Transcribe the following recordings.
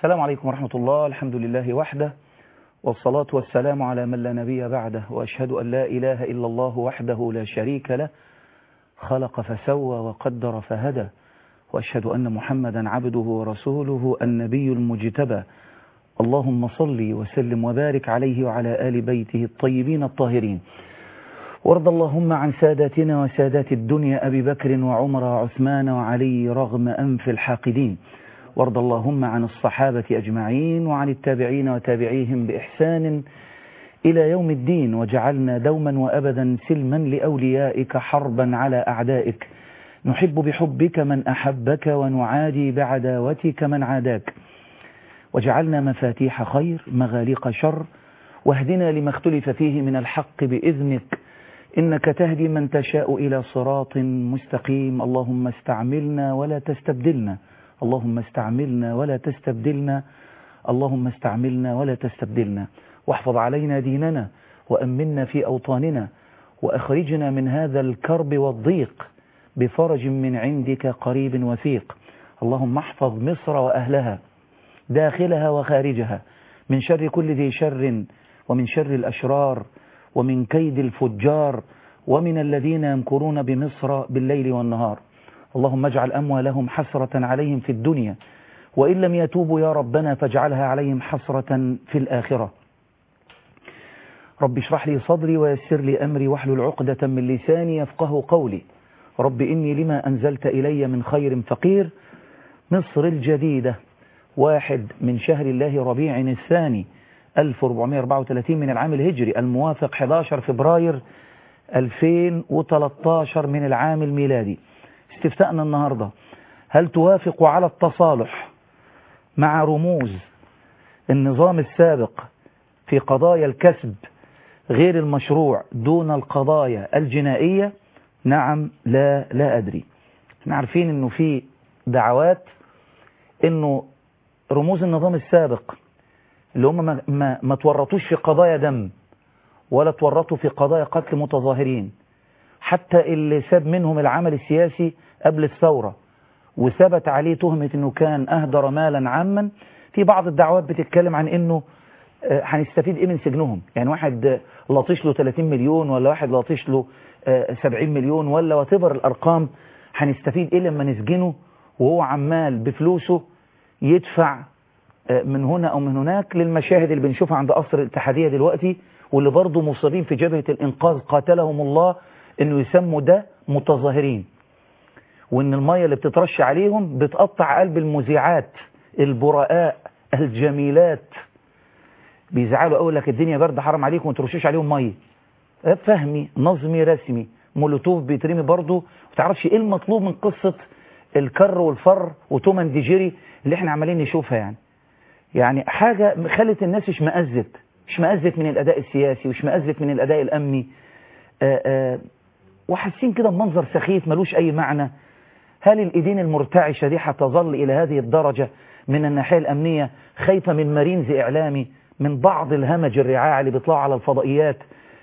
السلام عليكم ورحمة الله الحمد لله وحده والصلاة والسلام على من لا نبي بعده وأشهد أن لا إله إلا الله وحده لا شريك له خلق فسوى وقدر فهدى وأشهد أن محمدا عبده ورسوله النبي المجتبى اللهم صل وسلم وبارك عليه وعلى آل بيته الطيبين الطاهرين وارض اللهم عن ساداتنا وسادات الدنيا أبي بكر وعمر وعثمان وعلي رغم أنف الحاقدين وارض اللهم عن الصحابة أجمعين وعن التابعين وتابعيهم بإحسان إلى يوم الدين وجعلنا دوما وأبدا سلما لأوليائك حربا على أعدائك نحب بحبك من أحبك ونعادي بعداوتك من عاداك وجعلنا مفاتيح خير مغاليق شر واهدنا لما اختلف فيه من الحق بإذنك إنك تهدي من تشاء إلى صراط مستقيم اللهم استعملنا ولا تستبدلنا اللهم استعملنا ولا تستبدلنا اللهم استعملنا ولا تستبدلنا واحفظ علينا ديننا وأمنا في أوطاننا وأخرجنا من هذا الكرب والضيق بفرج من عندك قريب وثيق اللهم احفظ مصر وأهلها داخلها وخارجها من شر كل ذي شر ومن شر الأشرار ومن كيد الفجار ومن الذين يمكرون بمصر بالليل والنهار اللهم اجعل أموالهم حسرة عليهم في الدنيا وإن لم يتوبوا يا ربنا فاجعلها عليهم حسرة في الآخرة رب اشرح لي صدري ويسر لي أمري واحلل عقدة من لساني يفقه قولي رب إني لما أنزلت إلي من خير فقير مصر الجديدة واحد من شهر الله ربيع الثاني 1434 من العام الهجري الموافق 11 فبراير 2013 من العام الميلادي استفتاءنا النهاردة هل توافق على التصالح مع رموز النظام السابق في قضايا الكسب غير المشروع دون القضايا الجنائية نعم لا لا أدري احنا عارفين انه في دعوات انه رموز النظام السابق اللي هم ما, ما, ما تورطوش في قضايا دم ولا تورطوا في قضايا قتل متظاهرين حتى اللي ساب منهم العمل السياسي قبل الثورة وثبت عليه تهمة انه كان اهدر مالا عاما في بعض الدعوات بتتكلم عن انه هنستفيد ايه من سجنهم يعني واحد لطيش له 30 مليون ولا واحد لطيش له 70 مليون ولا وتبر الارقام هنستفيد ايه لما نسجنه وهو عمال بفلوسه يدفع من هنا او من هناك للمشاهد اللي بنشوفها عند قصر الاتحادية دلوقتي واللي برضه مصرين في جبهة الانقاذ قاتلهم الله انه يسموا ده متظاهرين وان المية اللي بتترش عليهم بتقطع قلب المذيعات البراء الجميلات بيزعلوا اقول لك الدنيا برد حرام عليكم وما ترشوش عليهم ميه فهمي نظمي رسمي مولوتوف بيترمي برضه ما تعرفش ايه المطلوب من قصة الكر والفر وتومان ديجيري اللي احنا عمالين نشوفها يعني يعني حاجة خلت الناس اشمأزت اشمأزت من الأداء السياسي واشمأزت من الأداء الأمني آآ آآ وحاسين كده بمنظر سخيف ملوش أي معنى هل الإيدين المرتعشة دي هتظل إلى هذه الدرجة من الناحية الأمنية خايفة من مارينز إعلامي من بعض الهمج الرعاع اللي بيطلعوا على الفضائيات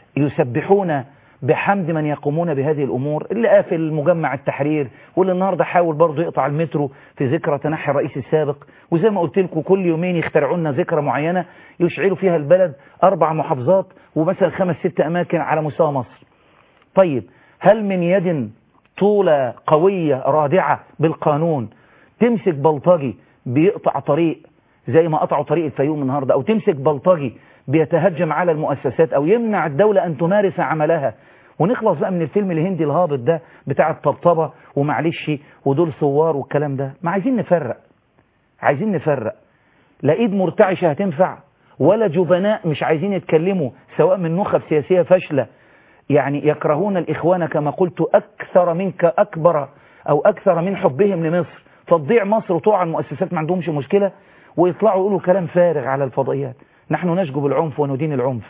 يسبحون بحمد من يقومون بهذه الأمور اللي قافل مجمع التحرير واللي النهاردة حاول برضه يقطع المترو في ذكرى تنحي الرئيس السابق وزي ما قلت لكم كل يومين يخترعوا لنا ذكرى معينة يشعلوا فيها البلد أربع محافظات ومثلا خمس ست أماكن على مستوى مصر طيب هل من يد طولة قوية رادعة بالقانون تمسك بلطجي بيقطع طريق زي ما قطعوا طريق الفيوم النهاردة أو تمسك بلطجي بيتهجم على المؤسسات أو يمنع الدولة أن تمارس عملها ونخلص بقى من الفيلم الهندي الهابط ده بتاع الطبطبة ومعلش ودول ثوار والكلام ده ما عايزين نفرق عايزين نفرق لا ايد مرتعشة هتنفع ولا جبناء مش عايزين يتكلموا سواء من نخب سياسية فاشلة يعني يكرهون الإخوان كما قلت أكثر منك أكبر أو أكثر من حبهم لمصر فتضيع مصر وتقع المؤسسات ما عندهمش مشكلة ويطلعوا يقولوا كلام فارغ على الفضائيات نحن نشجب العنف وندين العنف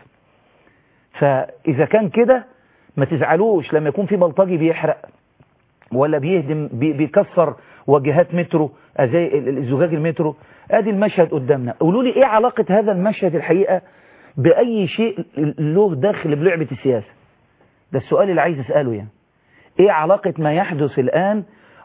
فإذا كان كده ما تزعلوش لما يكون في بلطجي بيحرق ولا بيهدم بي بيكسر واجهات مترو زي زجاج المترو ادي المشهد قدامنا قولوا لي ايه علاقة هذا المشهد الحقيقة بأي شيء له دخل بلعبة السياسة ده السؤال اللي عايز اسأله يعني ايه علاقة ما يحدث الآن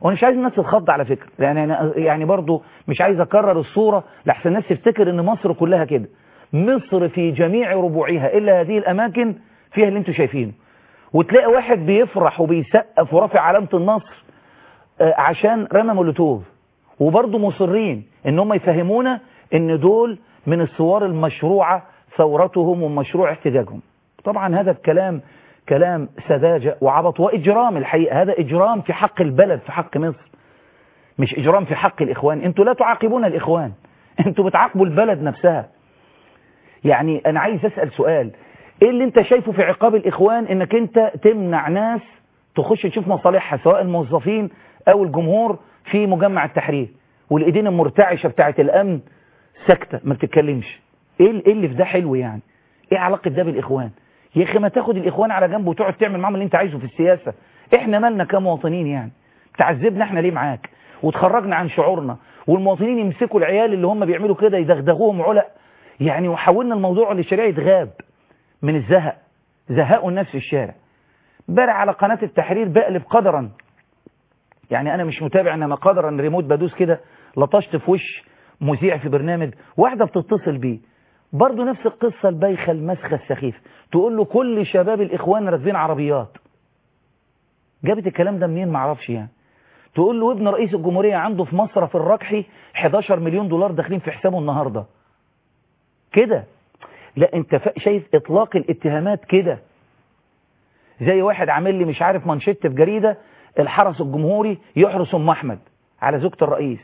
وانا مش عايز الناس تتخض على فكره يعني أنا يعني برضو مش عايز اكرر الصوره لحسن الناس تفتكر ان مصر كلها كده مصر في جميع ربوعها الا هذه الاماكن فيها اللي انتوا شايفينه وتلاقي واحد بيفرح وبيسقف ورافع علامه النصر آه، عشان رمى مولوتوف وبرضه مصرين ان هم يفهمونا ان دول من الثوار المشروعه ثورتهم ومشروع احتجاجهم طبعا هذا الكلام كلام سذاجة وعبط وإجرام الحقيقة هذا إجرام في حق البلد في حق مصر مش إجرام في حق الإخوان أنتوا لا تعاقبون الإخوان أنتوا بتعاقبوا البلد نفسها يعني أنا عايز أسأل سؤال إيه اللي أنت شايفه في عقاب الإخوان إنك أنت تمنع ناس تخش تشوف مصالحها سواء الموظفين أو الجمهور في مجمع التحرير والإيدين المرتعشة بتاعة الأمن ساكتة ما بتتكلمش إيه إيه اللي في ده حلو يعني إيه علاقة ده بالإخوان يا اخي ما تاخد الاخوان على جنب وتقعد تعمل معاهم اللي انت عايزه في السياسه احنا مالنا كمواطنين يعني تعذبنا احنا ليه معاك وتخرجنا عن شعورنا والمواطنين يمسكوا العيال اللي هم بيعملوا كده يدغدغوهم علق يعني وحولنا الموضوع لشريعه غاب من الزهق زهقوا الناس في الشارع امبارح على قناه التحرير بقلب قدرا يعني انا مش متابع انما قدرا ريموت بدوس كده لطشت في وش مذيع في برنامج واحده بتتصل بيه برضه نفس القصة البايخة المسخة السخيفة تقول له كل شباب الإخوان راكبين عربيات جابت الكلام ده منين معرفش يعني تقول له ابن رئيس الجمهورية عنده في مصرف الركحي 11 مليون دولار داخلين في حسابه النهاردة كده لا انت شايف اطلاق الاتهامات كده زي واحد عامل لي مش عارف منشط في جريدة الحرس الجمهوري يحرس ام احمد على زوجة الرئيس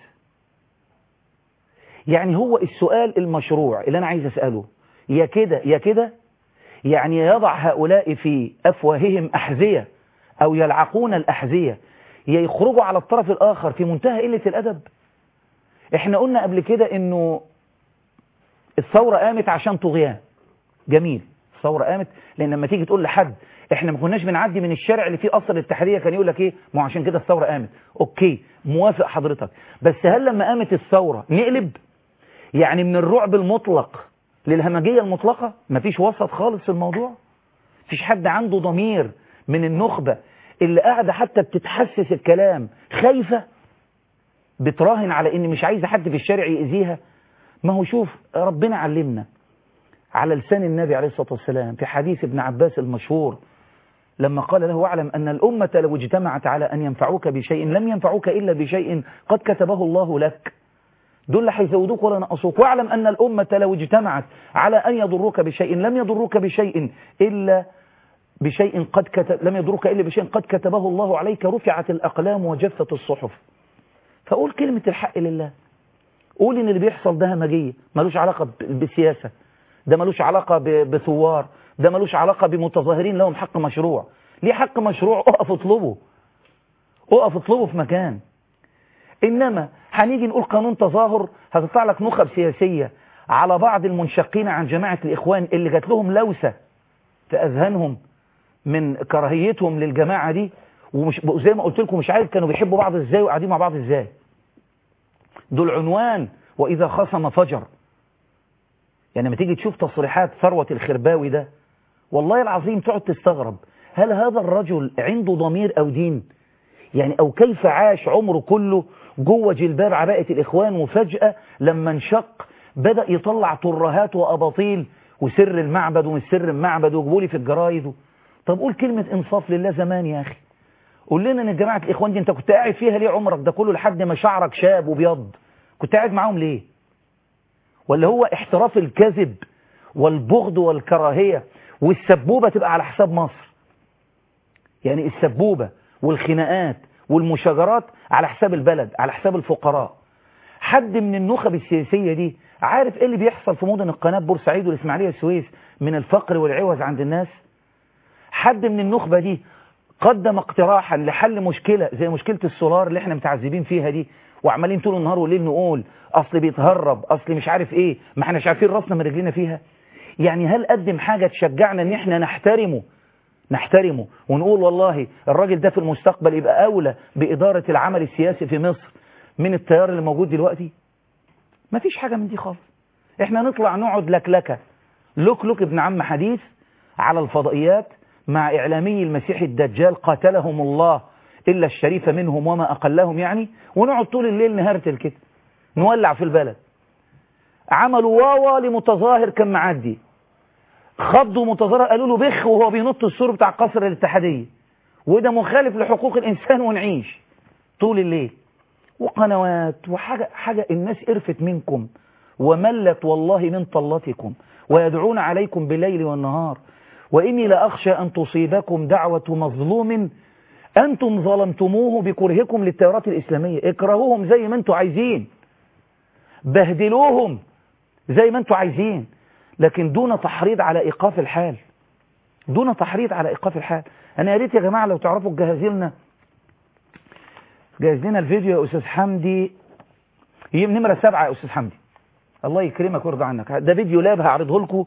يعني هو السؤال المشروع اللي أنا عايز أسأله يا كده يا كده يعني يضع هؤلاء في أفواههم أحذية أو يلعقون الأحذية يخرجوا على الطرف الآخر في منتهى قلة الأدب احنا قلنا قبل كده انه الثورة قامت عشان طغيان جميل الثورة قامت لان لما تيجي تقول لحد احنا ما كناش بنعدي من الشارع اللي فيه قصر التحرية كان يقول لك ايه ما عشان كده الثورة قامت اوكي موافق حضرتك بس هل لما قامت الثورة نقلب يعني من الرعب المطلق للهمجية المطلقة مفيش وسط خالص في الموضوع مفيش حد عنده ضمير من النخبة اللي قاعدة حتى بتتحسس الكلام خايفة بتراهن على ان مش عايزة حد في الشارع يأذيها ما هو شوف ربنا علمنا على لسان النبي عليه الصلاة والسلام في حديث ابن عباس المشهور لما قال له اعلم أن الأمة لو اجتمعت على أن ينفعوك بشيء لم ينفعوك إلا بشيء قد كتبه الله لك دول لا هيزودوك ولا ينقصوك واعلم أن الأمة لو اجتمعت على أن يضروك بشيء لم يضروك بشيء إلا بشيء قد كتب لم يضروك إلا بشيء قد كتبه الله عليك رفعت الأقلام وجفت الصحف فقول كلمة الحق لله قول إن اللي بيحصل ده همجية ملوش علاقة بالسياسة ده ملوش علاقة بثوار ده ملوش علاقة بمتظاهرين لهم حق مشروع ليه حق مشروع اقف اطلبه اقف اطلبه في مكان إنما هنيجي نقول قانون تظاهر هتطلع لك نخب سياسية على بعض المنشقين عن جماعة الإخوان اللي جات لهم لوسة في أذهانهم من كراهيتهم للجماعة دي ومش زي ما قلت لكم مش عارف كانوا بيحبوا بعض ازاي وقاعدين مع بعض ازاي دول عنوان وإذا خصم فجر يعني لما تيجي تشوف تصريحات ثروة الخرباوي ده والله العظيم تقعد تستغرب هل هذا الرجل عنده ضمير أو دين يعني أو كيف عاش عمره كله جوه جلباب عباءة الإخوان وفجأة لما انشق بدأ يطلع ترهات وأباطيل وسر المعبد ومش سر المعبد وجبولي في الجرايد طب قول كلمة إنصاف لله زمان يا أخي قول لنا ان جماعة الإخوان دي انت كنت قاعد فيها ليه عمرك ده كله لحد ما شعرك شاب وبيض كنت قاعد معاهم ليه ولا هو احتراف الكذب والبغض والكراهية والسبوبة تبقى على حساب مصر يعني السبوبة والخناقات والمشاجرات على حساب البلد على حساب الفقراء حد من النخب السياسية دي عارف ايه اللي بيحصل في مدن القناة بورسعيد والإسماعيلية السويس من الفقر والعوز عند الناس حد من النخبة دي قدم اقتراحا لحل مشكلة زي مشكلة السولار اللي احنا متعذبين فيها دي وعمالين طول النهار والليل نقول اصل بيتهرب اصل مش عارف ايه ما احناش عارفين راسنا من رجلينا فيها يعني هل قدم حاجة تشجعنا ان احنا نحترمه نحترمه ونقول والله الراجل ده في المستقبل يبقى أولى بإدارة العمل السياسي في مصر من التيار اللي موجود دلوقتي ما فيش حاجة من دي خالص احنا نطلع نقعد لكلكة لوك لوك ابن عم حديث على الفضائيات مع إعلامي المسيح الدجال قاتلهم الله إلا الشريف منهم وما أقلهم يعني ونقعد طول الليل نهرتل كده نولع في البلد عملوا واوا لمتظاهر كان معدي خضوا متظاهر قالوا له بخ وهو بينط السور بتاع قصر الاتحادية وده مخالف لحقوق الإنسان ونعيش طول الليل وقنوات وحاجة حاجة الناس قرفت منكم وملت والله من طلتكم ويدعون عليكم بالليل والنهار وإني لأخشى أن تصيبكم دعوة مظلوم أنتم ظلمتموه بكرهكم للتيارات الإسلامية اكرهوهم زي ما أنتم عايزين بهدلوهم زي ما أنتم عايزين لكن دون تحريض على إيقاف الحال دون تحريض على إيقاف الحال أنا يا ريت يا جماعة لو تعرفوا تجهزي لنا جهز لنا الفيديو يا أستاذ حمدي هي نمرة سبعة يا أستاذ حمدي الله يكرمك ويرضى عنك ده فيديو لاب هعرضه لكم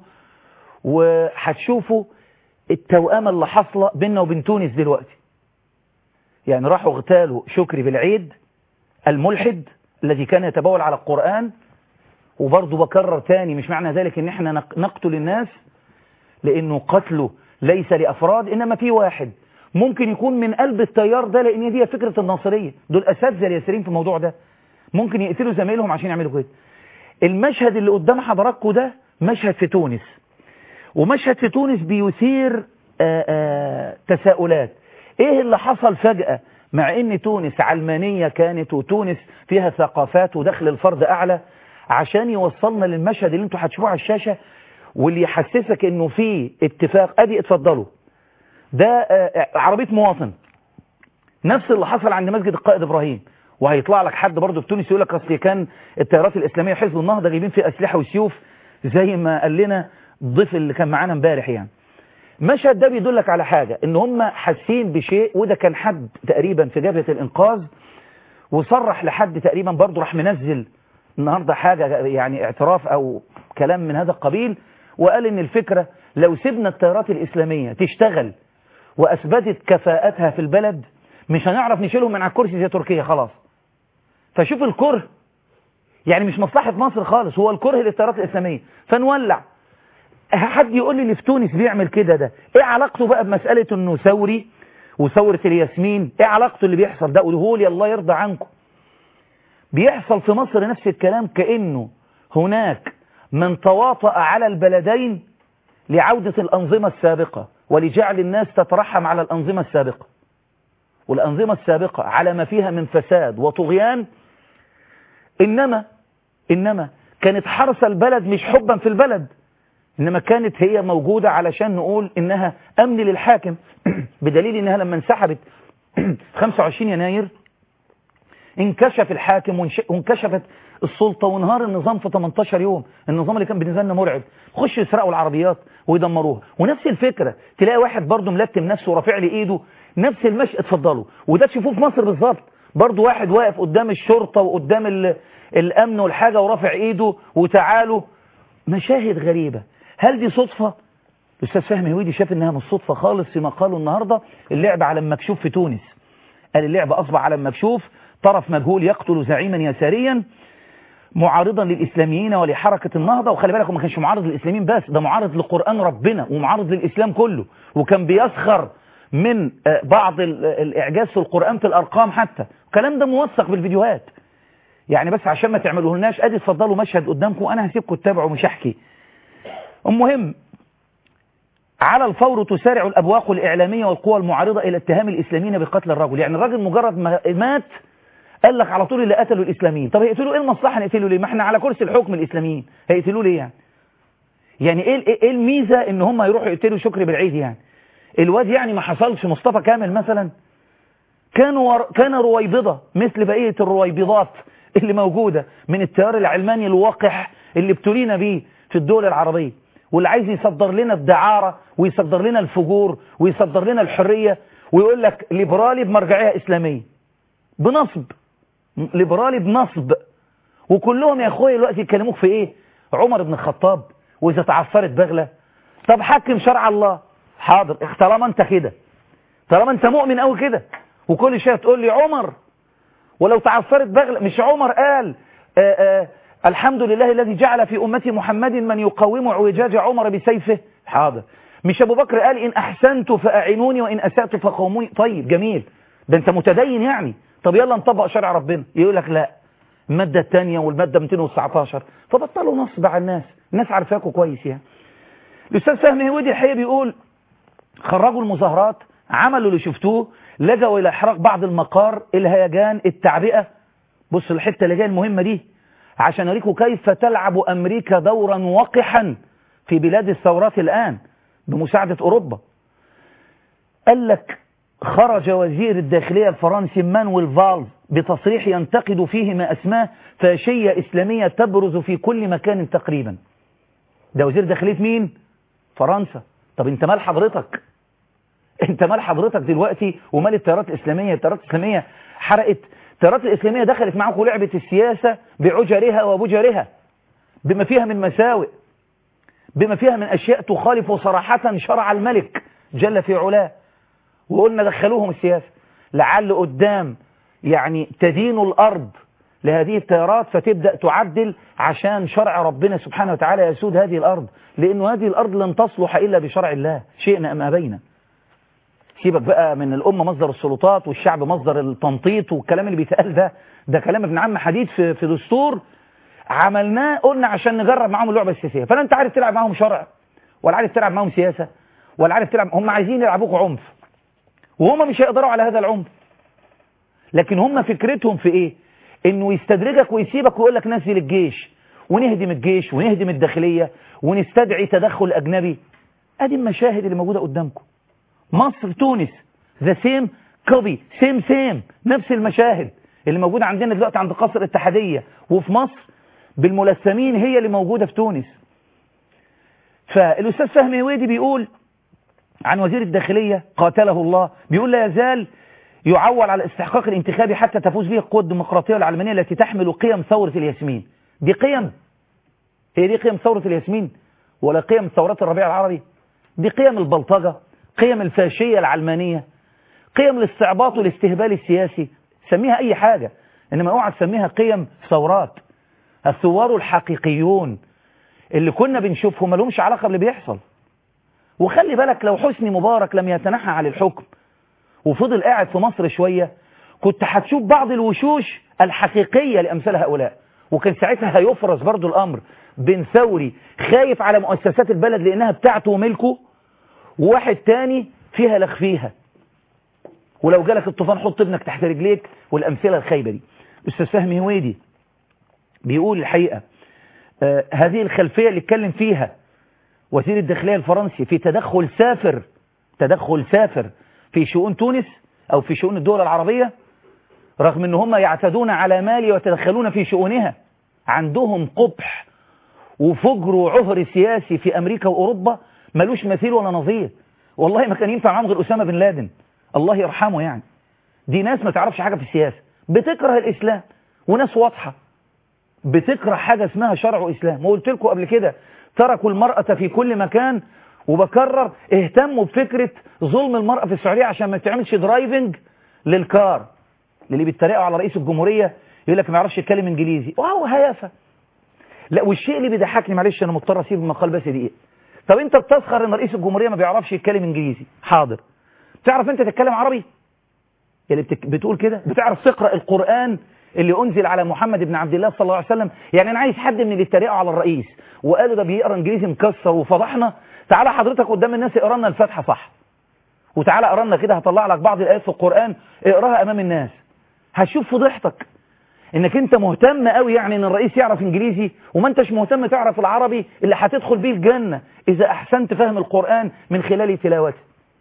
وهتشوفوا التوأمة اللي حاصله بيننا وبين تونس دلوقتي يعني راحوا اغتالوا شكري بالعيد الملحد الذي كان يتبول على القرآن وبرضه بكرر تاني مش معنى ذلك ان احنا نقتل الناس لانه قتله ليس لافراد انما في واحد ممكن يكون من قلب التيار ده لان دي فكرة الناصرية دول اساتذه الياسرين في الموضوع ده ممكن يقتلوا زمايلهم عشان يعملوا كده المشهد اللي قدام حضراتكم ده مشهد في تونس ومشهد في تونس بيثير آآ آآ تساؤلات ايه اللي حصل فجأة مع ان تونس علمانية كانت وتونس فيها ثقافات ودخل الفرد اعلى عشان يوصلنا للمشهد اللي انتوا هتشوفوه على الشاشة واللي يحسسك انه في اتفاق ادي اتفضلوا ده عربية مواطن نفس اللي حصل عند مسجد القائد ابراهيم وهيطلع لك حد برضه في تونس يقول لك اصل كان التيارات الاسلاميه حزب النهضه جايبين فيه اسلحه وسيوف زي ما قال لنا الضيف اللي كان معانا امبارح يعني المشهد ده بيدلك على حاجة ان هم حاسين بشيء وده كان حد تقريبا في جبهة الانقاذ وصرح لحد تقريبا برضه راح منزل النهاردة حاجة يعني اعتراف او كلام من هذا القبيل وقال ان الفكرة لو سيبنا التيارات الاسلامية تشتغل واثبتت كفاءتها في البلد مش هنعرف نشيلهم من على الكرسي زي تركيا خلاص فشوف الكره يعني مش مصلحة مصر خالص هو الكره للتيارات الاسلامية فنولع حد يقول لي اللي في تونس بيعمل كده ده ايه علاقته بقى بمسألة انه ثوري وثورة الياسمين ايه علاقته اللي بيحصل ده قولوا لي الله يرضى عنكم بيحصل في مصر نفس الكلام كأنه هناك من تواطأ على البلدين لعودة الأنظمة السابقة ولجعل الناس تترحم على الأنظمة السابقة والأنظمة السابقة على ما فيها من فساد وطغيان إنما إنما كانت حرس البلد مش حبا في البلد إنما كانت هي موجودة علشان نقول إنها أمن للحاكم بدليل إنها لما انسحبت 25 يناير انكشف الحاكم وانكشفت السلطة وانهار النظام في 18 يوم النظام اللي كان بالنسبة لنا مرعب خش يسرقوا العربيات ويدمروها ونفس الفكرة تلاقي واحد برضه ملتم نفسه ورافع لي ايده نفس المشي اتفضلوا وده تشوفوه في مصر بالظبط برضه واحد واقف قدام الشرطة وقدام الامن والحاجة ورافع ايده وتعالوا مشاهد غريبة هل دي صدفة الأستاذ فهمي هويدي شاف إنها مش صدفة خالص فيما قالوا النهاردة اللعب على المكشوف في تونس قال اللعب أصبح على المكشوف طرف مجهول يقتل زعيما يساريا معارضا للإسلاميين ولحركة النهضة وخلي بالك ما كانش معارض للإسلاميين بس ده معارض لقرآن ربنا ومعارض للإسلام كله وكان بيسخر من بعض الإعجاز في القرآن في الأرقام حتى الكلام ده موثق بالفيديوهات يعني بس عشان ما تعملوه لناش ادي اتفضلوا مشهد قدامكم انا هسيبكم تتابعوا مش هحكي المهم على الفور تسارع الأبواق الإعلامية والقوى المعارضة إلى اتهام الإسلاميين بقتل الرجل يعني الرجل مجرد ما مات قال لك على طول اللي قتلوا الإسلاميين طب هيقتلوا إيه المصلحة نقتلوا ليه ما احنا على كرسي الحكم الإسلاميين هيقتلوا ليه يعني يعني إيه, إيه الميزة إن هم يروحوا يقتلوا شكري بالعيد يعني الواد يعني ما حصلش مصطفى كامل مثلا كانوا ور... كان رويبضة مثل بقية الرويبضات اللي موجودة من التيار العلماني الواقح اللي ابتلينا بيه في الدول العربية واللي عايز يصدر لنا الدعارة ويصدر لنا الفجور ويصدر لنا الحرية ويقول لك ليبرالي بمرجعية إسلامية بنصب ليبرالي بنصب وكلهم يا اخويا دلوقتي يتكلموك في ايه عمر بن الخطاب واذا تعثرت بغلة طب حكم شرع الله حاضر طالما انت كده طالما انت مؤمن قوي كده وكل شيء تقول لي عمر ولو تعثرت بغلة مش عمر قال آآ آآ الحمد لله الذي جعل في أمة محمد من يقاوم اعوجاج عمر بسيفه حاضر مش أبو بكر قال إن أحسنت فأعينوني وإن أسأت فقوموني طيب جميل ده انت متدين يعني طب يلا نطبق شرع ربنا يقول لك لا المادة الثانية والمادة 219 فبطلوا نصب على الناس الناس عارفاكوا كويس يعني الأستاذ فهمي هودي الحقيقة بيقول خرجوا المظاهرات عملوا اللي شفتوه لجوا إلى إحراق بعض المقار الهيجان التعبئة بص الحتة اللي جايه المهمة دي عشان أريكم كيف تلعب أمريكا دورا وقحا في بلاد الثورات الآن بمساعدة أوروبا قال لك خرج وزير الداخلية الفرنسي مانويل فالف بتصريح ينتقد فيه ما أسماه فاشية إسلامية تبرز في كل مكان تقريبا ده وزير داخلية مين؟ فرنسا طب انت مال حضرتك انت مال حضرتك دلوقتي ومال التيارات الإسلامية التيارات الإسلامية حرقت التيارات الإسلامية دخلت معاكم لعبة السياسة بعجرها وبجرها بما فيها من مساوئ بما فيها من أشياء تخالف صراحة شرع الملك جل في علاه وقلنا دخلوهم السياسة لعل قدام يعني تدين الأرض لهذه التيارات فتبدأ تعدل عشان شرع ربنا سبحانه وتعالى يسود هذه الأرض لأنه هذه الأرض لن تصلح إلا بشرع الله شئنا أم أبينا سيبك بقى من الأمة مصدر السلطات والشعب مصدر التنطيط والكلام اللي بيتقال ده ده كلام ابن عم حديد في, في دستور عملناه قلنا عشان نجرب معاهم اللعبة السياسية فلا انت عارف تلعب معاهم شرع ولا عارف تلعب معاهم سياسة ولا عارف تلعب هم عايزين يلعبوك عنف وهم مش هيقدروا على هذا العنف لكن هم فكرتهم في ايه انه يستدرجك ويسيبك ويقول لك نزل الجيش ونهدم الجيش ونهدم الداخلية ونستدعي تدخل اجنبي ادي المشاهد اللي موجودة قدامكم مصر تونس ذا سيم كوبي سيم سيم نفس المشاهد اللي موجودة عندنا دلوقتي عند قصر الاتحادية وفي مصر بالملثمين هي اللي موجودة في تونس فالأستاذ فهمي هويدي بيقول عن وزير الداخلية قاتله الله بيقول لا يزال يعول على الاستحقاق الانتخابي حتى تفوز به القوى الديمقراطية العلمانية التي تحمل قيم ثورة الياسمين دي قيم هي دي قيم ثورة الياسمين ولا قيم ثورات الربيع العربي دي قيم البلطجة قيم الفاشية العلمانية قيم الاستعباط والاستهبال السياسي سميها أي حاجة إنما اوعى تسميها قيم ثورات الثوار الحقيقيون اللي كنا بنشوفهم ما لهمش علاقة باللي بيحصل وخلي بالك لو حسني مبارك لم يتنحى عن الحكم وفضل قاعد في مصر شوية كنت هتشوف بعض الوشوش الحقيقية لأمثال هؤلاء وكان ساعتها هيفرز برضو الأمر بين ثوري خايف على مؤسسات البلد لأنها بتاعته وملكه وواحد تاني فيها لخ فيها ولو جالك الطوفان حط ابنك تحت رجليك والأمثلة الخايبة دي أستاذ فهمي هويدي بيقول الحقيقة آه هذه الخلفية اللي اتكلم فيها وزير الداخلية الفرنسي في تدخل سافر تدخل سافر في شؤون تونس أو في شؤون الدول العربية رغم أن هم يعتدون على مالي ويتدخلون في شؤونها عندهم قبح وفجر وعهر سياسي في أمريكا وأوروبا ملوش مثيل ولا نظير والله ما كان ينفع معاهم غير أسامة بن لادن الله يرحمه يعني دي ناس ما تعرفش حاجة في السياسة بتكره الإسلام وناس واضحة بتكره حاجة اسمها شرع وإسلام وقلت لكم قبل كده تركوا المرأة في كل مكان وبكرر اهتموا بفكرة ظلم المرأة في السعودية عشان ما تعملش درايفنج للكار اللي بيتريقوا على رئيس الجمهورية يقول لك ما يعرفش يتكلم انجليزي واو هيافة لا والشيء اللي بيضحكني معلش انا مضطر اسيب المقال بس دقيقه طب انت بتسخر ان رئيس الجمهورية ما بيعرفش يتكلم انجليزي حاضر تعرف انت تتكلم عربي اللي بتك... بتقول كده بتعرف تقرأ القرآن اللي أنزل على محمد بن عبد الله صلى الله عليه وسلم يعني أنا عايز حد من اللي اتريقوا على الرئيس وقالوا ده بيقرأ إنجليزي مكسر وفضحنا تعالى حضرتك قدام الناس اقرا لنا الفاتحة صح وتعالى اقرا لنا كده هطلع لك بعض الآيات في القرآن اقراها أمام الناس هتشوف فضيحتك انك انت مهتم قوي يعني ان الرئيس يعرف انجليزي وما انتش مهتم تعرف العربي اللي هتدخل بيه الجنة اذا احسنت فهم القرآن من خلال تلاوته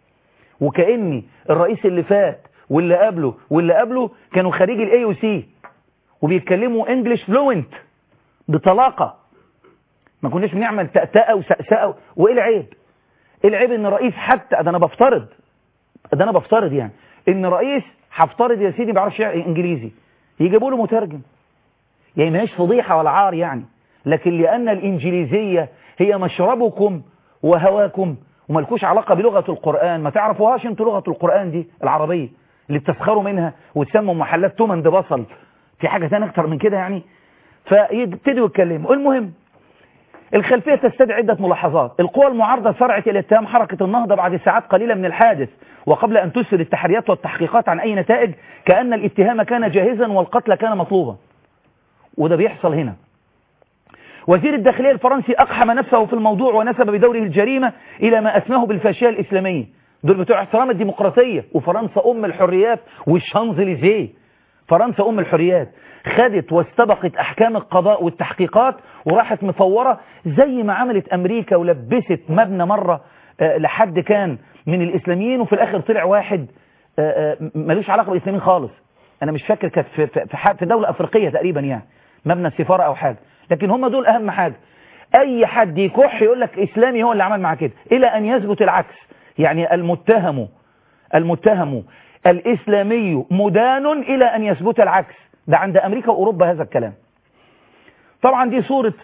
وكأني الرئيس اللي فات واللي قبله واللي قبله كانوا خريج الاي او سي وبيتكلموا انجلش فلوينت بطلاقة ما كناش بنعمل تأتأة وسأسأة وايه العيب ايه العيب ان رئيس حتى ده انا بفترض ده انا بفترض يعني ان رئيس هفترض يا سيدي ما بيعرفش انجليزي يجيبوا له مترجم يعني ما هيش فضيحة ولا عار يعني لكن لأن الإنجليزية هي مشربكم وهواكم وملكوش علاقة بلغة القرآن ما تعرفوهاش انتوا لغة القرآن دي العربية اللي بتسخروا منها وتسموا محلات تومن دي بصل في حاجة تانية أكتر من كده يعني فيبتدوا يتكلموا المهم الخلفية تستدعي عدة ملاحظات القوى المعارضة سرعت إلى اتهام حركة النهضة بعد ساعات قليلة من الحادث وقبل أن تسفر التحريات والتحقيقات عن أي نتائج كأن الاتهام كان جاهزا والقتل كان مطلوبا وده بيحصل هنا وزير الداخلية الفرنسي أقحم نفسه في الموضوع ونسب بدوره الجريمة إلى ما أسماه بالفاشية الإسلامية دول بتوع احترام الديمقراطية وفرنسا أم الحريات والشانزليزيه فرنسا أم الحريات خدت واستبقت أحكام القضاء والتحقيقات وراحت مفورة زي ما عملت أمريكا ولبست مبنى مرة آه لحد كان من الإسلاميين وفي الآخر طلع واحد آه آه ملوش علاقة بالإسلاميين خالص أنا مش فاكر كانت في, في, في دولة أفريقية تقريبا يعني مبنى السفارة أو حاجة لكن هم دول أهم حاجة أي حد يكح يقول لك إسلامي هو اللي عمل مع كده إلى أن يثبت العكس يعني المتهم المتهم الإسلامي مدان إلى أن يثبت العكس ده عند أمريكا وأوروبا هذا الكلام طبعا دي صورة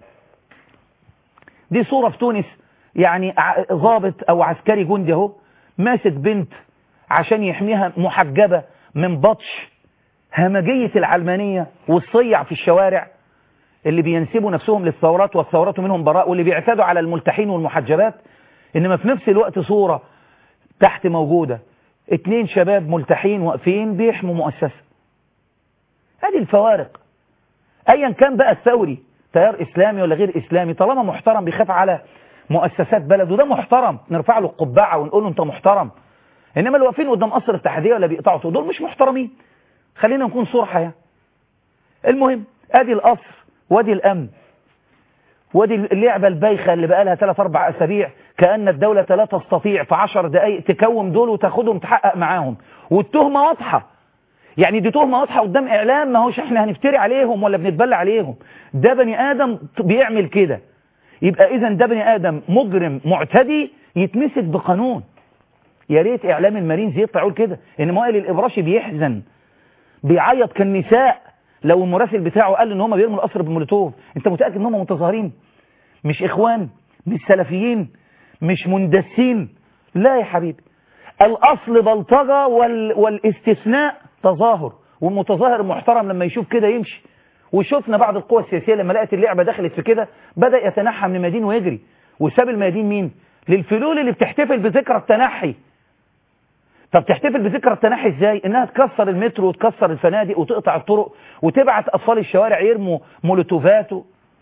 دي صورة في تونس يعني ضابط أو عسكري جندي اهو ماسك بنت عشان يحميها محجبة من بطش همجية العلمانية والصيع في الشوارع اللي بينسبوا نفسهم للثورات والثورات منهم براء واللي بيعتادوا على الملتحين والمحجبات إنما في نفس الوقت صورة تحت موجودة اتنين شباب ملتحين واقفين بيحموا مؤسسة هذه الفوارق ايا كان بقى الثوري تيار اسلامي ولا غير اسلامي طالما محترم بيخاف على مؤسسات بلده ده محترم نرفع له القبعة ونقول له انت محترم انما اللي واقفين قدام قصر الاتحادية ولا بيقطعوا دول مش محترمين خلينا نكون صرحة يعني المهم ادي القصر وادي الامن وادي اللعبة البايخة اللي بقى لها 3 4 اسابيع كأن الدولة لا تستطيع في 10 دقائق تكوم دول وتاخدهم تحقق معاهم والتهمة واضحة يعني دي تهمة واضحة قدام اعلام ما هوش احنا هنفتري عليهم ولا بنتبلى عليهم ده بني ادم بيعمل كده يبقى اذا ده بني ادم مجرم معتدي يتمسك بقانون يا ريت اعلام المارينز يطلع يقول كده ان وائل الابراشي بيحزن بيعيط كالنساء لو المراسل بتاعه قال ان هم بيرموا القصر بالمولوتوف انت متاكد ان هم متظاهرين مش اخوان مش سلفيين مش مندسين لا يا حبيبي الاصل بلطجه وال... والاستثناء تظاهر والمتظاهر محترم لما يشوف كده يمشي وشفنا بعض القوى السياسيه لما لقت اللعبه دخلت في كده بدا يتنحى من الميادين ويجري وساب الميادين مين للفلول اللي بتحتفل بذكرى التنحي طب تحتفل بذكرى التنحي ازاي انها تكسر المترو وتكسر الفنادق وتقطع الطرق وتبعت اطفال الشوارع يرموا مولوتوفات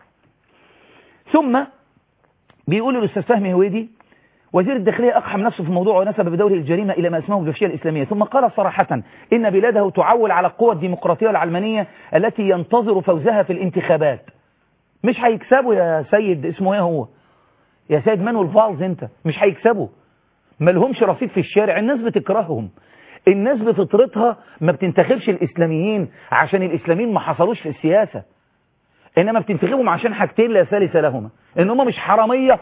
ثم بيقول الاستاذ فهمي هويدي وزير الداخلية أقحم نفسه في الموضوع ونسب بدوره الجريمة إلى ما اسمه بالفشية الإسلامية ثم قال صراحة إن بلاده تعول على القوى الديمقراطية والعلمانية التي ينتظر فوزها في الانتخابات مش هيكسبوا يا سيد اسمه ايه هو يا سيد مانويل فالز انت مش هيكسبوا ما لهمش رصيد في الشارع الناس بتكرههم الناس بفطرتها ما بتنتخبش الإسلاميين عشان الإسلاميين ما حصلوش في السياسة إنما بتنتخبهم عشان حاجتين لا ثالث لهما إن هم مش حرامية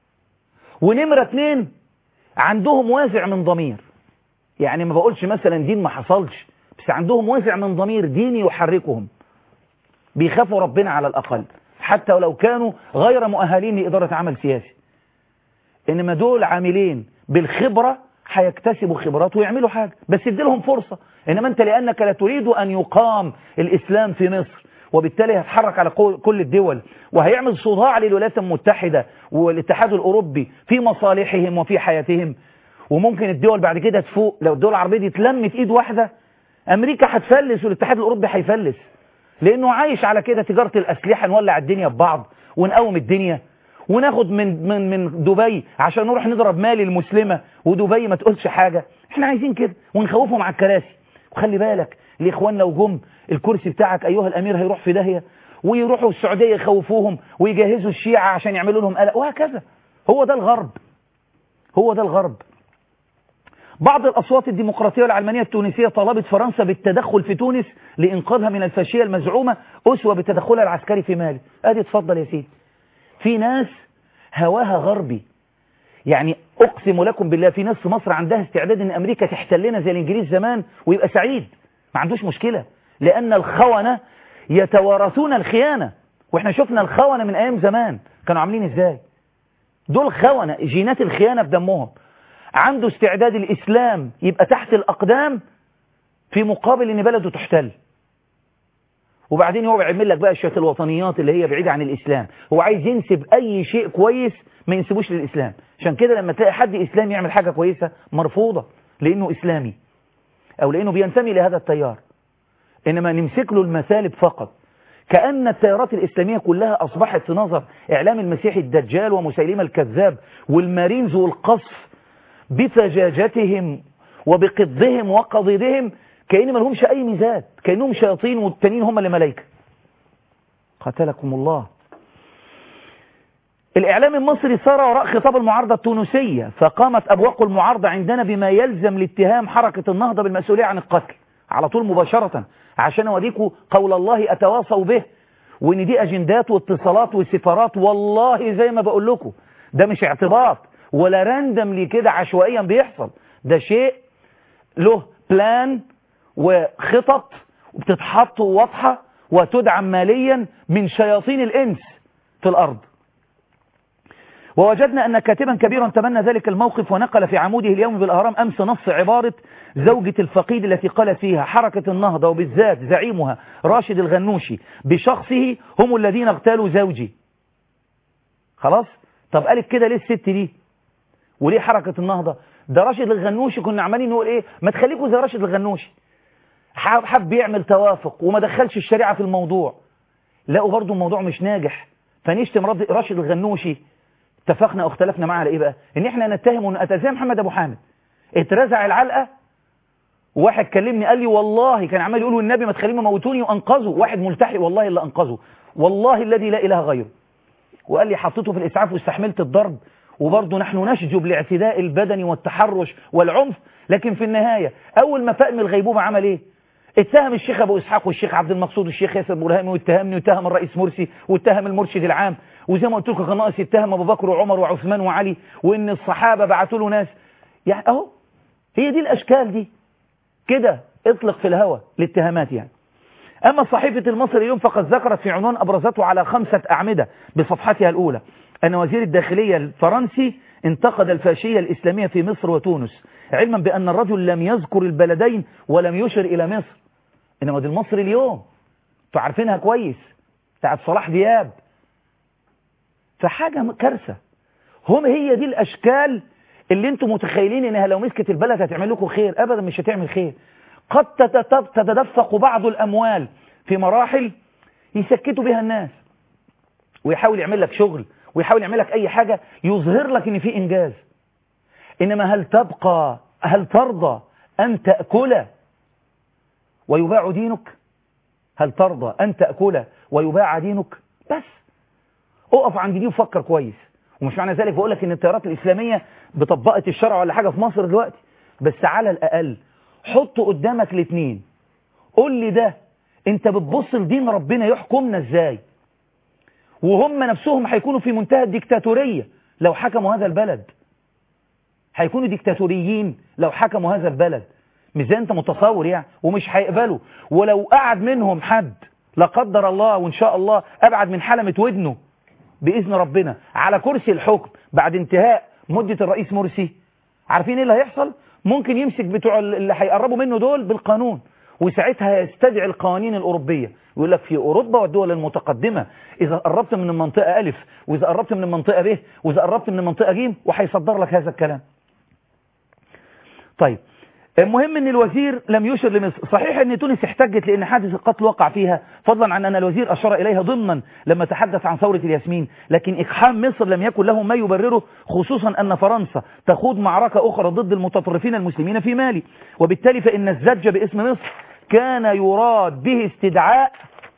ونمرة اتنين عندهم وازع من ضمير يعني ما بقولش مثلا دين ما حصلش بس عندهم وازع من ضمير ديني يحركهم بيخافوا ربنا على الأقل حتى ولو كانوا غير مؤهلين لإدارة عمل سياسي إنما دول عاملين بالخبرة هيكتسبوا خبرات ويعملوا حاجة بس اديلهم فرصة إنما أنت لأنك لا تريد أن يقام الإسلام في مصر وبالتالي هيتحرك على كل الدول وهيعمل صداع للولايات المتحدة والاتحاد الأوروبي في مصالحهم وفي حياتهم وممكن الدول بعد كده تفوق لو الدول العربية دي اتلمت ايد واحدة أمريكا هتفلس والاتحاد الأوروبي هيفلس لأنه عايش على كده تجارة الأسلحة نولع الدنيا ببعض ونقوم الدنيا وناخد من من من دبي عشان نروح نضرب مال المسلمة ودبي ما تقولش حاجة احنا عايزين كده ونخوفهم على الكراسي وخلي بالك الاخوان لو جم الكرسي بتاعك ايها الامير هيروح في داهيه ويروحوا السعوديه يخوفوهم ويجهزوا الشيعة عشان يعملوا لهم قلق وهكذا هو ده الغرب هو ده الغرب بعض الأصوات الديمقراطية والعلمانية التونسية طالبت فرنسا بالتدخل في تونس لإنقاذها من الفاشية المزعومة أسوة بتدخلها العسكري في مالي أدي اتفضل يا سيدي في ناس هواها غربي يعني أقسم لكم بالله في ناس في مصر عندها استعداد أن أمريكا تحتلنا زي الإنجليز زمان ويبقى سعيد ما عندوش مشكلة لأن الخونة يتوارثون الخيانة وإحنا شفنا الخونة من أيام زمان كانوا عاملين إزاي دول خونة جينات الخيانة في دمهم عنده استعداد الإسلام يبقى تحت الأقدام في مقابل أن بلده تحتل وبعدين هو بيعمل لك بقى شويه الوطنيات اللي هي بعيده عن الاسلام هو عايز ينسب اي شيء كويس ما ينسبوش للاسلام عشان كده لما تلاقي حد اسلامي يعمل حاجه كويسه مرفوضه لانه اسلامي او لانه بينتمي لهذا التيار انما نمسك له المثالب فقط كأن التيارات الإسلامية كلها أصبحت في نظر إعلام المسيح الدجال ومسيلمة الكذاب والمارينز والقصف بفجاجتهم وبقضهم وقضيدهم كأن ما لهمش أي ميزات كأنهم شياطين والتانيين هم اللي ملايكة قتلكم الله الإعلام المصري سار وراء خطاب المعارضة التونسية فقامت أبواق المعارضة عندنا بما يلزم لاتهام حركة النهضة بالمسؤولية عن القتل على طول مباشرة عشان أوريكم قول الله أتواصوا به وإن دي أجندات واتصالات وسفارات والله زي ما بقول لكم ده مش اعتباط ولا راندم لي كده عشوائيا بيحصل ده شيء له بلان وخطط بتتحط واضحة وتدعم ماليا من شياطين الإنس في الأرض ووجدنا أن كاتبا كبيرا تمنى ذلك الموقف ونقل في عموده اليوم بالأهرام أمس نص عبارة زوجة الفقيد التي قالت فيها حركة النهضة وبالذات زعيمها راشد الغنوشي بشخصه هم الذين اغتالوا زوجي خلاص طب قالت كده ليه الست دي وليه حركة النهضة ده راشد الغنوشي كنا عمالين نقول ايه ما تخليكوا زي راشد الغنوشي حب يعمل توافق وما دخلش الشريعة في الموضوع لقوا برضو الموضوع مش ناجح فنشتم راشد الغنوشي اتفقنا واختلفنا معاه على ايه بقى ان احنا نتهم ونأتى زي محمد ابو حامد اترزع العلقة واحد كلمني قال لي والله كان عمال يقول النبي ما تخليهم موتوني وانقذوا واحد ملتحي والله اللي انقذه والله الذي لا اله غيره وقال لي حطيته في الاسعاف واستحملت الضرب وبرضه نحن نشجب الاعتداء البدني والتحرش والعنف لكن في النهاية اول ما فاق من الغيبوبة عمل ايه اتهم الشيخ ابو اسحاق والشيخ عبد المقصود والشيخ ياسر برهامي واتهمني واتهم الرئيس مرسي واتهم المرشد العام وزي ما قلت لكم كان ناقص يتهم ابو بكر وعمر وعثمان وعلي وان الصحابه بعتوا له ناس يعني اهو هي دي الاشكال دي كده اطلق في الهوى الاتهامات يعني اما صحيفه المصري اليوم فقد ذكرت في عنوان ابرزته على خمسه اعمده بصفحتها الاولى ان وزير الداخليه الفرنسي انتقد الفاشيه الاسلاميه في مصر وتونس علما بان الرجل لم يذكر البلدين ولم يشر الى مصر انما دي المصري اليوم انتوا عارفينها كويس بتاعت صلاح دياب فحاجة كارثة هم هي دي الأشكال اللي انتم متخيلين انها لو مسكت البلد هتعمل لكم خير ابدا مش هتعمل خير قد تتدفق بعض الاموال في مراحل يسكتوا بها الناس ويحاول يعمل لك شغل ويحاول يعمل لك اي حاجة يظهر لك ان في انجاز انما هل تبقى هل ترضى ان تأكل ويباع دينك هل ترضى ان تأكل ويباع دينك بس اقف عند دي وفكر كويس ومش معنى ذلك بقول لك ان التيارات الاسلاميه بطبقت الشرع ولا حاجه في مصر دلوقتي بس على الاقل حط قدامك الاثنين قول لي ده انت بتبص لدين ربنا يحكمنا ازاي وهم نفسهم هيكونوا في منتهى الديكتاتوريه لو حكموا هذا البلد هيكونوا ديكتاتوريين لو حكموا هذا البلد مش زي انت متصور يعني ومش هيقبلوا ولو قعد منهم حد لا قدر الله وان شاء الله ابعد من حلمة ودنه بإذن ربنا على كرسي الحكم بعد انتهاء مدة الرئيس مرسي عارفين ايه اللي هيحصل ممكن يمسك بتوع اللي هيقربوا منه دول بالقانون وساعتها يستدعي القوانين الأوروبية يقول لك في أوروبا والدول المتقدمة إذا قربت من المنطقة ألف وإذا قربت من المنطقة ب وإذا قربت من المنطقة ج وهيصدر لك هذا الكلام طيب المهم ان الوزير لم يشر لمصر صحيح ان تونس احتجت لان حادث القتل وقع فيها فضلا عن ان الوزير اشار اليها ضمنا لما تحدث عن ثورة الياسمين لكن اقحام مصر لم يكن له ما يبرره خصوصا ان فرنسا تخوض معركة اخرى ضد المتطرفين المسلمين في مالي وبالتالي فان الزج باسم مصر كان يراد به استدعاء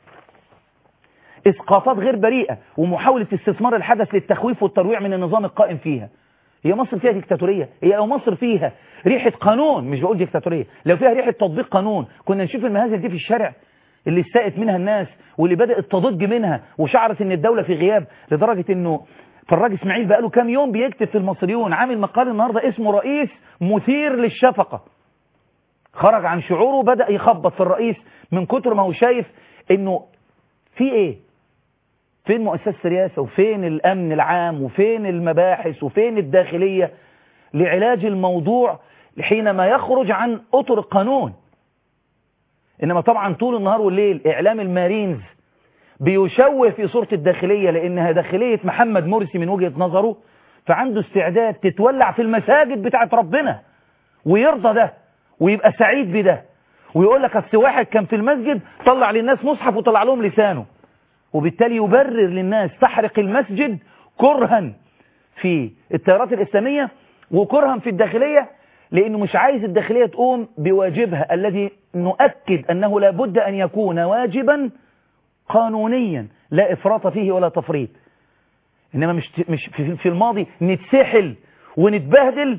اسقاطات غير بريئة ومحاولة استثمار الحدث للتخويف والترويع من النظام القائم فيها هي مصر فيها ديكتاتورية هي لو مصر فيها ريحة قانون مش بقول ديكتاتورية لو فيها ريحة تطبيق قانون كنا نشوف المهازل دي في الشارع اللي استاءت منها الناس واللي بدأت تضج منها وشعرت ان الدولة في غياب لدرجة انه فراج اسماعيل بقاله كام يوم بيكتب في المصريون عامل مقال النهاردة اسمه رئيس مثير للشفقة خرج عن شعوره وبدأ يخبط في الرئيس من كتر ما هو شايف انه في ايه فين مؤسسة الرئاسة وفين الأمن العام وفين المباحث وفين الداخلية لعلاج الموضوع حينما يخرج عن أطر القانون إنما طبعا طول النهار والليل إعلام المارينز بيشوه في صورة الداخلية لأنها داخلية محمد مرسي من وجهة نظره فعنده استعداد تتولع في المساجد بتاعت ربنا ويرضى ده ويبقى سعيد بده ويقول لك اصل واحد كان في المسجد طلع للناس مصحف وطلع لهم لسانه وبالتالي يبرر للناس تحرق المسجد كرها في التيارات الإسلامية وكرها في الداخلية لأنه مش عايز الداخلية تقوم بواجبها الذي نؤكد أنه لا بد أن يكون واجبا قانونيا لا إفراط فيه ولا تفريط إنما مش مش في الماضي نتسحل ونتبهدل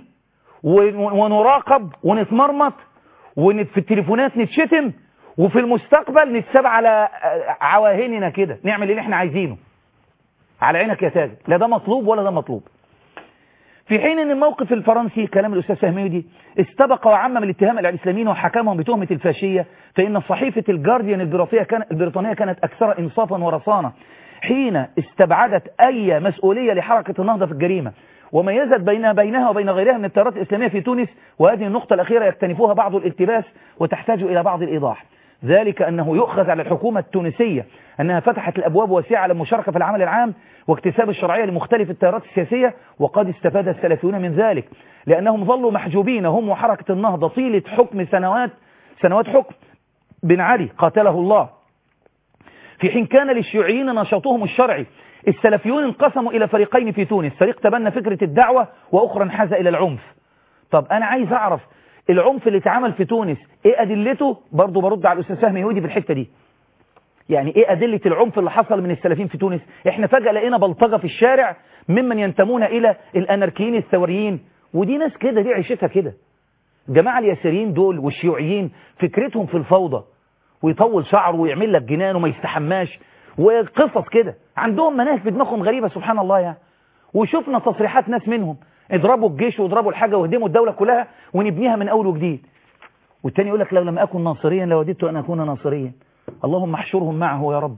ونراقب ونتمرمط وفي التليفونات نتشتم وفي المستقبل نتساب على عواهننا كده نعمل اللي احنا عايزينه على عينك يا تاج لا ده مطلوب ولا ده مطلوب في حين ان الموقف الفرنسي كلام الاستاذ فهمي دي استبق وعمم الاتهام على الاسلاميين وحكمهم بتهمه الفاشيه فان صحيفه الجارديان البريطانيه كانت البريطانيه كانت اكثر انصافا ورصانه حين استبعدت اي مسؤوليه لحركه النهضه في الجريمه وميزت بينها بينها وبين غيرها من التيارات الإسلامية في تونس وهذه النقطة الأخيرة يكتنفوها بعض الالتباس وتحتاج إلى بعض الإيضاح ذلك أنه يؤخذ على الحكومة التونسية أنها فتحت الأبواب واسعة على المشاركة في العمل العام واكتساب الشرعية لمختلف التيارات السياسية وقد استفاد السلفيون من ذلك لأنهم ظلوا محجوبين هم وحركة النهضة طيلة حكم سنوات سنوات حكم بن علي قاتله الله في حين كان للشيوعيين نشاطهم الشرعي السلفيون انقسموا إلى فريقين في تونس فريق تبنى فكرة الدعوة وأخرى انحاز إلى العنف طب أنا عايز أعرف العنف اللي اتعمل في تونس إيه أدلته برضو برد على الأستاذ فهمي يهودي في الحتة دي يعني إيه أدلة العنف اللي حصل من السلفيين في تونس إحنا فجأة لقينا بلطجة في الشارع ممن ينتمون إلى الأناركيين الثوريين ودي ناس كده دي عيشتها كده الجماعة اليساريين دول والشيوعيين فكرتهم في الفوضى ويطول شعره ويعمل لك جنان وما يستحماش وقصص كده عندهم مناهج في دماغهم غريبة سبحان الله يعني وشفنا تصريحات ناس منهم اضربوا الجيش واضربوا الحاجة واهدموا الدولة كلها ونبنيها من أول وجديد والتاني يقول لك لو لم أكن ناصريا لوددت أن أكون ناصريا اللهم احشرهم معه يا رب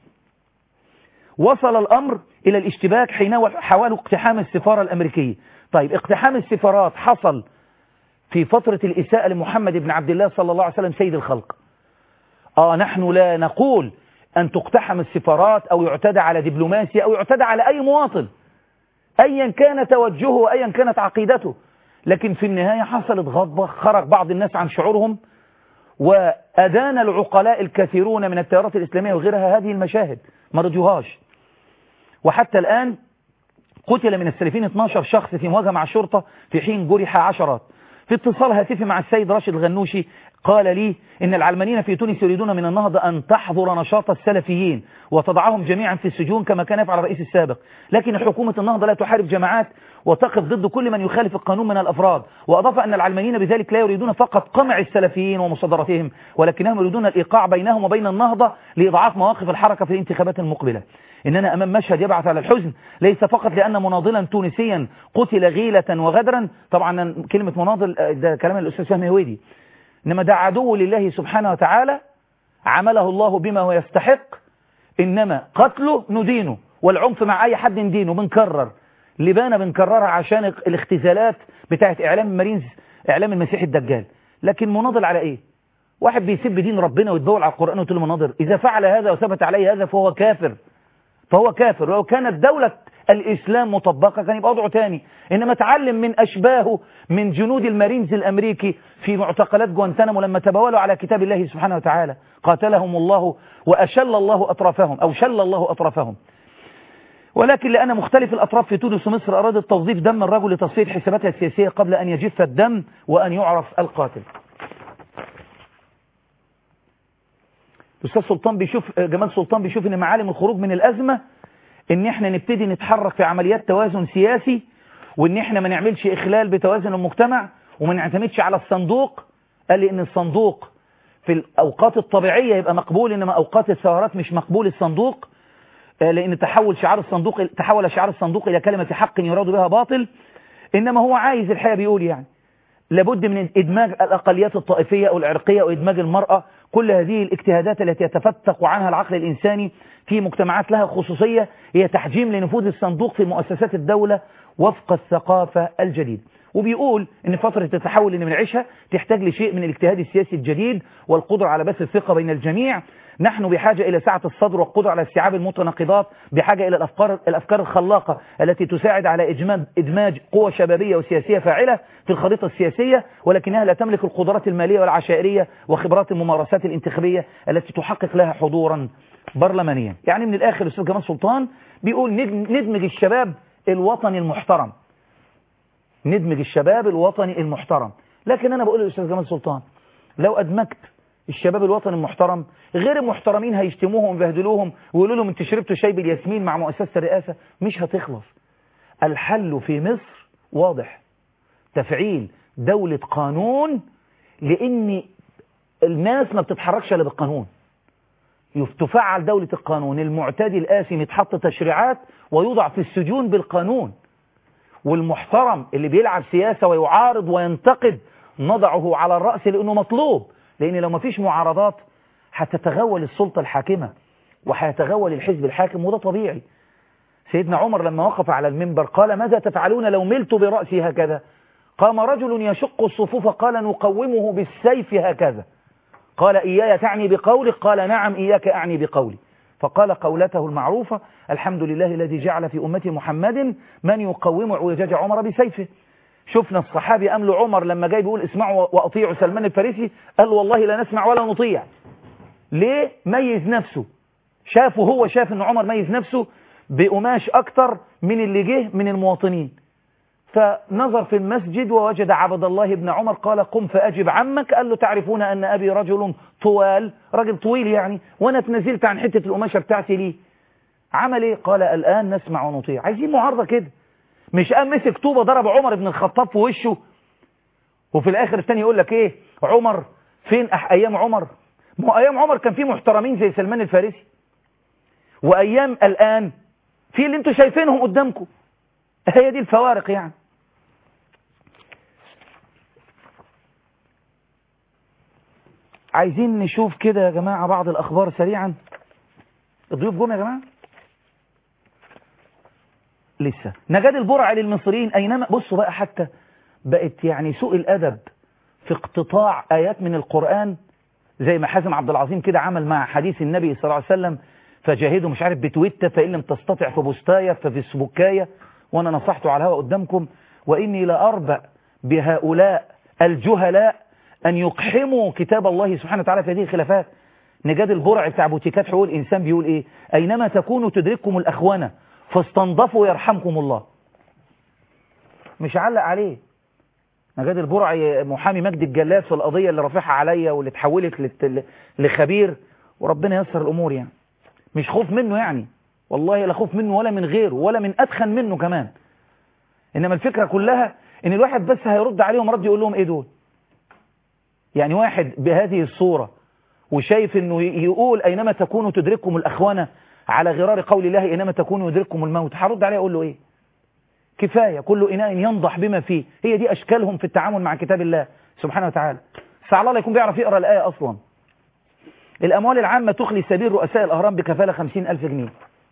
وصل الأمر إلى الاشتباك حين حاولوا اقتحام السفارة الأمريكية طيب اقتحام السفارات حصل في فترة الإساءة لمحمد بن عبد الله صلى الله عليه وسلم سيد الخلق آه نحن لا نقول أن تقتحم السفارات أو يعتدى على دبلوماسي أو يعتدى على أي مواطن أيا كان توجهه وأيا كانت عقيدته لكن في النهاية حصلت غضبة خرج بعض الناس عن شعورهم وأدان العقلاء الكثيرون من التيارات الإسلامية وغيرها هذه المشاهد ما رضيوهاش وحتى الآن قتل من السلفيين 12 شخص في مواجهة مع الشرطة في حين جرح عشرات في اتصال هاتفي مع السيد راشد الغنوشي قال لي إن العلمانيين في تونس يريدون من النهضة أن تحظر نشاط السلفيين وتضعهم جميعا في السجون كما كان يفعل الرئيس السابق لكن حكومة النهضة لا تحارب جماعات وتقف ضد كل من يخالف القانون من الأفراد وأضاف أن العلمانيين بذلك لا يريدون فقط قمع السلفيين ومصادرتهم ولكنهم يريدون الإيقاع بينهم وبين النهضة لإضعاف مواقف الحركة في الانتخابات المقبلة إننا أمام مشهد يبعث على الحزن ليس فقط لأن مناضلا تونسيا قتل غيلة وغدرا طبعا كلمة مناضل ده كلام الأستاذ فهمي هويدي إنما ده عدو لله سبحانه وتعالى عمله الله بما هو يستحق إنما قتله ندينه والعنف مع أي حد ندينه بنكرر لبانة بنكررها عشان الاختزالات بتاعت إعلام المارينز إعلام المسيح الدجال لكن مناضل على إيه واحد بيسب دين ربنا ويتبول على القرآن وتقول مناضل إذا فعل هذا وثبت عليه هذا فهو كافر فهو كافر ولو كانت دولة الإسلام مطبقة كان يبقى وضعه تاني إنما تعلم من أشباهه من جنود المارينز الأمريكي في معتقلات جوانتانامو لما تبولوا على كتاب الله سبحانه وتعالى قاتلهم الله وأشل الله أطرافهم أو شل الله أطرافهم ولكن لأن مختلف الأطراف في تونس ومصر أرادت توظيف دم الرجل لتصفية حساباتها السياسية قبل أن يجف الدم وأن يعرف القاتل الأستاذ سلطان بيشوف جمال سلطان بيشوف إن معالم الخروج من الأزمة إن إحنا نبتدي نتحرك في عمليات توازن سياسي وإن إحنا ما نعملش إخلال بتوازن المجتمع وما نعتمدش على الصندوق قال لي إن الصندوق في الأوقات الطبيعية يبقى مقبول إنما أوقات الثورات مش مقبول الصندوق لأن تحول شعار الصندوق تحول شعار الصندوق إلى كلمة حق يراد بها باطل إنما هو عايز الحقيقة بيقول يعني لابد من إدماج الأقليات الطائفية أو العرقية أو إدماج المرأة كل هذه الاجتهادات التي يتفتق عنها العقل الإنساني في مجتمعات لها خصوصية هي تحجيم لنفوذ الصندوق في مؤسسات الدولة وفق الثقافة الجديد وبيقول ان فترة التحول اللي بنعيشها تحتاج لشيء من الاجتهاد السياسي الجديد والقدرة على بث الثقة بين الجميع نحن بحاجة إلى سعة الصدر والقدرة على استيعاب المتناقضات بحاجة إلى الأفكار, الأفكار الخلاقة التي تساعد على إجماج, إدماج قوة شبابية وسياسية فاعلة في الخريطة السياسية ولكنها لا تملك القدرات المالية والعشائرية وخبرات الممارسات الانتخابية التي تحقق لها حضورا برلمانيا يعني من الآخر الأستاذ جمال سلطان بيقول ندمج الشباب الوطني المحترم ندمج الشباب الوطني المحترم لكن أنا بقول للأستاذ جمال سلطان لو أدمجت الشباب الوطني المحترم غير المحترمين هيشتموهم ويبهدلوهم ويقولوا لهم انت شربتوا شاي بالياسمين مع مؤسسة الرئاسة مش هتخلص الحل في مصر واضح تفعيل دولة قانون لان الناس ما بتتحركش الا بالقانون تفعل دولة القانون المعتدي الآثم يتحط تشريعات ويوضع في السجون بالقانون والمحترم اللي بيلعب سياسة ويعارض وينتقد نضعه على الرأس لأنه مطلوب لأن لو ما فيش معارضات هتتغول السلطة الحاكمة وهيتغول الحزب الحاكم وده طبيعي سيدنا عمر لما وقف على المنبر قال ماذا تفعلون لو ملت برأسي هكذا قام رجل يشق الصفوف قال نقومه بالسيف هكذا قال إياي تعني بقولك قال نعم إياك أعني بقولي فقال قولته المعروفة الحمد لله الذي جعل في أمة محمد من يقوم اعوجاج عمر بسيفه شفنا الصحابي أمل عمر لما جاي بيقول اسمعوا وأطيعوا سلمان الفارسي قال والله لا نسمع ولا نطيع ليه ميز نفسه شافه هو شاف ان عمر ميز نفسه بقماش أكتر من اللي جه من المواطنين فنظر في المسجد ووجد عبد الله بن عمر قال قم فأجب عمك قال له تعرفون أن أبي رجل طوال رجل طويل يعني وأنا اتنزلت عن حتة القماشة بتاعتي ليه عمل ايه قال الآن نسمع ونطيع عايزين معارضة كده مش قام مسك طوبة ضرب عمر بن الخطاب في وشه وفي الآخر الثاني يقول لك ايه عمر فين أح أيام عمر ما هو أيام عمر كان في محترمين زي سلمان الفارسي وأيام الآن في اللي انتوا شايفينهم قدامكم هي دي الفوارق يعني عايزين نشوف كده يا جماعة بعض الأخبار سريعا الضيوف جم يا جماعة لسه نجاد البرع للمصريين أينما بصوا بقى حتى بقت يعني سوء الأدب في اقتطاع آيات من القرآن زي ما حازم عبد العظيم كده عمل مع حديث النبي صلى الله عليه وسلم فجاهدوا مش عارف بتويتة فإن لم تستطع فبوستاية ففيسبوكاية وأنا نصحته على الهواء قدامكم وإني لأربأ بهؤلاء الجهلاء أن يقحموا كتاب الله سبحانه وتعالى في هذه الخلافات نجاد البرع بتاع بوتيكات حقوق الإنسان بيقول إيه أينما تكونوا تدرككم الأخوانة فاستنضفوا يرحمكم الله مش علق عليه نجاد البرع محامي مجد الجلاد في القضية اللي رافعها عليا واللي اتحولت لخبير وربنا يسر الأمور يعني مش خوف منه يعني والله لا خوف منه ولا من غيره ولا من أدخن منه كمان إنما الفكرة كلها إن الواحد بس هيرد عليهم رد يقول لهم إيه دول يعني واحد بهذه الصورة وشايف انه يقول اينما تكونوا تدرككم الاخوانة على غرار قول الله اينما تكونوا يدرككم الموت هرد عليه اقول له ايه كفاية كل اناء ينضح بما فيه هي دي اشكالهم في التعامل مع كتاب الله سبحانه وتعالى سعى الله يكون بيعرف يقرأ الآية اصلا الاموال العامة تخلي سبيل رؤساء الاهرام بكفالة خمسين الف جنيه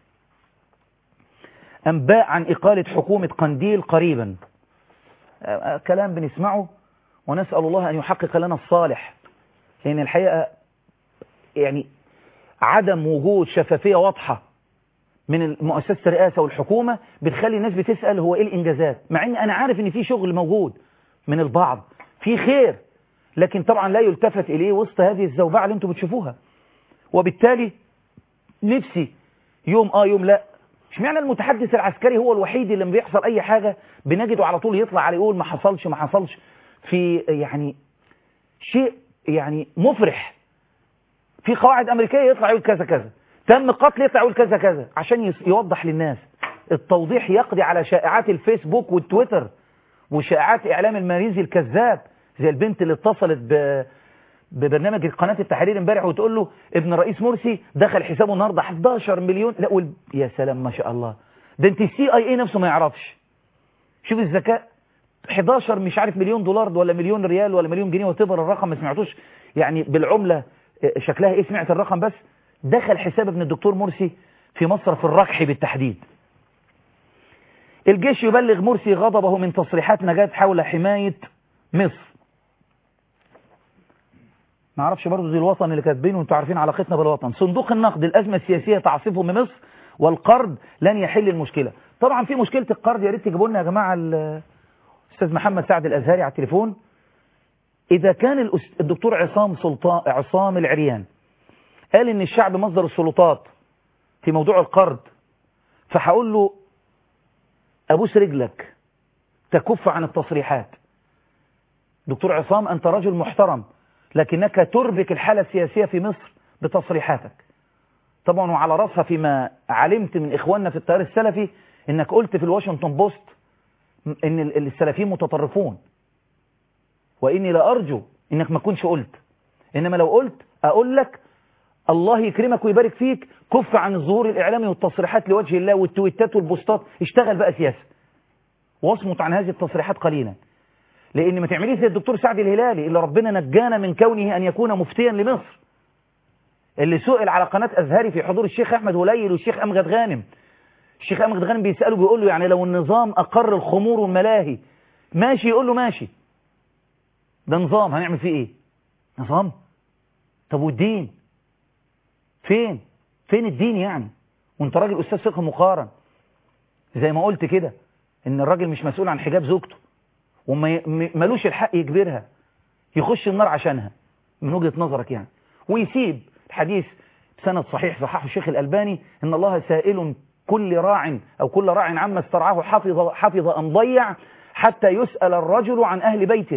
انباء عن اقالة حكومة قنديل قريبا كلام بنسمعه ونسأل الله أن يحقق لنا الصالح لأن الحقيقة يعني عدم وجود شفافية واضحة من مؤسسة الرئاسة والحكومة بتخلي الناس بتسأل هو إيه الإنجازات مع أن أنا عارف أن في شغل موجود من البعض في خير لكن طبعا لا يلتفت إليه وسط هذه الزوبعة اللي انتم بتشوفوها وبالتالي نفسي يوم آه يوم لا مش معنى المتحدث العسكري هو الوحيد اللي لما بيحصل أي حاجة بنجده على طول يطلع عليه يقول ما حصلش ما حصلش في يعني شيء يعني مفرح في قواعد أمريكية يطلع يقول كذا كذا تم قتل يطلع يقول كذا كذا عشان يوضح للناس التوضيح يقضي على شائعات الفيسبوك والتويتر وشائعات إعلام الماريزي الكذاب زي البنت اللي اتصلت ب ببرنامج قناة التحرير امبارح وتقول له ابن الرئيس مرسي دخل حسابه النهارده 11 مليون لا وال... يا سلام ما شاء الله ده انت السي اي اي نفسه ما يعرفش شوف الذكاء 11 مش عارف مليون دولار ولا مليون ريال ولا مليون جنيه وتبر الرقم ما سمعتوش يعني بالعملة شكلها ايه سمعت الرقم بس دخل حساب ابن الدكتور مرسي في مصرف الركح بالتحديد الجيش يبلغ مرسي غضبه من تصريحات نجاة حول حماية مصر ما اعرفش برضه زي الوطن اللي كاتبينه وانتوا عارفين علاقتنا بالوطن صندوق النقد الأزمة السياسية تعصفه بمصر والقرض لن يحل المشكلة طبعا في مشكلة القرض يا ريت تجيبوا لنا يا جماعة الأستاذ محمد سعد الأزهري على التليفون إذا كان الدكتور عصام سلطان عصام العريان قال إن الشعب مصدر السلطات في موضوع القرض فهقول له أبوس رجلك تكف عن التصريحات دكتور عصام أنت رجل محترم لكنك تربك الحالة السياسية في مصر بتصريحاتك طبعا وعلى رأسها فيما علمت من إخواننا في التيار السلفي إنك قلت في الواشنطن بوست إن السلفيين متطرفون وإني لا أرجو إنك ما تكونش قلت إنما لو قلت أقول لك الله يكرمك ويبارك فيك كف عن الظهور الإعلامي والتصريحات لوجه الله والتويتات والبوستات اشتغل بقى سياسة واصمت عن هذه التصريحات قليلا لأن ما تعمليش زي الدكتور سعد الهلالي اللي ربنا نجانا من كونه أن يكون مفتيا لمصر اللي سئل على قناة أزهري في حضور الشيخ أحمد هليل والشيخ أمجد غانم الشيخ أمجد غانم بيسأله بيقول له يعني لو النظام أقر الخمور والملاهي ماشي يقول له ماشي ده نظام هنعمل فيه ايه نظام طب والدين فين فين الدين يعني وانت راجل استاذ فقه مقارن زي ما قلت كده ان الراجل مش مسؤول عن حجاب زوجته وملوش الحق يجبرها يخش النار عشانها من وجهة نظرك يعني ويسيب الحديث سند صحيح صححه الشيخ الألباني ان الله سائل كل راع او كل راع عما استرعاه حفظ, حفظ ام ضيع حتى يسأل الرجل عن اهل بيته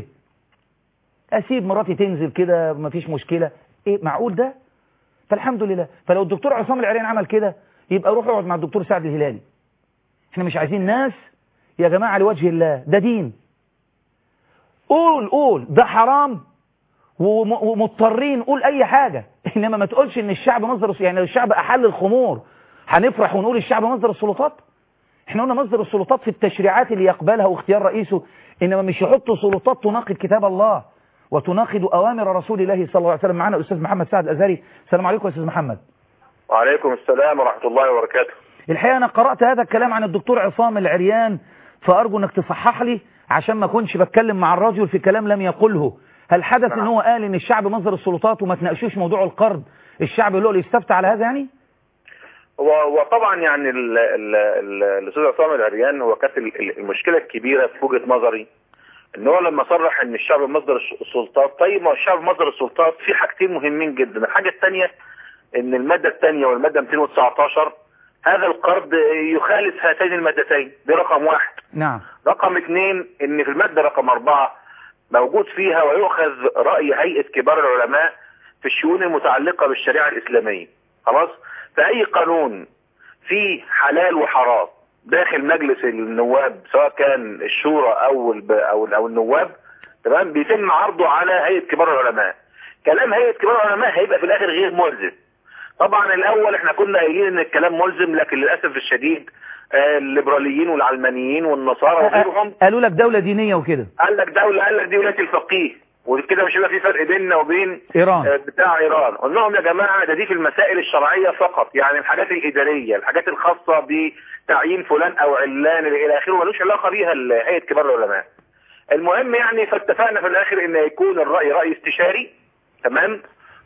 اسيب مراتي تنزل كده مفيش مشكلة ايه معقول ده فالحمد لله فلو الدكتور عصام العريان عمل كده يبقى روح اقعد مع الدكتور سعد الهلالي احنا مش عايزين ناس يا جماعة لوجه الله ده دين قول قول ده حرام ومضطرين قول اي حاجة انما ما تقولش ان الشعب مصدر يعني لو الشعب احل الخمور هنفرح ونقول الشعب مصدر السلطات احنا قلنا مصدر السلطات في التشريعات اللي يقبلها واختيار رئيسه انما مش يحطوا سلطات تناقض كتاب الله وتناقض أوامر رسول الله صلى الله عليه وسلم معنا الأستاذ محمد سعد الأزهري السلام عليكم يا أستاذ محمد وعليكم السلام ورحمة الله وبركاته الحقيقة أنا قرأت هذا الكلام عن الدكتور عصام العريان فأرجو أنك تصحح لي عشان ما كنش بتكلم مع الرجل في كلام لم يقله هل حدث نعم. ان هو قال ان الشعب مصدر السلطات وما تناقشوش موضوع القرض الشعب اللي هو اللي يستفتى على هذا يعني و- وطبعا يعني ال- ال- ال- الاستاذ عصام العريان هو كانت ال- ال- المشكله الكبيره في وجهه نظري ان هو لما صرح ان الشعب مصدر الش- السلطات طيب ما هو الشعب مصدر السلطات في حاجتين مهمين جدا الحاجه الثانيه ان الماده الثانيه والماده 219 هذا القرض يخالف هاتين المادتين دي رقم واحد نعم رقم اثنين ان في المادة رقم اربعة موجود فيها ويؤخذ رأي هيئة كبار العلماء في الشؤون المتعلقة بالشريعة الإسلامية خلاص فأي قانون فيه حلال وحرام داخل مجلس النواب سواء كان الشورى أو الب... أو أو النواب تمام بيتم عرضه على هيئة كبار العلماء كلام هيئة كبار العلماء هيبقى في الآخر غير ملزم طبعا الاول احنا كنا قايلين ان الكلام ملزم لكن للاسف الشديد آه، الليبراليين والعلمانيين والنصارى وغيرهم قالوا لك دولة دينية وكده قال لك دوله قال لك دي ولايه الفقيه وكده مش هيبقى في فرق بيننا وبين إيران. آه، بتاع ايران قلنا لهم يا جماعه ده دي في المسائل الشرعيه فقط يعني الحاجات الاداريه الحاجات الخاصه بتعيين فلان او علان الى اخره ملوش علاقه بيها هيئه كبار العلماء المهم يعني فاتفقنا في الاخر ان يكون الراي راي استشاري تمام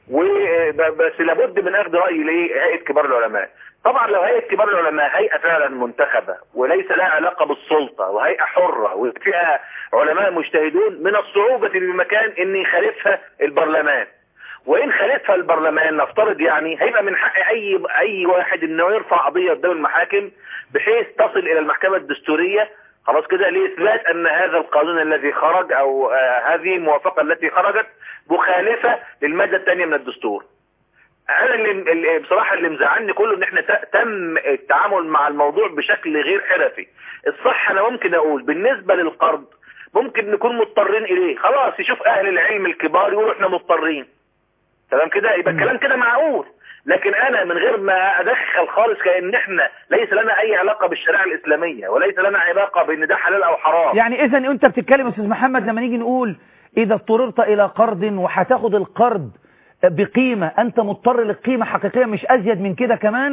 وبس لابد من اخذ راي لايه هيئه كبار العلماء طبعا لو هيئه كبار العلماء هيئه فعلا منتخبه وليس لها علاقه بالسلطه وهيئه حره وفيها علماء مجتهدون من الصعوبه بمكان ان يخالفها البرلمان وان خالفها البرلمان نفترض يعني هيبقى من حق اي اي واحد انه يرفع قضيه قدام المحاكم بحيث تصل الى المحكمه الدستوريه خلاص كده لاثبات ان هذا القانون الذي خرج او آه هذه الموافقه التي خرجت مخالفه للماده الثانيه من الدستور. انا اللي اللي- بصراحه اللي مزعلني كله ان احنا ت- تم التعامل مع الموضوع بشكل غير حرفي. الصح انا ممكن اقول بالنسبه للقرض ممكن نكون مضطرين اليه، خلاص يشوف اهل العلم الكبار يقولوا احنا مضطرين. تمام كده يبقى الكلام كده معقول لكن انا من غير ما ادخل خالص كان احنا ليس لنا اي علاقه بالشريعه الاسلاميه وليس لنا علاقه بان ده حلال او حرام يعني اذا انت بتتكلم يا استاذ محمد لما نيجي نقول اذا اضطررت الى قرض وهتاخد القرض بقيمة انت مضطر للقيمة حقيقية مش ازيد من كده كمان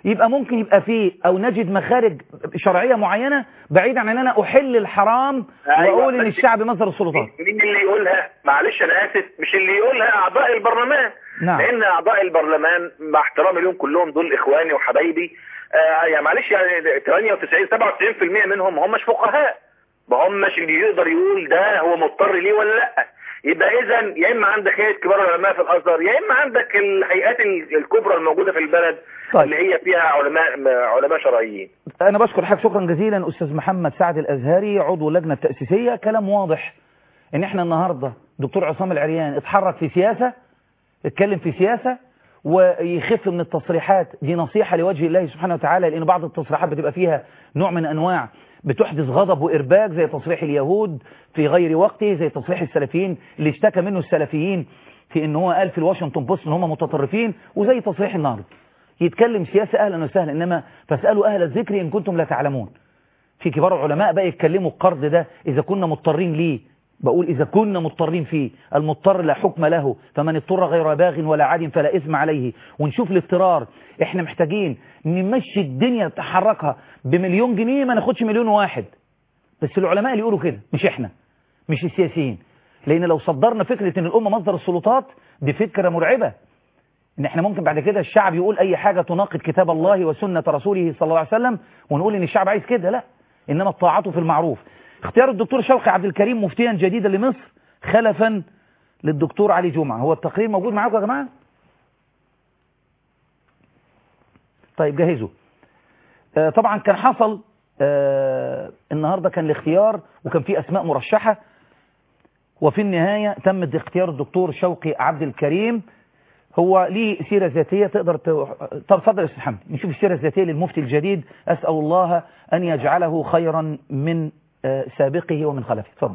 يبقى ممكن يبقى فيه او نجد مخارج شرعيه معينه بعيدا عن ان انا احل الحرام أيوة، واقول ان بس- الشعب مصدر السلطات مين اللي يقولها معلش انا اسف مش اللي يقولها اعضاء البرلمان نعم. لان اعضاء البرلمان مع احترامي لهم كلهم دول اخواني وحبايبي آه يعني معلش يعني 98 97% منهم هم مش فقهاء ما همش اللي يقدر يقول ده هو مضطر ليه ولا لا يبقى اذا يا اما عندك هيئه كبار العلماء في الازهر يا اما عندك الهيئات الكبرى الموجوده في البلد طيب. اللي هي فيها علماء علماء شرعيين انا بشكر حضرتك شكرا جزيلا استاذ محمد سعد الازهري عضو اللجنه التاسيسيه كلام واضح ان احنا النهارده دكتور عصام العريان اتحرك في سياسه اتكلم في سياسه ويخف من التصريحات دي نصيحه لوجه الله سبحانه وتعالى لان بعض التصريحات بتبقى فيها نوع من انواع بتحدث غضب وارباك زي تصريح اليهود في غير وقته زي تصريح السلفيين اللي اشتكى منه السلفيين في ان هو قال في الواشنطن بوست ان هم متطرفين وزي تصريح النهارده يتكلم سياسه اهلا وسهلا انما فاسالوا اهل الذكر ان كنتم لا تعلمون في كبار العلماء بقى يتكلموا القرض ده إذا كنا مضطرين ليه بقول إذا كنا مضطرين فيه المضطر لا حكم له فمن اضطر غير باغ ولا عاد فلا إثم عليه ونشوف الاضطرار احنا محتاجين نمشي الدنيا تحركها بمليون جنيه ما ناخدش مليون واحد بس العلماء اللي يقولوا كده مش احنا مش السياسيين لأن لو صدرنا فكرة ان الأمة مصدر السلطات دي فكرة مرعبة ان احنا ممكن بعد كده الشعب يقول اي حاجة تناقض كتاب الله وسنة رسوله صلى الله عليه وسلم ونقول ان الشعب عايز كده لا انما الطاعة في المعروف اختيار الدكتور شوقي عبد الكريم مفتيا جديدا لمصر خلفا للدكتور علي جمعة هو التقرير موجود معاكم يا جماعة طيب جهزوا آه طبعا كان حصل آه النهاردة كان الاختيار وكان في اسماء مرشحة وفي النهاية تم اختيار الدكتور شوقي عبد الكريم هو ليه سيرة ذاتية تقدر ت... طب اتفضل يا استاذ حمدي نشوف السيرة الذاتية للمفتي الجديد أسأل الله أن يجعله خيرا من آه، سابقه ومن خلفه اتفضل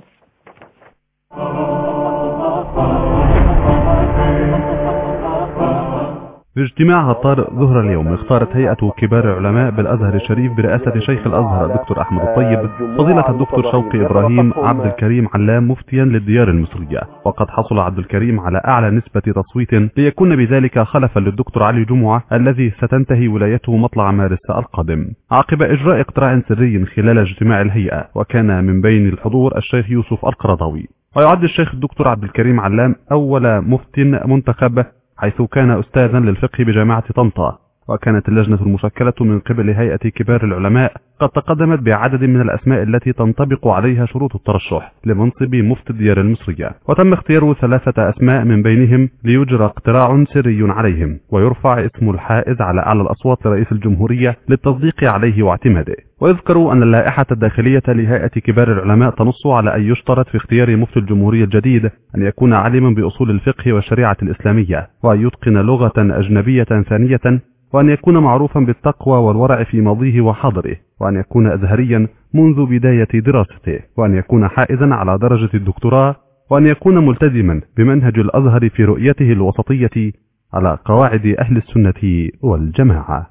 في اجتماعها الطارئ ظهر اليوم اختارت هيئة كبار العلماء بالأزهر الشريف برئاسة شيخ الأزهر الدكتور أحمد الطيب فضيلة الدكتور شوقي إبراهيم عبد الكريم علام مفتيا للديار المصرية وقد حصل عبد الكريم على أعلى نسبة تصويت ليكون بذلك خلفا للدكتور علي جمعة الذي ستنتهي ولايته مطلع مارس القادم عقب إجراء اقتراع سري خلال اجتماع الهيئة وكان من بين الحضور الشيخ يوسف القرضاوي ويعد الشيخ الدكتور عبد الكريم علام أول مفت منتخب حيث كان أستاذا للفقه بجامعة طنطا وكانت اللجنة المشكلة من قبل هيئة كبار العلماء قد تقدمت بعدد من الأسماء التي تنطبق عليها شروط الترشح لمنصب مفتي الديار المصرية وتم اختيار ثلاثة أسماء من بينهم ليجرى اقتراع سري عليهم ويرفع اسم الحائز على أعلى الأصوات لرئيس الجمهورية للتصديق عليه واعتماده ويذكر أن اللائحة الداخلية لهيئة كبار العلماء تنص على أن يشترط في اختيار مفتي الجمهورية الجديد أن يكون عالما بأصول الفقه والشريعة الإسلامية وأن يتقن لغة أجنبية ثانية وأن يكون معروفا بالتقوى والورع في ماضيه وحاضره وأن يكون أزهريا منذ بداية دراسته وأن يكون حائزا على درجة الدكتوراه وأن يكون ملتزما بمنهج الأزهر في رؤيته الوسطية على قواعد أهل السنة والجماعة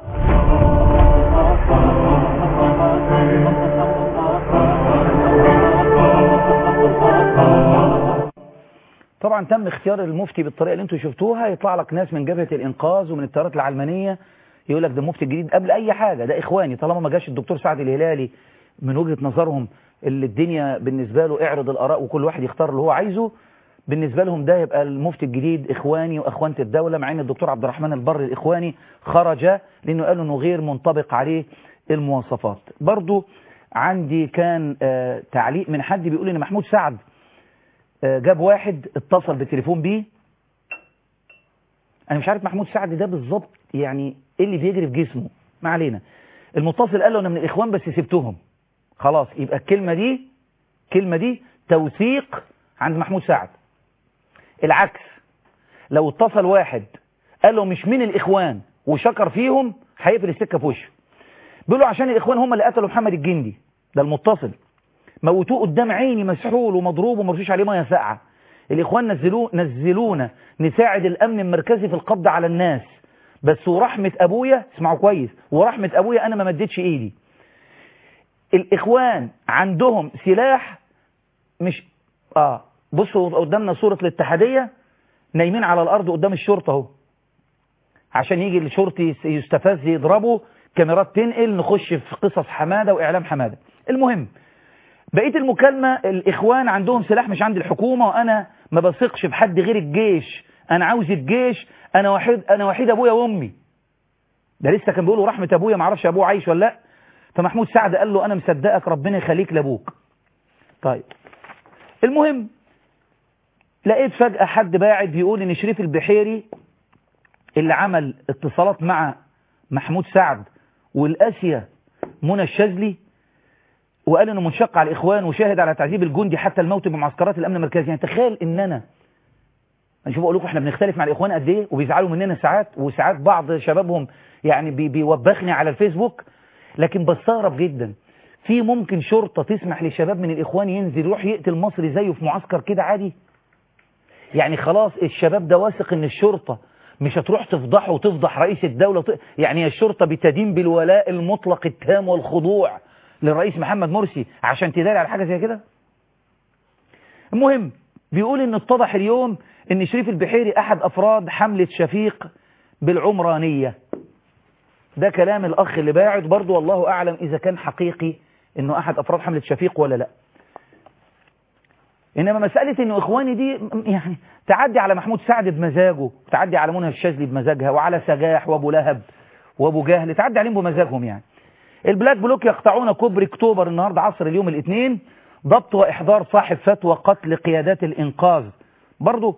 طبعا تم اختيار المفتي بالطريقة اللي انتم شفتوها يطلع لك ناس من جبهة الإنقاذ ومن التيارات العلمانية يقول لك ده المفتي الجديد قبل أي حاجة ده إخواني طالما ما جاش الدكتور سعد الهلالي من وجهة نظرهم اللي الدنيا بالنسبة له اعرض الآراء وكل واحد يختار اللي هو عايزه بالنسبة لهم ده يبقى المفتي الجديد إخواني وأخوانة الدولة مع أن الدكتور عبد الرحمن البر الإخواني خرج لأنه قالوا أنه غير منطبق عليه المواصفات برضو عندي كان آه تعليق من حد بيقول ان محمود سعد آه جاب واحد اتصل بالتليفون بيه انا مش عارف محمود سعد ده بالظبط يعني ايه اللي بيجري في جسمه ما علينا المتصل قال له انا من الاخوان بس سبتهم خلاص يبقى الكلمة دي الكلمة دي توثيق عند محمود سعد العكس لو اتصل واحد قال له مش من الاخوان وشكر فيهم هيقفل السكة في وشه بيقولوا عشان الاخوان هم اللي قتلوا محمد الجندي ده المتصل موتوه قدام عيني مسحول ومضروب ومرشوش عليه ميه ساقعه الاخوان نزلوه نزلونا نساعد الامن المركزي في القبض على الناس بس ورحمه ابويا اسمعوا كويس ورحمه ابويا انا ما مديتش ايدي الاخوان عندهم سلاح مش اه بصوا قدامنا صوره الاتحاديه نايمين على الارض قدام الشرطه اهو عشان يجي الشرطي يستفز يضربه كاميرات تنقل نخش في قصص حمادة وإعلام حمادة المهم بقية المكالمة الإخوان عندهم سلاح مش عند الحكومة وأنا ما بثقش في حد غير الجيش أنا عاوز الجيش أنا وحيد أنا وحيد أبويا وأمي ده لسه كان بيقولوا رحمة أبويا معرفش أبوه عايش ولا لأ فمحمود سعد قال له أنا مصدقك ربنا يخليك لأبوك طيب المهم لقيت فجأة حد باعت بيقول إن شريف البحيري اللي عمل اتصالات مع محمود سعد والآسية منى الشاذلي وقال انه منشق على الاخوان وشاهد على تعذيب الجندي حتى الموت بمعسكرات الامن المركزي يعني تخيل ان انا شوف اقول لكم احنا بنختلف مع الاخوان قد ايه وبيزعلوا مننا ساعات وساعات بعض شبابهم يعني بي بيوبخني على الفيسبوك لكن بستغرب جدا في ممكن شرطة تسمح لشباب من الاخوان ينزل يروح يقتل مصري زيه في معسكر كده عادي يعني خلاص الشباب ده واثق ان الشرطة مش هتروح تفضحه وتفضح رئيس الدولة يعني الشرطة بتدين بالولاء المطلق التام والخضوع للرئيس محمد مرسي عشان تداري على حاجة زي كده المهم بيقول ان اتضح اليوم ان شريف البحيري احد افراد حملة شفيق بالعمرانية ده كلام الاخ اللي باعت برضو والله اعلم اذا كان حقيقي انه احد افراد حملة شفيق ولا لا انما مسألة انه اخواني دي يعني تعدي على محمود سعد بمزاجه تعدي على منى الشاذلي بمزاجها وعلى سجاح وابو لهب وابو جهل تعدي عليهم بمزاجهم يعني البلاك بلوك يقطعون كوبري اكتوبر النهاردة عصر اليوم الاثنين ضبط واحضار صاحب فتوى قتل قيادات الانقاذ برضو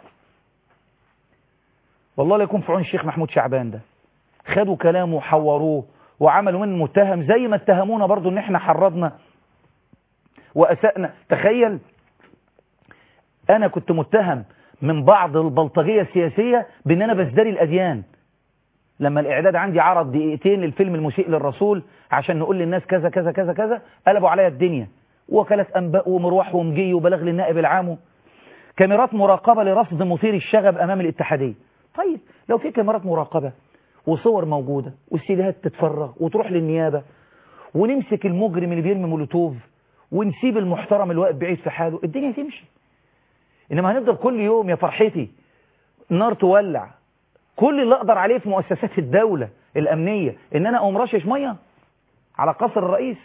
والله لا يكون في عون الشيخ محمود شعبان ده خدوا كلامه وحوروه وعملوا منه متهم زي ما اتهمونا برضو ان احنا حرضنا واسأنا تخيل انا كنت متهم من بعض البلطجية السياسية بان انا بزدري الاديان لما الاعداد عندي عرض دقيقتين للفيلم المسيء للرسول عشان نقول للناس كذا كذا كذا كذا قلبوا عليا الدنيا وكالة انباء ومروح ومجي وبلاغ للنائب العام كاميرات مراقبة لرصد مثير الشغب امام الاتحادية طيب لو في كاميرات مراقبة وصور موجودة والسيديهات تتفرغ وتروح للنيابة ونمسك المجرم اللي بيرمي مولوتوف ونسيب المحترم اللي واقف بعيد في حاله الدنيا تمشي انما هنفضل كل يوم يا فرحتي النار تولع كل اللي اقدر عليه في مؤسسات الدولة الامنية ان انا اقوم رشش مية على قصر الرئيس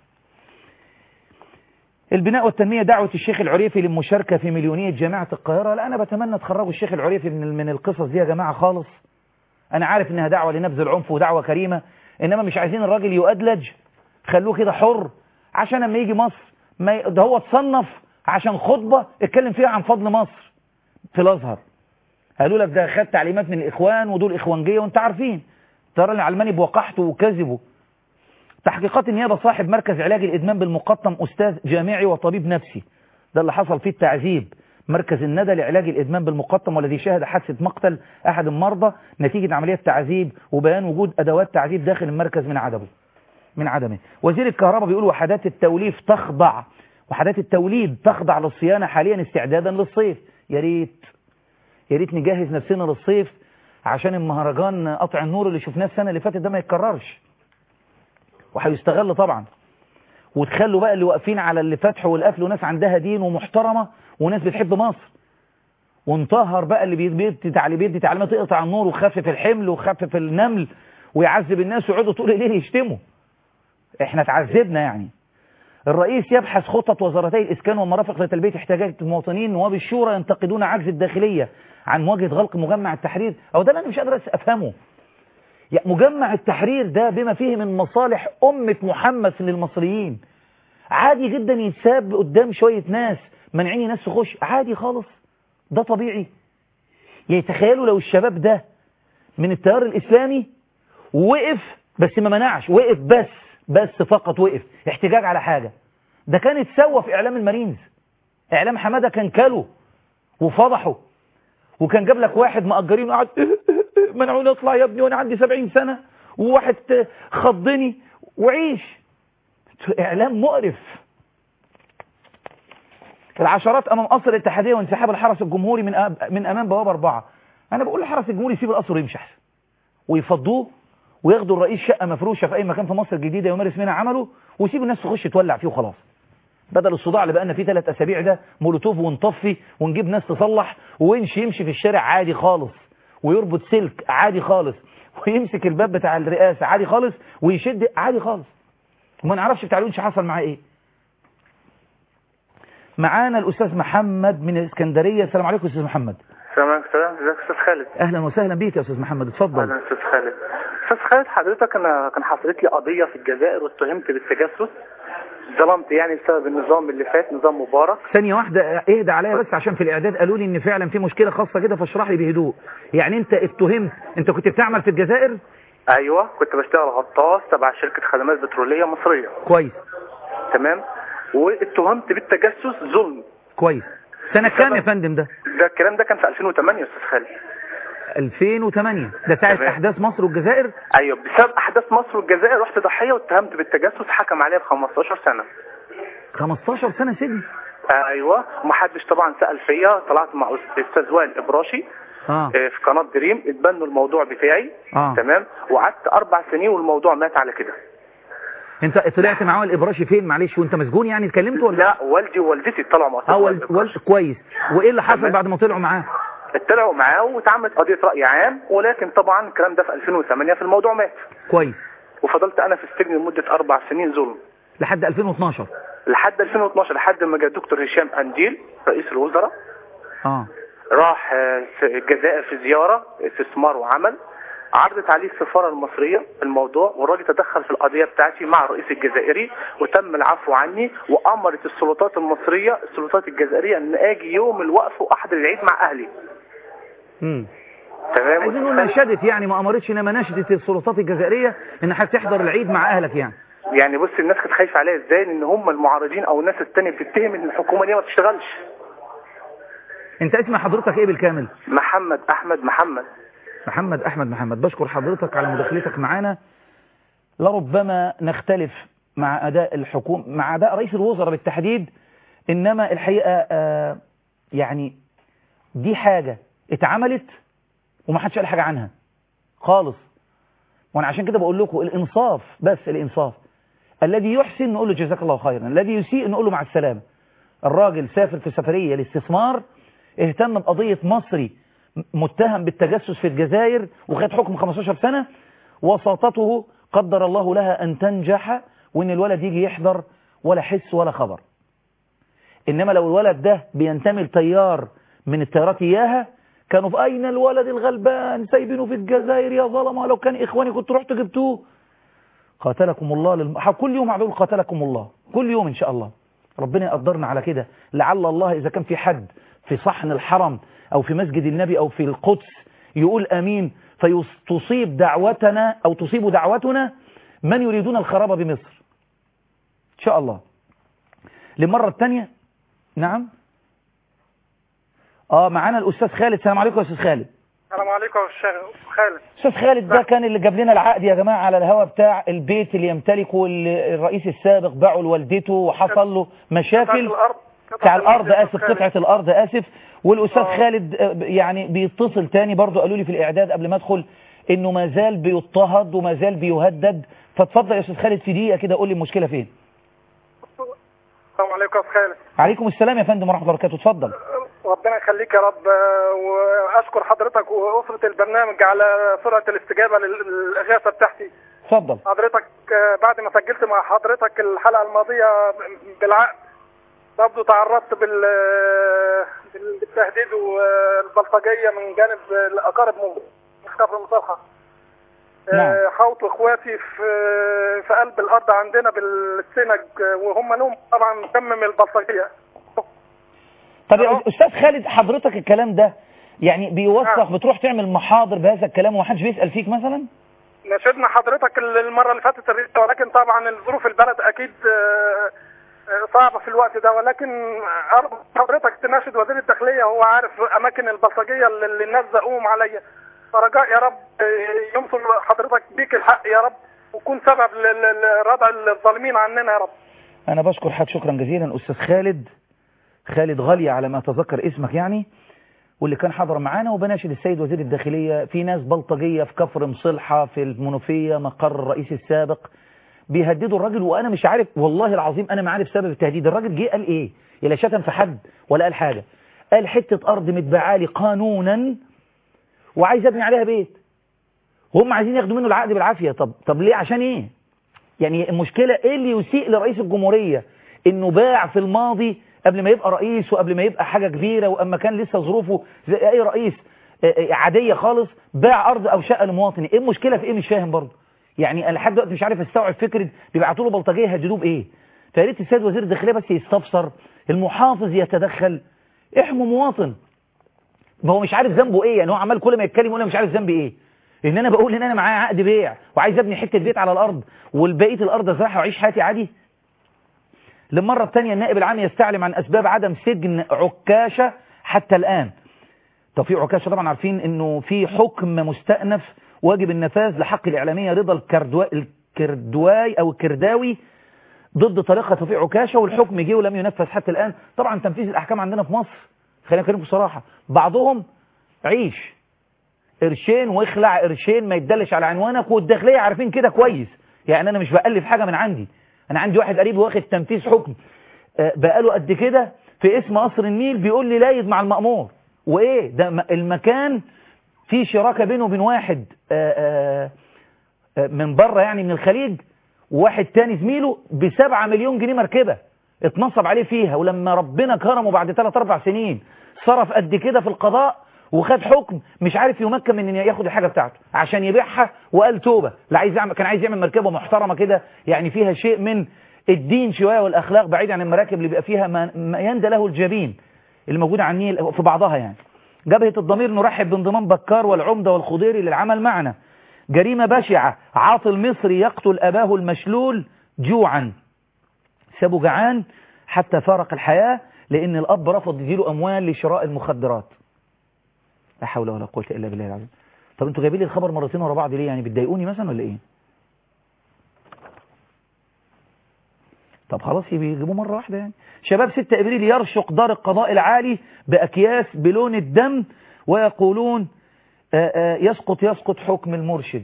البناء والتنمية دعوة الشيخ العريفي للمشاركة في مليونية جامعة القاهرة لا انا بتمنى تخرجوا الشيخ العريفي من من القصص دي يا جماعة خالص انا عارف انها دعوة لنبذ العنف ودعوة كريمة انما مش عايزين الراجل يؤدلج خلوه كده حر عشان لما يجي مصر ما ي... ده هو اتصنف عشان خطبة اتكلم فيها عن فضل مصر في الازهر قالوا لك ده خد تعليمات من الاخوان ودول اخوانجيه وانت عارفين ترى العلماني بوقحته وكذبه تحقيقات النيابه صاحب مركز علاج الادمان بالمقطم استاذ جامعي وطبيب نفسي ده اللي حصل فيه التعذيب مركز الندى لعلاج الادمان بالمقطم والذي شهد حادثه مقتل احد المرضى نتيجه عمليه تعذيب وبيان وجود ادوات تعذيب داخل المركز من عدمه من عدمه وزير الكهرباء بيقول وحدات التوليف تخضع وحدات التوليد تخضع للصيانه حاليا استعدادا للصيف يا ريت يا ريت نجهز نفسنا للصيف عشان المهرجان قطع النور اللي شفناه السنة اللي فاتت ده ما يتكررش وهيستغل طبعا وتخلوا بقى اللي واقفين على اللي فتح والقفل وناس عندها دين ومحترمة وناس بتحب مصر ونطهر بقى اللي بيدي تعليمات بيدي تعليمات يقطع النور وخفف الحمل وخفف النمل ويعذب الناس ويقعدوا طول الليل يشتموا احنا اتعذبنا يعني الرئيس يبحث خطط وزارتي الإسكان والمرافق لتلبية احتياجات المواطنين نواب الشورى ينتقدون عجز الداخلية عن مواجهة غلق مجمع التحرير أو ده اللي أنا مش قادر أفهمه يعني مجمع التحرير ده بما فيه من مصالح أمة محمد للمصريين عادي جدا يتساب قدام شوية ناس منعيني ناس تخش عادي خالص ده طبيعي يتخيلوا لو الشباب ده من التيار الإسلامي وقف بس ما منعش وقف بس بس فقط وقف احتجاج على حاجة ده كان اتسوى في اعلام المارينز اعلام حمادة كان كله وفضحه وكان جاب لك واحد مأجرين وقعد منعوني اطلع يا ابني وانا عندي سبعين سنة وواحد خضني وعيش اعلام مقرف العشرات امام قصر الاتحادية وانسحاب الحرس الجمهوري من من امام بوابة اربعة انا بقول للحرس الجمهوري يسيب القصر ويمشي احسن ويفضوه وياخدوا الرئيس شقة مفروشة في أي مكان في مصر الجديدة يمارس منها عمله ويسيبوا الناس تخش تولع فيه وخلاص بدل الصداع اللي بقالنا فيه ثلاث أسابيع ده مولوتوف ونطفي ونجيب ناس تصلح ويمشي يمشي في الشارع عادي خالص ويربط سلك عادي خالص ويمسك الباب بتاع الرئاسة عادي خالص ويشد عادي خالص وما نعرفش بتاع الونش حصل معاه ايه معانا الأستاذ محمد من الإسكندرية السلام عليكم أستاذ محمد السلام عليكم السلام ازيك يا استاذ خالد أهلا وسهلا بيك يا أستاذ محمد اتفضل اهلا استاذ خالد استاذ خالد حضرتك انا كان حصلت لي قضيه في الجزائر واتهمت بالتجسس ظلمت يعني بسبب النظام اللي فات نظام مبارك ثانية واحدة اهدى عليا بس عشان في الإعداد قالوا لي إن فعلا في مشكلة خاصة كده فاشرح لي بهدوء يعني أنت اتهمت أنت كنت بتعمل في الجزائر ايوه كنت بشتغل غطاس تبع شركه خدمات بتروليه مصريه كويس تمام واتهمت بالتجسس ظلم كويس سنة كام يا فندم ده ده الكلام ده كان في 2008 يا استاذ خالد 2008 ده ساعة تمام. أحداث مصر والجزائر ايوه بسبب احداث مصر والجزائر رحت ضحيه واتهمت بالتجسس حكم عليا ب 15 سنه 15 سنة سجن ايوه ومحدش طبعا سال فيا طلعت مع استاذ وائل ابراشي اه آه، في قناه دريم اتبنوا الموضوع بتاعي اه تمام وقعدت اربع سنين والموضوع مات على كده انت طلعت معاه الابراشي فين معلش وانت مسجون يعني اتكلمت ولا لا والدي ووالدتي طلعوا مع أستاذ اه وائل وال... إبراشي. وال... كويس وايه اللي حصل تمام. بعد ما طلعوا معاه طلعوا معاه واتعملت قضيه راي عام ولكن طبعا الكلام ده في 2008 في الموضوع مات كويس وفضلت انا في السجن لمده اربع سنين ظلم لحد 2012 لحد 2012 لحد ما جاء دكتور هشام انديل رئيس الوزراء اه راح آه، في الجزائر في زياره استثمار وعمل عرضت عليه السفاره المصريه الموضوع والراجل تدخل في القضيه بتاعتي مع الرئيس الجزائري وتم العفو عني وامرت السلطات المصريه السلطات الجزائريه ان اجي يوم الوقف واحضر العيد مع اهلي امم تمام عايزين نقول نشدت يعني ما امرتش انما نشدت السلطات الجزائريه ان هتحضر العيد مع اهلك يعني يعني بص الناس كانت خايفه عليا ازاي ان هم المعارضين او الناس التانية بتتهم ان الحكومه دي ما بتشتغلش انت اسم حضرتك ايه بالكامل محمد احمد محمد محمد احمد محمد بشكر حضرتك على مداخلتك معانا لربما نختلف مع اداء الحكومه مع اداء رئيس الوزراء بالتحديد انما الحقيقه آه يعني دي حاجه اتعملت وما حدش قال حاجه عنها خالص وانا عشان كده بقول لكم الانصاف بس الانصاف الذي يحسن نقول له جزاك الله خيرا الذي يسيء نقول له مع السلامه الراجل سافر في سفريه لاستثمار اهتم بقضيه مصري متهم بالتجسس في الجزائر وخد حكم 15 سنه وساطته قدر الله لها ان تنجح وان الولد يجي يحضر ولا حس ولا خبر انما لو الولد ده بينتمي لتيار من التيارات اياها كانوا في اين الولد الغلبان سايبينه في الجزائر يا ظلمه لو كان اخواني كنت رحت جبتوه قاتلكم الله للم... كل يوم عدو قاتلكم الله كل يوم ان شاء الله ربنا يقدرنا على كده لعل الله اذا كان في حد في صحن الحرم او في مسجد النبي او في القدس يقول امين فتصيب دعوتنا او تصيب دعوتنا من يريدون الخراب بمصر ان شاء الله للمره الثانيه نعم اه معانا الاستاذ خالد السلام عليكم يا استاذ خالد السلام عليكم يا استاذ خالد استاذ خالد ده كان اللي جاب لنا العقد يا جماعه على الهوا بتاع البيت اللي يمتلكه الرئيس السابق باعه لوالدته وحصل له مشاكل الارض بتاع الارض اسف خالد. قطعه الارض اسف والاستاذ آه. خالد آه، يعني بيتصل تاني برضو قالوا لي في الاعداد قبل ما ادخل انه ما زال بيضطهد وما زال بيهدد فاتفضل يا استاذ خالد في دقيقه كده قول لي المشكله فين السلام عليكم يا استاذ خالد عليكم السلام يا فندم ورحمه الله وبركاته اتفضل ربنا يخليك يا رب آه، واشكر حضرتك واسره البرنامج على سرعه الاستجابه لل- للاغاثه بتاعتي اتفضل حضرتك آه، بعد ما سجلت مع حضرتك الحلقه الماضيه بالعقد برضه تعرضت بال بالتهديد والبلطجيه من جانب الاقارب من كفر المصالحه نعم. آه، حوطوا اخواتي في في قلب الارض عندنا بالسنج آه، وهم لهم طبعا مكمم البلطجيه طب يا أهو. استاذ خالد حضرتك الكلام ده يعني بيوثق نعم. بتروح تعمل محاضر بهذا الكلام ومحدش بيسال فيك مثلا نشدنا حضرتك المرة اللي فاتت الرئاسة ولكن طبعا الظروف البلد أكيد آه، آه، صعبة في الوقت ده ولكن أرجو حضرتك تناشد وزير الداخلية هو عارف أماكن البلطجية اللي اللي الناس زقوهم عليا فرجاء يا رب آه، يمثل حضرتك بيك الحق يا رب وكون سبب ل- ل- لردع الظالمين عننا يا رب انا بشكر حضرتك شكرا جزيلا استاذ خالد خالد غالي على ما اتذكر اسمك يعني واللي كان حاضر معانا وبناشد السيد وزير الداخلية في ناس بلطجية في كفر مصلحة في المنوفية مقر الرئيس السابق بيهددوا الراجل وانا مش عارف والله العظيم انا ما عارف سبب التهديد الراجل جه قال ايه يلا شتم في حد ولا قال حاجة قال حتة ارض متباعة لي قانونا وعايز ابني عليها بيت وهم عايزين ياخدوا منه العقد بالعافيه طب طب ليه عشان ايه يعني المشكله ايه اللي يسيء لرئيس الجمهوريه انه باع في الماضي قبل ما يبقى رئيس وقبل ما يبقى حاجه كبيره واما كان لسه ظروفه زي اي رئيس عاديه خالص باع ارض او شقه لمواطن ايه المشكله في ايه مش فاهم برضه يعني انا لحد دلوقتي مش عارف استوعب فكره بيبعتوا له بلطجيه يهددوه بايه فيا ريت السيد وزير الداخليه بس يستفسر المحافظ يتدخل احموا مواطن ما هو مش عارف ذنبه ايه يعني هو عمال كل ما يتكلم يقول انا مش عارف ذنبي ايه ان انا بقول ان انا معايا عقد بيع وعايز ابني حته بيت على الارض والبقيه الارض ازرعها واعيش حياتي عادي للمره الثانيه النائب العام يستعلم عن اسباب عدم سجن عكاشه حتى الان طب في عكاشه طبعا عارفين انه في حكم مستأنف واجب النفاذ لحق الاعلاميه رضا الكردوا الكردواي او الكرداوي ضد طريقه توفيق عكاشه والحكم جه ولم ينفذ حتى الان طبعا تنفيذ الاحكام عندنا في مصر خلينا نتكلم بصراحه بعضهم عيش قرشين واخلع قرشين ما يتدلش على عنوانك والداخليه عارفين كده كويس يعني انا مش بألف حاجه من عندي انا عندي واحد قريب واخد تنفيذ حكم بقاله قد كده في اسم قصر النيل بيقول لي لايد مع المأمور وايه ده المكان فيه شراكه بينه وبين واحد آآ آآ من بره يعني من الخليج وواحد تاني زميله بسبعة مليون جنيه مركبة اتنصب عليه فيها ولما ربنا كرمه بعد 3 4 سنين صرف قد كده في القضاء وخد حكم مش عارف يمكن من ان ياخد الحاجه بتاعته عشان يبيعها وقال توبه لا عايز يعمل كان عايز يعمل مركبه محترمه كده يعني فيها شيء من الدين شويه والاخلاق بعيد عن المراكب اللي بيبقى فيها ما, ما يندى له الجبين اللي موجوده على النيل في بعضها يعني جبهه الضمير نرحب بانضمام بكار والعمده والخضيري للعمل معنا جريمه بشعه عاطل مصري يقتل اباه المشلول جوعا سابه جعان حتى فارق الحياه لان الاب رفض يديله اموال لشراء المخدرات لا حول ولا قوة إلا بالله العظيم طب انتوا جايبين لي الخبر مرتين ورا بعض ليه يعني بتضايقوني مثلا ولا ايه طب خلاص يجيبوه مرة واحدة يعني شباب 6 ابريل يرشق دار القضاء العالي باكياس بلون الدم ويقولون آآ آآ يسقط يسقط حكم المرشد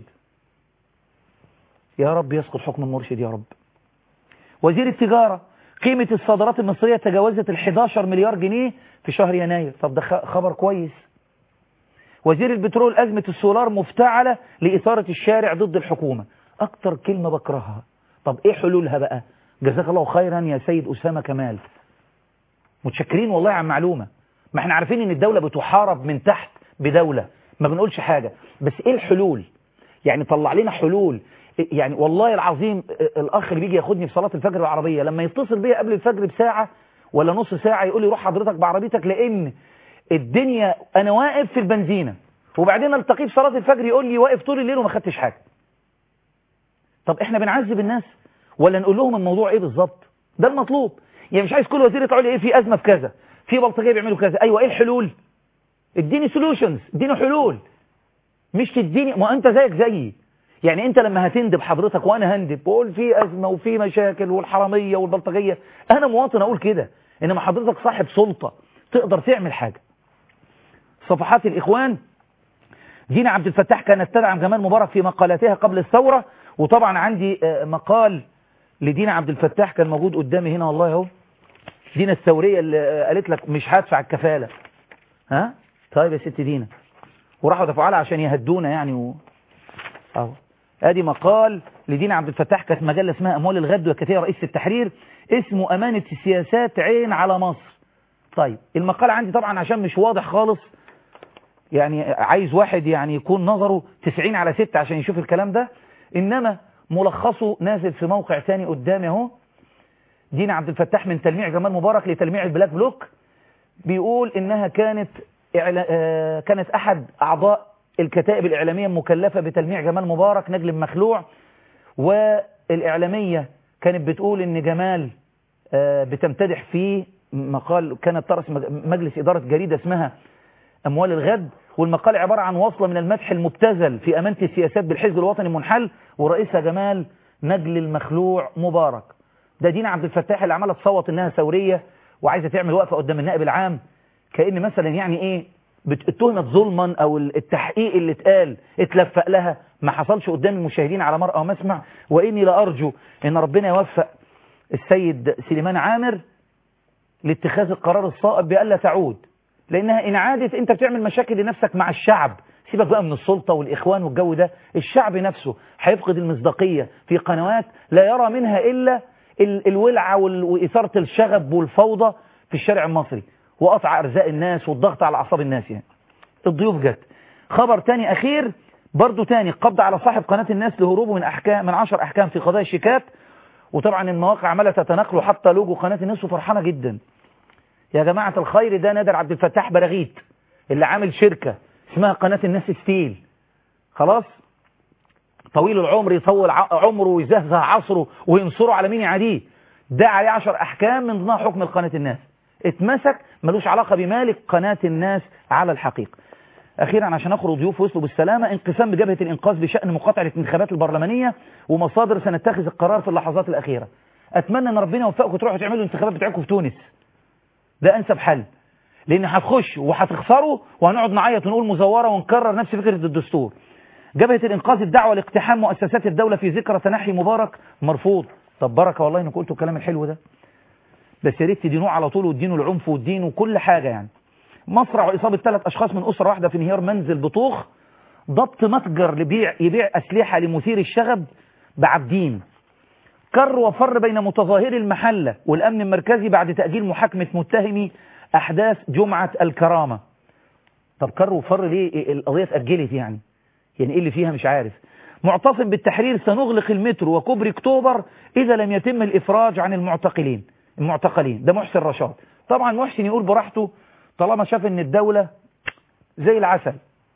يا رب يسقط حكم المرشد يا رب وزير التجارة قيمة الصادرات المصرية تجاوزت ال 11 مليار جنيه في شهر يناير طب ده خبر كويس وزير البترول أزمة السولار مفتعلة لإثارة الشارع ضد الحكومة أكتر كلمة بكرهها طب إيه حلولها بقى جزاك الله خيرا يا سيد أسامة كمال متشكرين والله عن معلومة ما احنا عارفين ان الدولة بتحارب من تحت بدولة ما بنقولش حاجة بس ايه الحلول يعني طلع لنا حلول يعني والله العظيم الاخ اللي بيجي ياخدني في صلاة الفجر العربية لما يتصل بيا قبل الفجر بساعة ولا نص ساعة يقول لي روح حضرتك بعربيتك لان الدنيا انا واقف في البنزينة وبعدين التقيه في صلاة الفجر يقول لي واقف طول الليل وما خدتش حاجة طب احنا بنعذب الناس ولا نقول لهم الموضوع ايه بالظبط ده المطلوب يعني مش عايز كل وزير يطلع لي ايه في ازمه في كذا في بلطجيه بيعملوا كذا ايوه ايه الحلول اديني سولوشنز اديني حلول مش تديني ما انت زيك زيي يعني انت لما هتندب حضرتك وانا هندب بقول في ازمه وفي مشاكل والحراميه والبلطجيه انا مواطن اقول كده انما حضرتك صاحب سلطه تقدر تعمل حاجه صفحات الاخوان دينا عبد الفتاح كانت تدعم جمال مبارك في مقالاتها قبل الثوره وطبعا عندي مقال لدينا عبد الفتاح كان موجود قدامي هنا والله اهو دينا الثورية اللي قالت لك مش هدفع الكفالة ها طيب يا ست دينا وراحوا دفعوا لها عشان يهدونا يعني و... اهو ادي مقال لدينا عبد الفتاح كانت مجلة اسمها اموال الغد وكتير رئيس التحرير اسمه امانة السياسات عين على مصر طيب المقال عندي طبعا عشان مش واضح خالص يعني عايز واحد يعني يكون نظره 90 على 6 عشان يشوف الكلام ده انما ملخصه نازل في موقع ثاني قدامي اهو دينا عبد الفتاح من تلميع جمال مبارك لتلميع البلاك بلوك بيقول انها كانت إعلا... آه كانت احد اعضاء الكتائب الاعلاميه المكلفه بتلميع جمال مبارك نجل مخلوع والاعلاميه كانت بتقول ان جمال آه بتمتدح فيه مقال كانت ترأس مجلس اداره جريده اسمها اموال الغد والمقال عبارة عن وصلة من المدح المبتذل في أمانة السياسات بالحزب الوطني المنحل ورئيسها جمال نجل المخلوع مبارك ده دينا عبد الفتاح اللي عمالة تصوت إنها ثورية وعايزة تعمل وقفة قدام النائب العام كأن مثلا يعني إيه اتهمت ظلما أو التحقيق اللي اتقال اتلفق لها ما حصلش قدام المشاهدين على مرأى ومسمع وإني لأرجو إن ربنا يوفق السيد سليمان عامر لاتخاذ القرار الصائب بألا تعود لأنها إن عادت أنت بتعمل مشاكل لنفسك مع الشعب سيبك بقى من السلطة والإخوان والجو ده الشعب نفسه هيفقد المصداقية في قنوات لا يرى منها إلا ال- الولعة وال- وإثارة الشغب والفوضى في الشارع المصري وقطع أرزاق الناس والضغط على أعصاب الناس يعني الضيوف جت خبر تاني أخير برضو تاني قبض على صاحب قناة الناس لهروبه من أحكام من عشر أحكام في قضايا الشيكات وطبعا المواقع عمالة تتناقله حتى لوجو قناة الناس وفرحانة جدا يا جماعة الخير ده نادر عبد الفتاح براغيث اللي عامل شركة اسمها قناة الناس ستيل خلاص طويل العمر يطول ع- عمره ويزهزه عصره وينصره على مين يعاديه ده عليه عشر أحكام من ضمنها حكم قناة الناس اتمسك ملوش علاقة بمالك قناة الناس على الحقيقة أخيرا عشان أخرج ضيوف وصلوا بالسلامة انقسام بجبهة الإنقاذ بشأن مقاطعة الانتخابات البرلمانية ومصادر سنتخذ القرار في اللحظات الأخيرة أتمنى أن ربنا يوفقكم تروحوا تعملوا الانتخابات بتاعتكم في تونس ده أنسب حل لأن هتخشوا وهتخسروا وهنقعد نعيط ونقول مزورة ونكرر نفس فكرة الدستور جبهة الإنقاذ الدعوة لاقتحام مؤسسات الدولة في ذكرى تنحي مبارك مرفوض طب بركة والله إنكم قلتوا الكلام الحلو ده بس يا ريت تدينوه على طول وتدينوا العنف والدين وكل حاجة يعني مصرع وإصابة ثلاث أشخاص من أسرة واحدة في انهيار منزل بطوخ ضبط متجر لبيع يبيع أسلحة لمثير الشغب بعبدين كر وفر بين متظاهري المحلة والأمن المركزي بعد تأجيل محاكمة متهمي أحداث جمعة الكرامة طب كر وفر ليه القضية اتأجلت يعني يعني إيه اللي فيها مش عارف معتصم بالتحرير سنغلق المترو وكوبري اكتوبر إذا لم يتم الإفراج عن المعتقلين المعتقلين ده محسن رشاد طبعا محسن يقول براحته طالما شاف ان الدولة زي العسل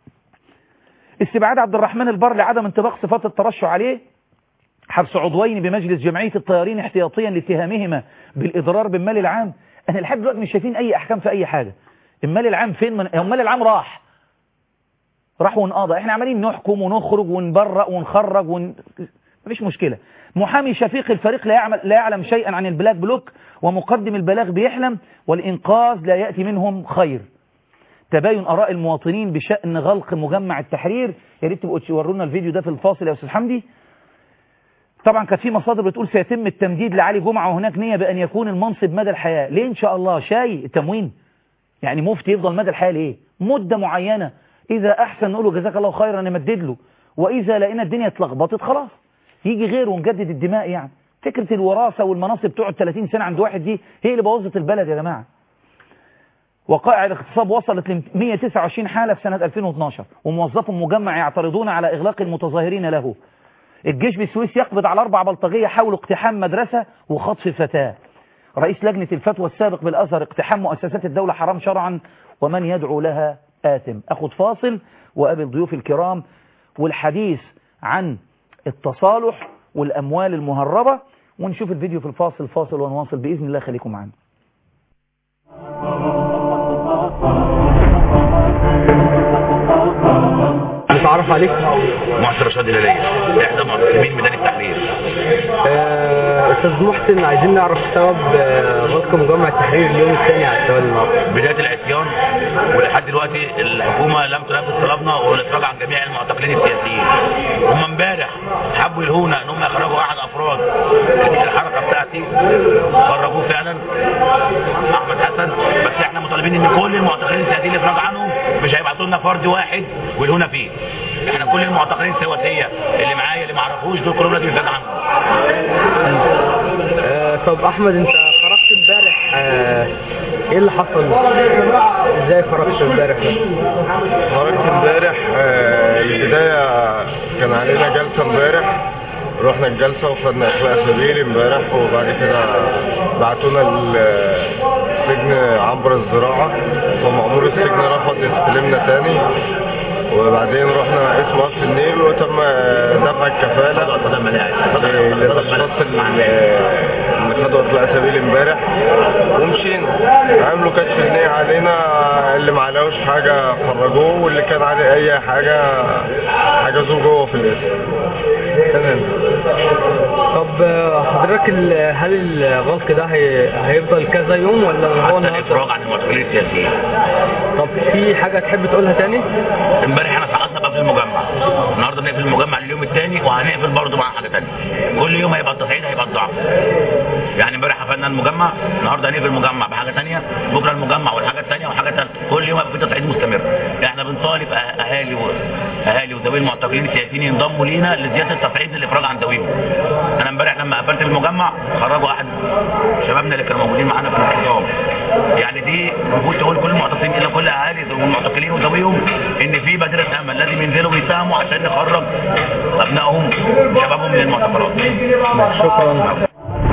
استبعاد عبد الرحمن البر لعدم انطباق صفات الترشح عليه حبس عضوين بمجلس جمعية الطيارين احتياطيا لاتهامهما بالإضرار بالمال العام انا لحد دلوقتي مش شايفين اي احكام في اي حاجة المال العام فين من المال العام راح راح وانقضى احنا عمالين نحكم ونخرج ونبرق ونخرج ون... مفيش مشكلة محامي شفيق الفريق لا يعمل لا يعلم شيئا عن البلاك بلوك ومقدم البلاغ بيحلم والإنقاذ لا يأتي منهم خير تباين آراء المواطنين بشأن غلق مجمع التحرير يا ريت تبقوا تورونا الفيديو ده في الفاصل يا أستاذ حمدي طبعا كانت في مصادر بتقول سيتم التمديد لعلي جمعة وهناك نية بأن يكون المنصب مدى الحياة ليه إن شاء الله شاي التموين يعني مفتي يفضل مدى الحياة ليه مدة معينة إذا أحسن نقول له جزاك الله خيرا نمدد له وإذا لقينا الدنيا اتلخبطت خلاص يجي غيره ونجدد الدماء يعني فكرة الوراثة والمناصب تقعد 30 سنة عند واحد دي هي اللي بوظت البلد يا جماعة وقائع الاغتصاب وصلت ل 129 حالة في سنة 2012 وموظف مجمع يعترضون على إغلاق المتظاهرين له الجيش بالسويس يقبض على أربع بلطجية حاولوا اقتحام مدرسة وخطف فتاة رئيس لجنة الفتوى السابق بالأزهر اقتحام مؤسسات الدولة حرام شرعا ومن يدعو لها آثم أخذ فاصل وقابل ضيوف الكرام والحديث عن التصالح والأموال المهربة ونشوف الفيديو في الفاصل فاصل ونواصل بإذن الله خليكم معنا متعرف عليك محسن رشاد هلالية احدى معتصمين ميدان التحرير آه، استاذ محسن عايزين نعرف سبب آه، غلق مجمع التحرير اليوم الثاني على التوالي النهارده بداية العصيان ولحد دلوقتي الحكومة لم تنفذ طلبنا ونتراجع عن جميع المعتقلين السياسيين هم امبارح حبوا يلهونا ان هم يخرجوا احد افراد الحركة بتاعتي خرجوه فعلا احمد حسن بس احنا مطالبين ان كل المعتقلين السياسيين اللي افرج عنهم مش هيبعتوا لنا فرد واحد ويلهونا فيه احنا كل المعتقلين السواسية اللي معايا اللي ما عرفوش دول كلهم لازم يفرج عنهم آه، طب احمد انت خرجت امبارح آه، ايه اللي حصل ازاي خرجت امبارح ده؟ خرجت امبارح آه، البداية كان علينا جلسة امبارح رحنا الجلسة وخدنا اخلاء سبيل امبارح وبعد كده بعتونا السجن عبر الزراعة فمأمور السجن رفض يستلمنا تاني وبعدين رحنا اسم وقف النيل وتم دفع الكفالة للأشخاص اللي اللي خدوا اخلاء سبيل امبارح ومشينا عملوا كشف النية علينا اللي ما عليهوش حاجة خرجوه واللي كان عليه أي حاجة حجزوه جوه في الاسم تمام طب آه، حضرتك ال- هل الغلق ده هي- هيفضل كذا يوم ولا هو حتى النهارده الافراج عن المعتقلين السياسيين طب في حاجه تحب تقولها تاني امبارح احنا سقطنا بقى في المجمع النهارده بنقفل المجمع اليوم الثاني وهنقفل برضه مع حاجه ثانيه كل يوم هيبقى التصعيد هيبقى الضعف يعني امبارح قفلنا المجمع النهارده هنقفل المجمع بحاجه ثانيه بكره المجمع والحاجه الثانيه وحاجه ثالثه كل يوم هيبقى في تصعيد مستمر احنا بنطالب أه- اهالي و... اهالي وذوي المعتقلين السياسيين ينضموا لينا لزياده التصعيد للافراج عن ذويهم انا امبارح لما قفلت المجمع خرجوا احد شبابنا اللي كانوا موجودين معانا في الانتظام يعني دي المفروض تقول كل المعتقلين الى كل اهالي والمعتقلين وذويهم ان في بادره امل لازم ينزلوا ويساهموا عشان نخرج ابنائهم شبابهم من المعتقلات شكرا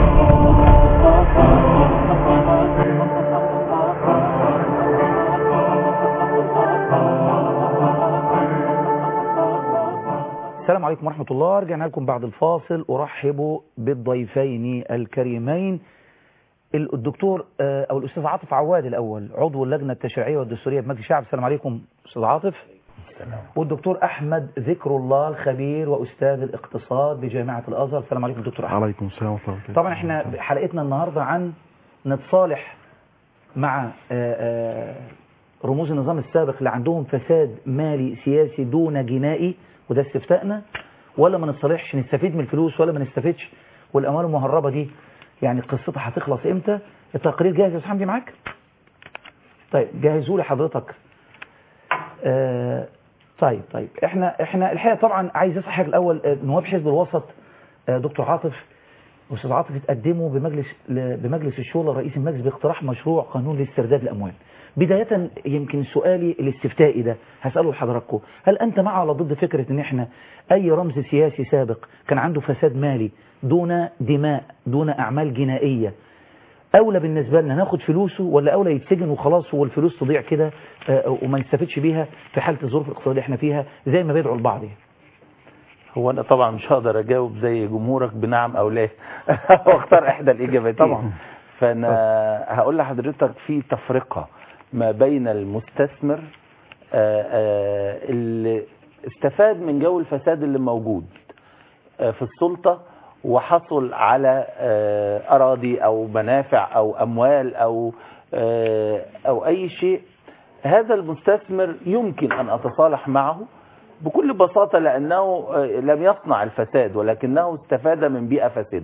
السلام عليكم ورحمة الله رجعنا لكم بعد الفاصل أرحب بالضيفين الكريمين ال- الدكتور آه، أو الأستاذ عاطف عواد الأول عضو اللجنة التشريعية والدستورية بمجلس الشعب السلام عليكم أستاذ عاطف والدكتور أحمد ذكر الله الخبير وأستاذ الاقتصاد بجامعة الأزهر السلام عليكم دكتور أحمد عليكم السلام ورحمة الله وبركاته. طبعا احنا حلقتنا النهاردة عن نتصالح مع آه، آه، رموز النظام السابق اللي عندهم فساد مالي سياسي دون جنائي وده استفتائنا ولا ما نتصالحش نستفيد من الفلوس ولا ما نستفيدش والاموال المهربة دي يعني قصتها هتخلص امتى التقرير جاهز يا أستاذ حمدي معاك طيب جهزوا لي حضرتك آه طيب طيب احنا احنا الحقيقه طبعا عايز اسال حاجه الاول آه، نواب حزب الوسط آه، دكتور عاطف استاذ عاطف اتقدموا بمجلس ل- بمجلس الشورى رئيس المجلس باقتراح مشروع قانون لاسترداد الاموال بدايه يمكن سؤالي الاستفتائي ده هساله لحضراتكم هل انت مع ولا ضد فكره ان احنا اي رمز سياسي سابق كان عنده فساد مالي دون دماء دون اعمال جنائيه اولى بالنسبه لنا ناخد فلوسه ولا اولى يتسجن وخلاص والفلوس تضيع كده آه، وما نستفدش بيها في حاله الظروف الاقتصاديه اللي احنا فيها زي ما بيدعوا البعض يعني. هو انا طبعا مش هقدر اجاوب زي جمهورك بنعم او لا واختار احدى الاجابتين طبعا. فانا هقول لحضرتك في تفرقه ما بين المستثمر آه، آه، اللي استفاد من جو الفساد اللي موجود آه، في السلطه وحصل على آه، اراضي او منافع او اموال او آه، او اي شيء هذا المستثمر يمكن ان اتصالح معه بكل بساطة لأنه آه، لم يصنع الفساد ولكنه استفاد من بيئة فاسدة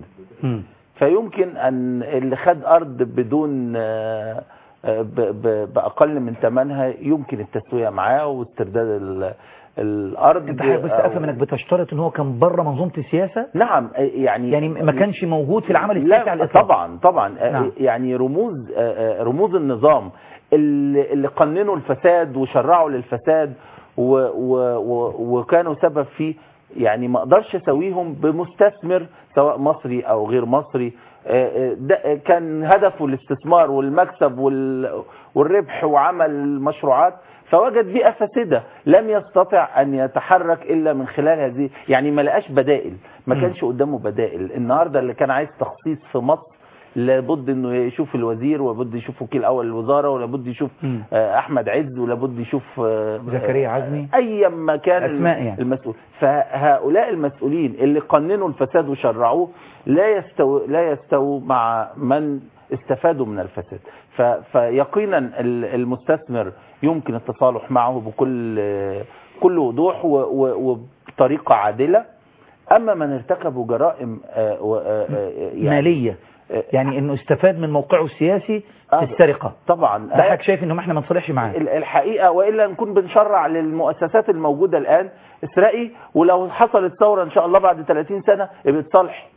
فيمكن أن اللي خد أرض بدون آه، آه، ب- ب- بأقل من ثمنها يمكن التسوية معاه واسترداد ال- الأرض انت حضرتك بس أو- افهم انك بتشترط ان هو كان بره منظومه السياسه نعم آه، يعني يعني ما كانش موجود في العمل السياسي على لا الاطلاق طبعا طبعا آه، نعم. يعني رموز آه، آه، رموز النظام اللي اللي قننوا الفساد وشرعوا للفساد و و و وكانوا سبب فيه يعني ما اقدرش اسويهم بمستثمر سواء مصري او غير مصري آه، آه، ده كان هدفه الاستثمار والمكسب وال- والربح وعمل مشروعات فوجد بيئة فاسدة لم يستطع أن يتحرك إلا من خلال هذه يعني ما لقاش بدائل ما مم. كانش قدامه بدائل النهاردة اللي كان عايز تخصيص في مصر لابد انه يشوف الوزير ولابد يشوف وكيل اول الوزاره ولابد يشوف مم. آه، احمد عز ولابد يشوف آه، زكريا عزمي اي مكان أسماء يعني. المسؤول فهؤلاء المسؤولين اللي قننوا الفساد وشرعوه لا يستوي لا يستووا مع من استفادوا من الفساد ف فيقينا ال- المستثمر يمكن التصالح معه بكل كل وضوح و- و- وبطريقه عادله اما من ارتكبوا جرائم آه، و- آه، آه، يعني ماليه آه، يعني انه استفاد من موقعه السياسي آه، في السرقه طبعا ده حضرتك شايف انه احنا ما نصالحش معاه ال- الحقيقه والا نكون بنشرع للمؤسسات الموجوده الان اسرقي ولو حصلت ثوره ان شاء الله بعد 30 سنه بتصلح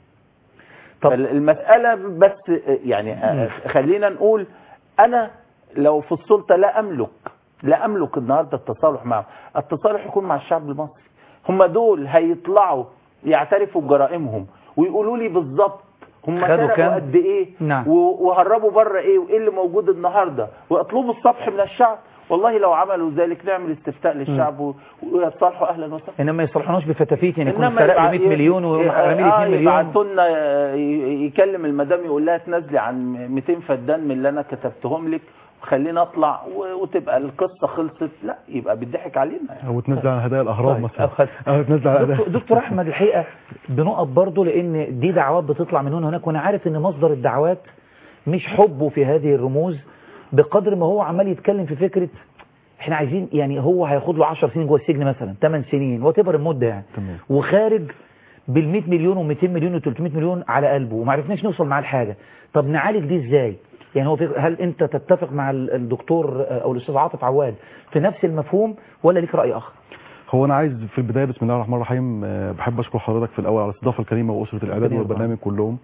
طب ال- المساله بس يعني مم. خلينا نقول انا لو في السلطه لا املك لا املك النهارده التصالح معهم التصالح يكون مع الشعب المصري هم دول هيطلعوا يعترفوا بجرائمهم ويقولوا لي بالظبط هم خدوا سرقوا كام؟ قد ايه نعم. و- وهربوا بره ايه وايه اللي موجود النهارده واطلبوا الصفح من الشعب والله لو عملوا ذلك نعمل استفتاء للشعب و- ويصالحوا اهلا وسهلا انما ما يصلحوناش بفتافيت يعني يكون إنما سرق يبع- 100 مليون ورمي لي آه 2 مليون يبعتوا لنا آه، ي- يكلم المدام يقول لها تنزلي عن 200 فدان من اللي انا كتبتهم لك وخلينا اطلع و- وتبقى القصه خلصت لا يبقى بيضحك علينا يعني. او تنزل على هدايا الاهرام طيب، مثلا أخذ. او تنزل على دكتور, هدايا دكتور احمد الحقيقه بنقط برضه لان دي دعوات بتطلع من هنا وهناك وانا عارف ان مصدر الدعوات مش حبه في هذه الرموز بقدر ما هو عمال يتكلم في فكره احنا عايزين يعني هو هياخد له 10 سنين جوه السجن مثلا 8 سنين وات ايفر المده يعني تمام. وخارج بال 100 مليون و200 مليون و300 مليون على قلبه وما عرفناش نوصل معاه لحاجه طب نعالج دي ازاي يعني هو في هل انت تتفق مع ال- الدكتور آه، او الاستاذ عاطف عواد في نفس المفهوم ولا ليك راي اخر هو انا عايز في البدايه بسم الله الرحمن الرحيم آه، بحب اشكر حضرتك في الاول على الاستضافه الكريمه واسره الاعداد ربنا يرضى والبرنامج كلهم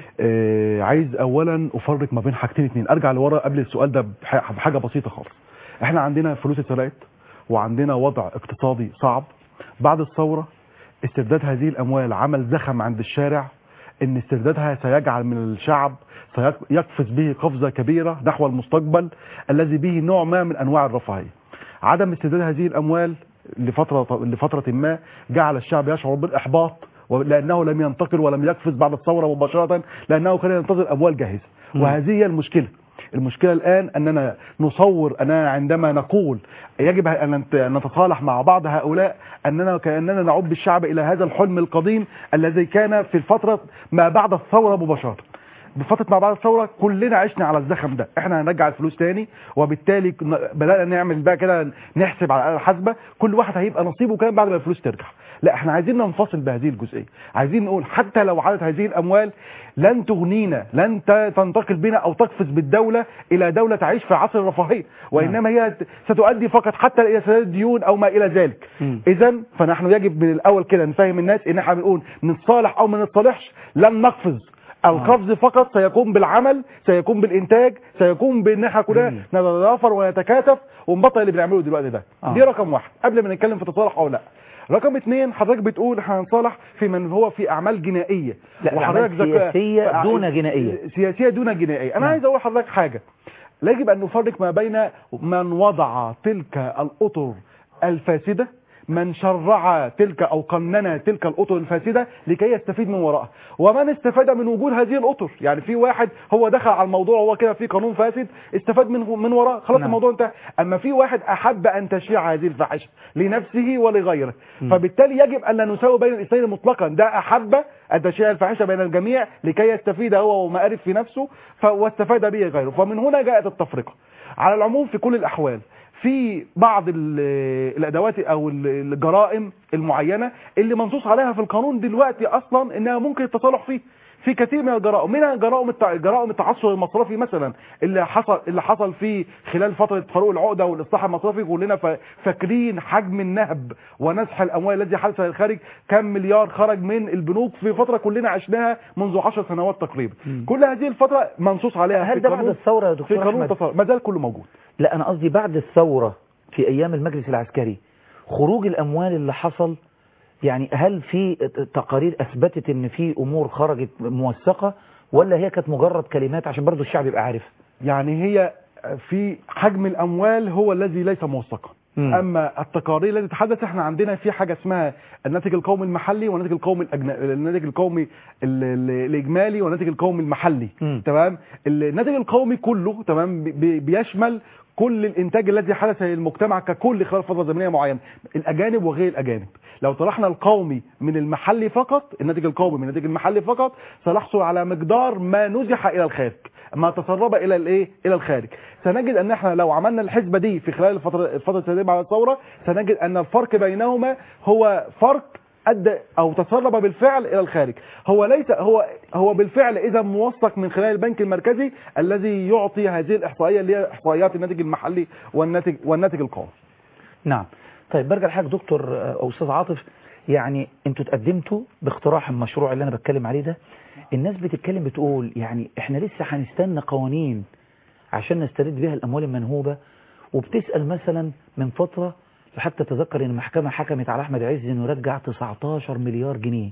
آه، عايز اولا افرق ما بين حاجتين اتنين ارجع لورا قبل السؤال ده بح- بحاجه بسيطه خالص احنا عندنا فلوس اتسرقت وعندنا وضع اقتصادي صعب بعد الثوره استرداد هذه الاموال عمل زخم عند الشارع ان استردادها سيجعل من الشعب سيقفز به قفزه كبيره نحو المستقبل الذي به نوع ما من انواع الرفاهيه عدم استرداد هذه الاموال لفتره لفتره ما جعل الشعب يشعر بالاحباط لانه لم ينتقل ولم يقفز بعد الثوره مباشره لانه كان ينتظر اموال جاهزه مم. وهذه هي المشكله المشكله الان اننا نصور اننا عندما نقول يجب ان نت- أن نتصالح مع بعض هؤلاء اننا كاننا نعود بالشعب الى هذا الحلم القديم الذي كان في الفتره ما بعد الثوره مباشره بفتره ما بعد الثوره كلنا عشنا على الزخم ده احنا هنرجع الفلوس تاني وبالتالي كنا- بدانا نعمل بقى كده نحسب على الحسبه كل واحد هيبقى نصيبه كام بعد ما الفلوس ترجع لا احنا عايزين ننفصل بهذه الجزئيه عايزين نقول حتى لو عادت هذه الاموال لن تغنينا لن ت- تنتقل بنا او تقفز بالدوله الى دوله تعيش في عصر الرفاهيه وانما هي ت- ستؤدي فقط حتى الى سداد الديون او ما الى ذلك مم. اذا فنحن يجب من الاول كده نفهم الناس ان احنا بنقول نتصالح او ما نتصالحش لن نقفز القفز فقط سيكون بالعمل سيكون بالانتاج سيكون بان احنا كلنا مم. نتضافر ونتكاتف ونبطل اللي بنعمله دلوقتي ده آه. دي رقم واحد قبل ما نتكلم في تصالح او لا رقم اثنين حضرتك بتقول احنا هنصالح في من هو في اعمال جنائيه لا وحضرتك الأعمال ذكر- سياسية فأع- دون جنائية. سياسيه دون جنائيه انا نعم. عايز اقول لحضرتك حاجه لا يجب ان نفرق ما بين من وضع تلك الاطر الفاسده من شرع تلك او قنن تلك الاطر الفاسده لكي يستفيد من وراءها ومن استفاد من وجود هذه الاطر يعني في واحد هو دخل على الموضوع هو كده في قانون فاسد استفاد من من وراه خلاص نعم. الموضوع انتهى اما في واحد احب ان تشيع هذه الفاحشه لنفسه ولغيره فبالتالي يجب ان لا نساوي بين الاثنين مطلقا ده احب ان تشيع الفاحشه بين الجميع لكي يستفيد هو وما عرف في نفسه ف- واستفاد به غيره فمن هنا جاءت التفرقه على العموم في كل الاحوال في بعض ال- الادوات او ال- الجرائم المعينه اللي منصوص عليها في القانون دلوقتي اصلا انها ممكن التصالح فيه في كثير من الجرائم منها جرائم التع... جرائم التعثر المصرفي مثلا اللي حصل اللي حصل في خلال فتره فاروق العقده والاصلاح المصرفي كلنا ف... فاكرين حجم النهب ونزح الاموال الذي حدث للخارج كم مليار خرج من البنوك في فتره كلنا عشناها منذ 10 سنوات تقريبا كل هذه الفتره منصوص عليها هل في ده بعد قانون الثورة يا في دكتور قانون أحمد التصالح ما زال كله موجود لا أنا قصدي بعد الثورة في أيام المجلس العسكري خروج الأموال اللي حصل يعني هل في تقارير أثبتت إن في أمور خرجت موثقة ولا هي كانت مجرد كلمات عشان برضو الشعب يبقى عارف يعني هي في حجم الاموال هو الذي ليس موثقا مم. اما التقارير التي تتحدث احنا عندنا في حاجه اسمها الناتج القومي المحلي والناتج القومي الأجن... الناتج القومي ال... ال... الاجمالي والناتج القومي المحلي مم. تمام الناتج القومي كله تمام بي- بي... بيشمل كل الانتاج الذي حدث للمجتمع ككل خلال فتره زمنيه معينه الاجانب وغير الاجانب لو طرحنا القومي من المحلي فقط الناتج القومي من الناتج المحلي فقط سنحصل على مقدار ما نزح الى الخارج ما تسرب الى الايه الى الخارج سنجد ان احنا لو عملنا الحسبه دي في خلال الفتره الفتره السابقه بعد الثوره سنجد ان الفرق بينهما هو فرق ادى او تسرب بالفعل الى الخارج هو ليس هو هو بالفعل اذا موثق من خلال البنك المركزي الذي يعطي هذه الاحصائيه اللي هي احصائيات الناتج المحلي والناتج والناتج القومي نعم طيب برجع لحضرتك دكتور آه، او استاذ عاطف يعني انتوا اتقدمتوا باقتراح المشروع اللي انا بتكلم عليه ده الناس بتتكلم بتقول يعني احنا لسه هنستنى قوانين عشان نسترد بيها الاموال المنهوبه وبتسال مثلا من فتره حتى تذكر ان المحكمه حكمت على احمد عز انه يرجع 19 مليار جنيه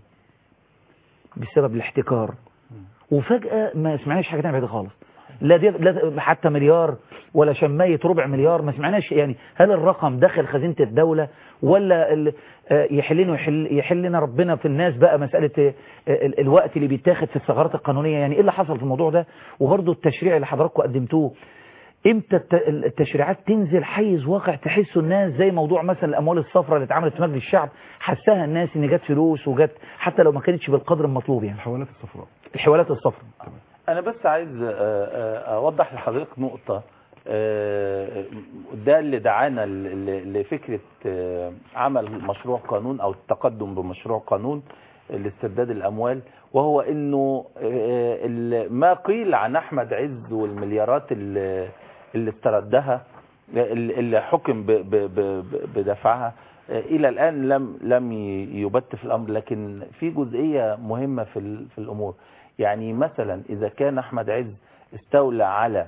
بسبب الاحتكار وفجاه ما سمعناش حاجه تانية بعد خالص لا, دي لا حتى مليار ولا شماية ربع مليار ما سمعناش يعني هل الرقم داخل خزينة الدولة ولا ال- آه، يحلنا يحل يحلنا ربنا في الناس بقى مسألة آه، ال- الوقت اللي بيتاخد في الثغرات القانونية يعني ايه اللي حصل في الموضوع ده وبرضه التشريع اللي حضراتكم قدمتوه امتى الت- التشريعات تنزل حيز واقع تحسوا الناس زي موضوع مثلا الاموال الصفراء اللي اتعملت في مجلس الشعب حسها الناس ان جت فلوس وجت حتى لو ما كانتش بالقدر المطلوب يعني الحوالات الصفراء الحوالات الصفراء انا بس عايز آه، آه، اوضح لحضرتك نقطة آه، ده اللي دعانا ل- ل- لفكرة آه، عمل مشروع قانون او التقدم بمشروع قانون لاسترداد الاموال وهو انه آه، ال- ما قيل عن احمد عز والمليارات اللي اللي استردها اللي اللي حكم ب- ب- ب- بدفعها آه، الى الان لم لم ي- يبت في الامر لكن في جزئيه مهمه في ال- في الامور يعني مثلا اذا كان احمد عز استولى على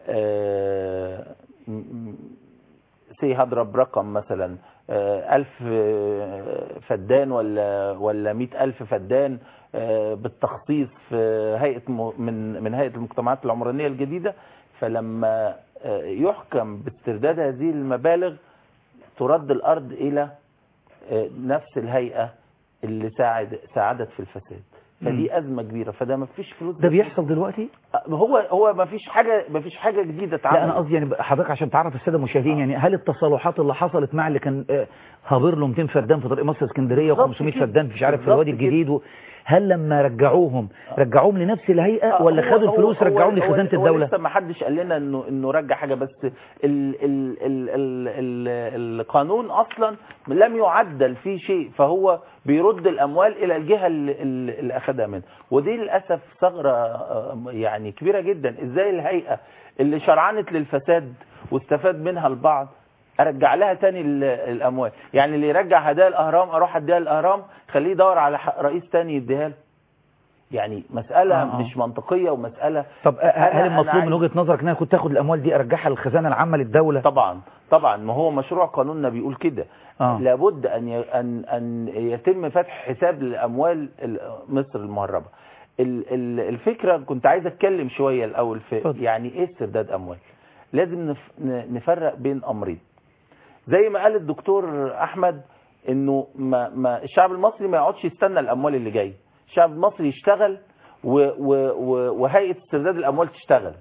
آه، م- م- سي هضرب رقم مثلا آه، ألف آه، فدان ولا ولا مئة ألف فدان آه، بالتخصيص في هيئة م- من من هيئة المجتمعات العمرانية الجديدة فلما آه، يحكم باسترداد هذه المبالغ ترد الأرض إلى آه، نفس الهيئة اللي ساعد ساعدت في الفساد فدي أزمة كبيرة فده ما فيش فلوس ده بيحصل دلوقتي هو هو ما فيش حاجة ما فيش حاجة جديدة لا انا اتعملت قصدي يعني حضرتك عشان تعرف الساده المشاهدين يعني هل التصالحات اللي حصلت مع اللي كان آه، هابر له 200 فدان في طريق مصر اسكندريه بالظبط و500 كده. فدان في مش عارف في بالظبط الوادي كده. الجديد و... هل لما رجعوهم رجعوهم لنفس الهيئه آه، ولا هو- خدوا هو- الفلوس هو- رجعوهم هو- لخزانه هو الدوله لسه ما حدش قال لنا انه انه رجع حاجه بس ال ال ال ال ال القانون اصلا لم يعدل فيه شيء فهو بيرد الاموال الى الجهه اللي, اللي اخذها منه ودي للاسف ثغره آه، يعني كبيره جدا ازاي الهيئه اللي شرعنت للفساد واستفاد منها البعض ارجع لها تاني ال- الاموال يعني اللي يرجع هدايا الاهرام اروح اديها الاهرام خليه يدور على حق رئيس تاني يديها له يعني مسألة آه، آه. مش منطقية ومسألة طب آه، أنا- هل أنا المطلوب من عايز- وجهه نظرك ان انا كنت اخد الاموال دي ارجعها للخزانه العامه للدوله طبعا طبعا ما هو مشروع قانوننا بيقول كده آه. لابد ان ي- ان ان يتم فتح حساب لاموال ال- مصر المهربه ال- ال- الفكره كنت عايز اتكلم شويه الاول في اتفضل. يعني ايه استرداد اموال لازم نف- ن- نفرق بين امرين زي ما قال الدكتور احمد انه ما ما الشعب المصري ما يقعدش يستنى الاموال اللي جايه الشعب المصري يشتغل و و و وهيئه استرداد الاموال تشتغل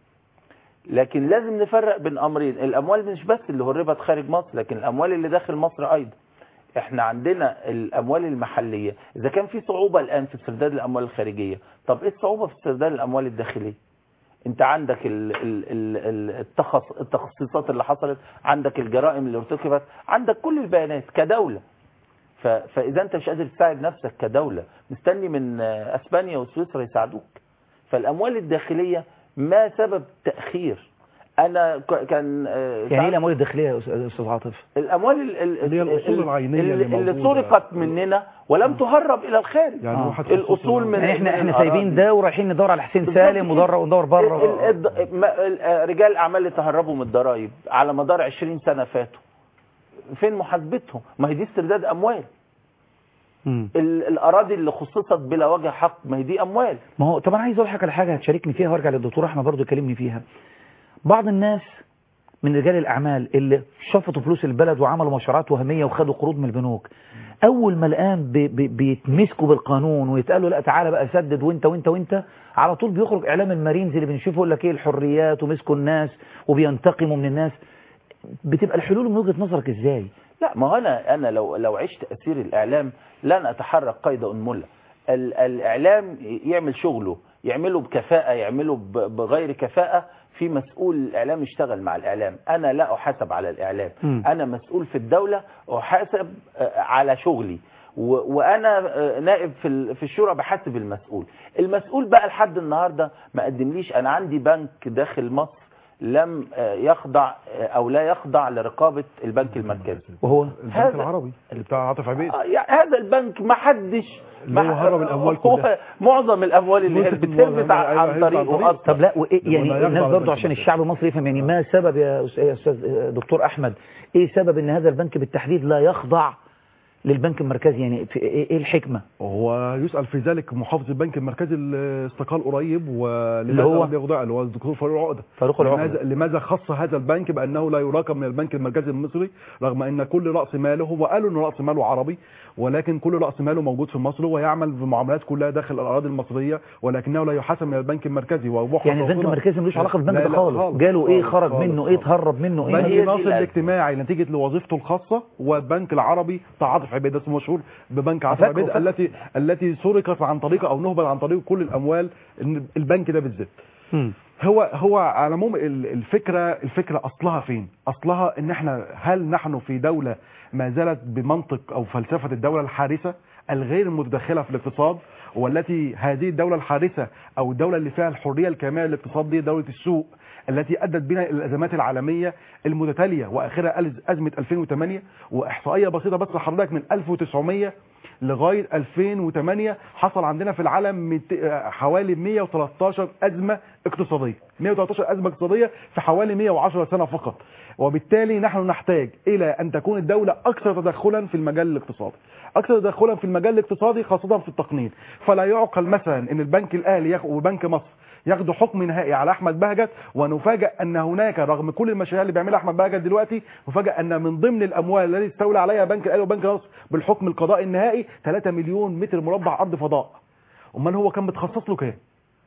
لكن لازم نفرق بين امرين الاموال مش بس اللي هربت خارج مصر لكن الاموال اللي داخل مصر ايضا احنا عندنا الاموال المحليه اذا كان في صعوبه الان في استرداد الاموال الخارجيه طب ايه الصعوبه في استرداد الاموال الداخليه انت عندك ال ال ال ال التخص التخصيصات اللي حصلت عندك الجرائم اللي ارتكبت عندك كل البيانات كدوله ف- فاذا انت مش قادر تساعد نفسك كدوله مستني من آه، اسبانيا وسويسرا يساعدوك فالاموال الداخليه ما سبب تاخير انا ك- كان آه، يعني ايه الاموال الداخليه يا أستاذ- استاذ عاطف الاموال ال- ال- اللي هي الأصول ال- العينية اللي اللي, اللي موجودة. سرقت مننا ولم تهرب الى الخارج يعني آه. واحد في الاصول من يعني احنا من احنا الأراضي. سايبين ده ورايحين ندور على حسين بالظبط سالم كده. ودور وندور ال- بره ال- ما- ال- آه، رجال الاعمال اللي تهربوا من الضرائب على مدار 20 سنه فاتوا فين محاسبتهم ما هي دي استرداد اموال مم. ال- الاراضي اللي خصصت بلا وجه حق ما هي دي اموال ما هو طب انا عايز اقول لك على حاجه هتشاركني فيها وارجع للدكتور احمد برضه يكلمني فيها بعض الناس من رجال الاعمال اللي شفطوا فلوس البلد وعملوا مشروعات وهميه وخدوا قروض من البنوك اول ما الان بي بي بيتمسكوا بالقانون ويتقالوا لا تعالى بقى سدد وانت وانت وانت على طول بيخرج اعلام المارينز اللي بنشوفه يقول لك ايه الحريات ومسكوا الناس وبينتقموا من الناس بتبقى الحلول من وجهه نظرك ازاي لا ما هو انا انا لو لو عشت اسير الاعلام لن اتحرك قيد انمله ال- الاعلام يعمل شغله يعمله بكفاءه يعمله ب- بغير كفاءه في مسؤول الاعلام يشتغل مع الاعلام انا لا احاسب على الاعلام مم. انا مسؤول في الدوله احاسب آه، على شغلي و- وانا آه، نائب في ال- في الشورى بحاسب المسؤول المسؤول بقى لحد النهارده ما قدمليش انا عندي بنك داخل مصر لم آه، يخضع آه، او لا يخضع لرقابه البنك المركزي وهو البنك هذا- العربي اللي بتاع عاطف عبيد آه، يعني هذا البنك ما حدش اللي هو ما- هرب الأموال هو كلها. معظم الاموال اللي هي جزء من بتثبت معظم- عن أيوة، عن هيثبت عن طريقه طريق. اصلا طب لا وإيه يعني ولا يخضع الناس برضو للبنك عشان المركزي. الشعب المصري يفهم يعني ما سبب يا أس- يا استاذ دكتور احمد ايه سبب ان هذا البنك بالتحديد لا يخضع للبنك المركزي يعني في ايه إيه الحكمه هو يسأل في ذلك محافظ البنك المركزي اللي استقال قريب ولماذا اللي هو؟ لم يخضع اللي هو الدكتور فاروق العقدة فاروق العقدة. لماذا, لماذا خص هذا البنك بأنه لا يراقب من البنك المركزي المصري رغم أن كل رأس ماله وقالوا أن رأس ماله عربي ولكن كل رأس ماله موجود في مصر ويعمل في معاملات كلها داخل الأراضي المصرية ولكنه لا يحاسب من البنك المركزي ووحد يعني البنك رصيدة- المركزي ملوش علاقه بالبنك لا، ده لا، خالص جاله ايه خالص، خرج خالص، منه ايه خالص. اتهرب منه بنك ايه هي دي ناصر الأزمة. الاجتماعي نتيجة لوظيفته الخاصة والبنك العربي تعاطف عبيد اسمه مشهور ببنك عاطف فاكره، عبيد فاكره. التي التي سرقت عن طريقه او نهبت عن طريق كل الاموال إن البنك ده بالذات مم. هو هو على العموم ال- الفكره الفكره اصلها فين؟ اصلها ان احنا هل نحن في دوله ما زالت بمنطق او فلسفه الدوله الحارسه الغير متدخله في الاقتصاد والتي هذه الدوله الحادثه او الدوله اللي فيها الحريه الكامله للاقتصاد دي دوله السوق التي ادت بنا الى الازمات العالميه المتتاليه واخرها أز- ازمه 2008 واحصائيه بسيطه بس لحضرتك من 1900 لغايه 2008 حصل عندنا في العالم مت- آه، حوالي 113 ازمه اقتصاديه 113 ازمه اقتصاديه في حوالي 110 سنه فقط وبالتالي نحن نحتاج الى ان تكون الدوله اكثر تدخلا في المجال الاقتصادي اكثر تدخلا في المجال الاقتصادي خاصه في التقنين فلا يعقل مثلا ان البنك الاهلي ياخ- وبنك مصر ياخدوا حكم نهائي على احمد بهجت ونفاجئ ان هناك رغم كل المشاريع اللي بيعملها احمد بهجت دلوقتي نفاجئ ان من ضمن الاموال التي استولى عليها بنك الاهلي وبنك مصر بالحكم القضائي النهائي 3 مليون متر مربع ارض فضاء امال هو كان متخصص له كام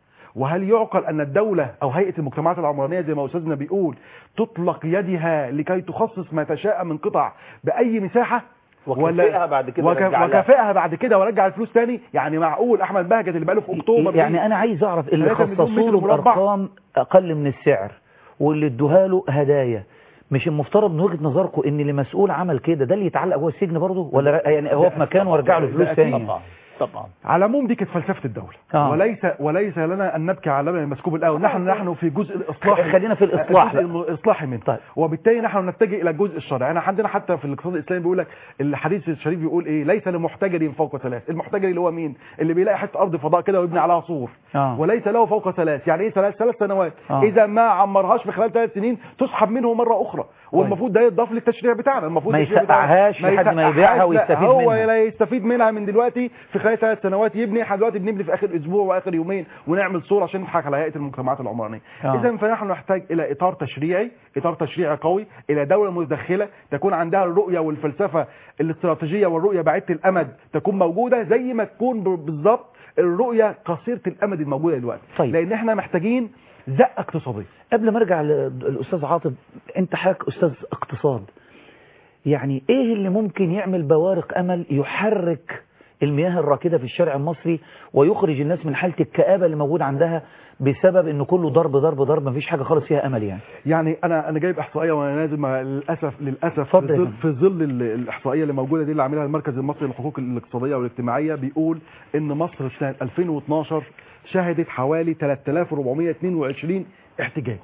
وهل يعقل ان الدوله او هيئه المجتمعات العمرانيه زي ما استاذنا بيقول تطلق يدها لكي تخصص ما تشاء من قطع باي مساحه وكافئها بعد كده وك... رجع لها. وكافئها بعد كده ورجع الفلوس تاني يعني معقول احمد بهجت اللي بقاله في اكتوبر يعني انا عايز اعرف اللي 3 مليون خصصوا متر له مربع. بارقام اقل من السعر واللي ادوها له هدايا مش المفترض من وجهه نظركم ان اللي مسؤول عمل كده ده اللي يتعلق جوه السجن برضه ولا ر- يعني هو في مكانه وارجع له فلوس ده تاني طبعا طبعا على العموم دي كانت فلسفه الدوله آه. وليس وليس لنا ان نبكي على لبن مسكوب الاول نحن نحن في جزء الاصلاح خلينا في الإصلاح الجزء الاصلاحي منه طيب. وبالتالي نحن نتجه الى الجزء الشرعي انا عندنا حتى في الاقتصاد الاسلامي بيقول لك الحديث الشريف بيقول ايه ليس لمحتجر فوق ثلاث المحتجر اللي هو مين اللي بيلاقي حته ارض فضاء كده ويبني عليها سور آه. وليس له فوق ثلاث يعني ايه ثلاث ثلاث سنوات آه. اذا ما عمرهاش في خلال ثلاث سنين تسحب منه مره اخرى والمفروض ده يتضاف للتشريع بتاعنا المفروض ما التشريع بتاعنا يسقعهاش لحد ما يبيعها لا، ويستفيد هو منها. لا يستفيد منها من دلوقتي في خلال ثلاث سنوات يبني احنا دلوقتي بنبني في اخر اسبوع واخر يومين ونعمل صور عشان نضحك على هيئه المجتمعات العمرانيه آه. اذا فنحن نحتاج الى اطار تشريعي اطار تشريعي قوي الى دوله متدخله تكون عندها الرؤيه والفلسفه الاستراتيجيه والرؤيه بعيده الامد تكون موجوده زي ما تكون ب- بالظبط الرؤيه قصيره الامد الموجوده دلوقتي طيب. لان احنا محتاجين زقه اقتصاديه قبل ما ارجع للاستاذ عاطف انت حضرتك استاذ اقتصاد يعني ايه اللي ممكن يعمل بوارق امل يحرك المياه الراكده في الشارع المصري ويخرج الناس من حاله الكآبه اللي موجود عندها بسبب ان كله ضرب ضرب ضرب مفيش حاجه خالص فيها امل يعني يعني انا انا جايب احصائيه وانا نازل مع للاسف للاسف اتفضل في يا ظل, فندم. في ظل ال- الاحصائيه اللي موجوده دي اللي عاملها المركز المصري للحقوق الاقتصاديه والاجتماعيه بيقول ان مصر في سنه 2012 شهدت حوالي 3422 احتجاج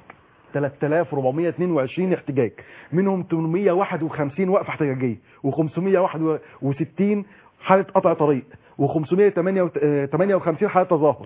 3422 احتجاج منهم 851 وقفه احتجاجيه و561 حاله قطع طريق و558 حاله تظاهر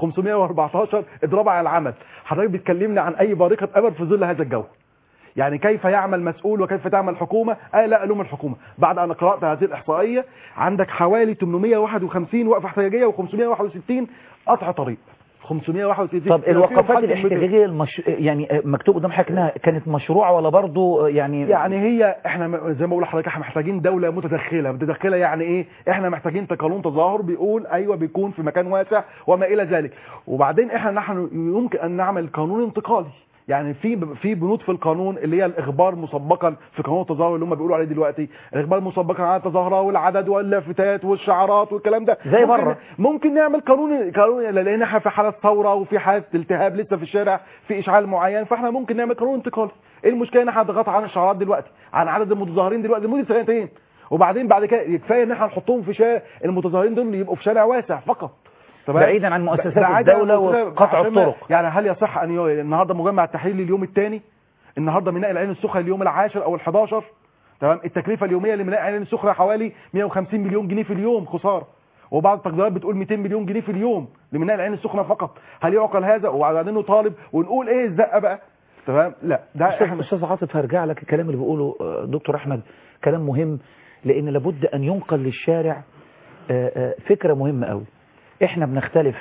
و514 اضراب على العمل حضرتك بتكلمنا عن اي بارقه امل في ظل هذا الجو يعني كيف يعمل مسؤول وكيف تعمل حكومة آه لا ألوم الحكومة بعد أن قرأت هذه الإحصائية عندك حوالي 851 وقفة احتجاجية و561 قطع طريق 561 طب فيهم الوقفات حد المدير. الاحتجاجيه المش... يعني مكتوب قدام حضرتك انها كانت مشروعه ولا برضه يعني يعني هي احنا م- زي ما بقول لحضرتك احنا محتاجين دوله متدخله متدخله يعني ايه احنا محتاجين قانون تظاهر بيقول ايوه بيكون في مكان واسع وما الى ذلك وبعدين احنا نحن يمكن ان نعمل قانون انتقالي يعني في في بنود في القانون اللي هي الاخبار مسبقا في قانون التظاهر اللي هم بيقولوا عليه دلوقتي الاخبار مسبقا على التظاهرات والعدد واللافتات والشعارات والكلام ده زي ممكن- بره. ممكن نعمل قانون قانون لان احنا في حاله ثوره وفي حاله التهاب لسه في الشارع في اشعال معين فاحنا ممكن نعمل قانون انتقالي ايه المشكله ان احنا نضغط عن الشعارات دلوقتي عن عدد المتظاهرين دلوقتي لمده سنتين وبعدين بعد كده كفايه ان احنا نحطهم في شارع المتظاهرين دول يبقوا في شارع واسع فقط تمام؟ بعيدا عن مؤسسات بعيدا عن الدولة مؤسسات- وقطع عشان ما- الطرق. يعني هل يصح ان ي- النهارده مجمع التحرير اليوم الثاني النهارده ميناء العين السخنه اليوم العاشر او ال11 تمام التكلفه اليوميه لميناء العين السخنه حوالي 150 مليون جنيه في اليوم خساره وبعض التقديرات بتقول 200 مليون جنيه في اليوم لميناء العين السخنه فقط هل يعقل هذا وبعدين نطالب ونقول ايه الزقه بقى تمام لا ده استاذ احنا استاذ عاطف هرجع لك الكلام اللي بيقوله آه، دكتور احمد كلام مهم لان لابد ان ينقل للشارع آه، آه، فكره مهمه قوي احنا بنختلف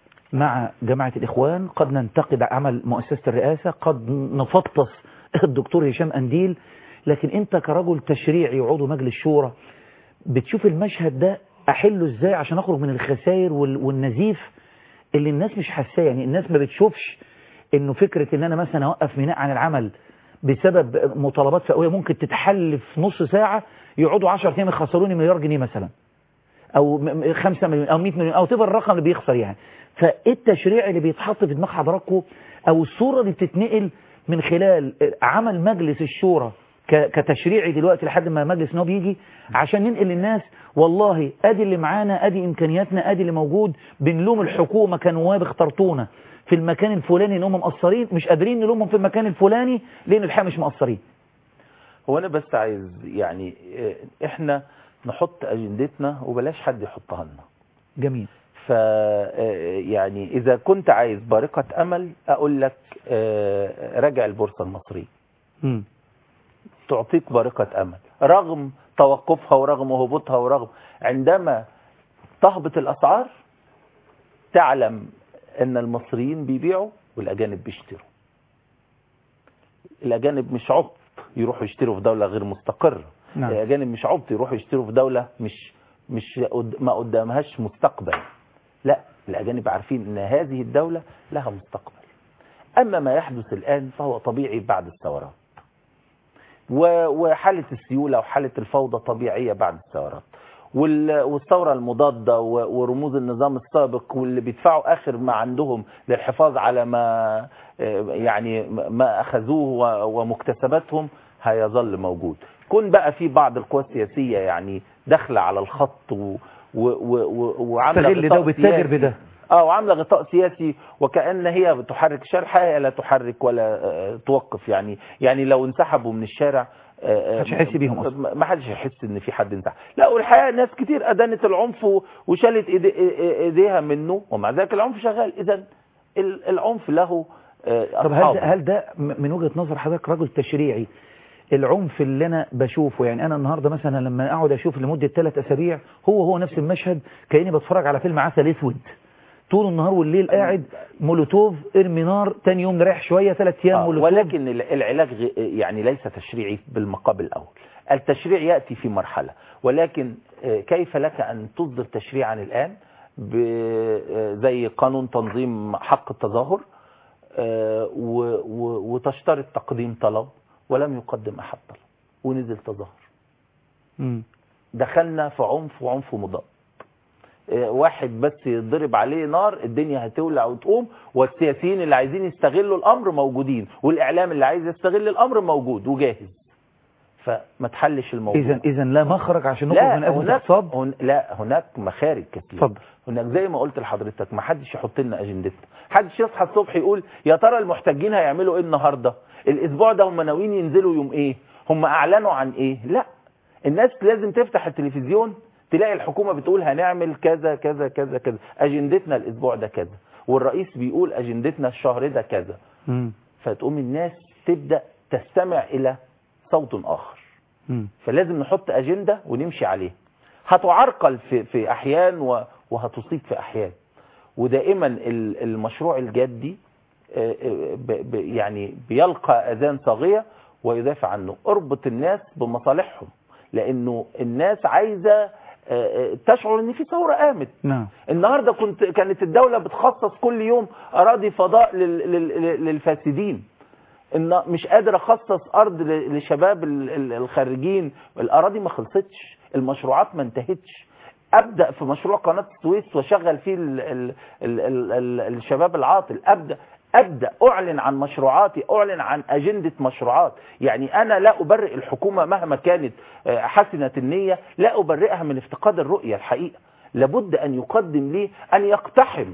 مع جماعه الاخوان قد ننتقد عمل مؤسسه الرئاسه قد نفطس الدكتور هشام انديل لكن انت كرجل تشريعي وعضو مجلس شورى بتشوف المشهد ده احله ازاي عشان اخرج من الخسائر وال- والنزيف اللي الناس مش حاساه يعني الناس ما بتشوفش انه فكره ان انا مثلا اوقف ميناء عن العمل بسبب مطالبات فئويه ممكن تتحل في نص ساعه يقعدوا 10 ايام يخسروني مليار جنيه مثلا او 5 مليون او 100 مليون او تبقى الرقم اللي بيخسر يعني فايه التشريع اللي بيتحط في دماغ حضراتكم او الصوره اللي بتتنقل من خلال عمل مجلس الشورى ك- كتشريعي دلوقتي لحد ما مجلس النواب يجي عشان ننقل للناس والله ادي اللي معانا ادي امكانياتنا ادي اللي موجود بنلوم الحكومه كنواب اخترتونا في المكان الفلاني ان هم مقصرين مش قادرين نلومهم في المكان الفلاني لان الحقيقه مش مقصرين هو انا بس عايز يعني آه، احنا نحط اجندتنا وبلاش حد يحطها لنا جميل ف آه، يعني اذا كنت عايز بارقة امل اقول لك آه، راجع البورصة المصرية مم. تعطيك بارقة امل رغم توقفها ورغم هبوطها ورغم عندما تهبط الاسعار تعلم ان المصريين بيبيعوا والاجانب بيشتروا الاجانب مش عبط يروحوا يشتروا في دولة غير مستقرة نعم. الاجانب مش عبط يروحوا يشتروا في دولة مش مش قد- ما قدامهاش مستقبل لا الاجانب عارفين ان هذه الدولة لها مستقبل اما ما يحدث الان فهو طبيعي بعد الثورات و- وحالة السيولة وحالة الفوضى طبيعية بعد الثورات وال- والثورة المضادة و- ورموز النظام السابق واللي بيدفعوا آخر ما عندهم للحفاظ على ما آه، يعني ما أخذوه و- ومكتسباتهم هيظل موجود كون بقى في بعض القوى السياسية يعني داخلة على الخط و و و و وعاملة تستغل ده غطاء وبتتاجر سياسي. بده اه وعامله غطاء سياسي وكأن هي بتحرك الشارع هي لا تحرك ولا آه، توقف يعني يعني لو انسحبوا من الشارع آه، آه، محدش هيحس بيهم أصلا. ما ما حدش هيحس ان في حد انسحب لا والحقيقه ناس كتير ادانت العنف و- وشالت إيدي- إي- ايديها منه ومع ذلك العنف شغال اذا ال- العنف له آه، طب هل أصحاب. ده, هل ده م- من وجهة نظر حضرتك رجل تشريعي العنف اللي انا بشوفه يعني انا النهارده مثلا لما اقعد اشوف لمده ثلاث اسابيع هو هو نفس المشهد كاني بتفرج على فيلم عسل اسود طول النهار والليل قاعد مولوتوف ارمي نار تاني يوم نريح شويه ثلاث ايام آه، مولوتوف ولكن ال- العلاج غ- يعني ليس تشريعي بالمقام الأول التشريع يأتي في مرحلة ولكن آه، كيف لك أن تصدر تشريعا الآن ب- آه، زي قانون تنظيم حق التظاهر آه، و- و- وتشترط تقديم طلب ولم يقدم أحد طلب ونزل تظاهر مم. دخلنا في عنف وعنف مضاد آه، واحد بس يضرب عليه نار الدنيا هتولع وتقوم والسياسيين اللي عايزين يستغلوا الامر موجودين والاعلام اللي عايز يستغل الامر موجود وجاهز فما تحلش الموضوع اذا اذا لا مخرج عشان نخرج من لا ازمه هناك الاقتصاد هن لا هناك مخارج كتير اتفضل. هناك زي ما قلت لحضرتك ما حدش يحط لنا اجندتنا حدش يصحى الصبح يقول يا ترى المحتجين هيعملوا ايه النهارده الاسبوع ده هم ناويين ينزلوا يوم ايه هم اعلنوا عن ايه لا الناس لازم تفتح التلفزيون تلاقي الحكومه بتقول هنعمل كذا كذا كذا كذا اجندتنا الاسبوع ده كذا والرئيس بيقول اجندتنا الشهر ده كذا مم. فتقوم الناس تبدا تستمع الى صوت اخر مم. فلازم نحط أجندة ونمشي عليها هتعرقل في, في أحيان و- وهتصيب في أحيان ودائما ال- المشروع الجدي آه، آه، ب- ب- يعني بيلقى أذان صاغية ويدافع عنه اربط الناس بمصالحهم لأنه الناس عايزة آه، آه، تشعر ان في ثوره قامت نعم النهارده كنت كانت الدوله بتخصص كل يوم اراضي فضاء لل- لل- للفاسدين ان مش قادر اخصص ارض ل- لشباب ال- ال- الخريجين الاراضي ما خلصتش المشروعات ما انتهتش ابدا في مشروع قناه السويس واشغل فيه ال ال ال ال ال الشباب العاطل ابدا ابدا اعلن عن مشروعاتي اعلن عن اجنده مشروعات يعني انا لا ابرئ الحكومه مهما كانت آه، حسنه النيه لا ابرئها من افتقاد الرؤيه الحقيقه لابد ان يقدم لي ان يقتحم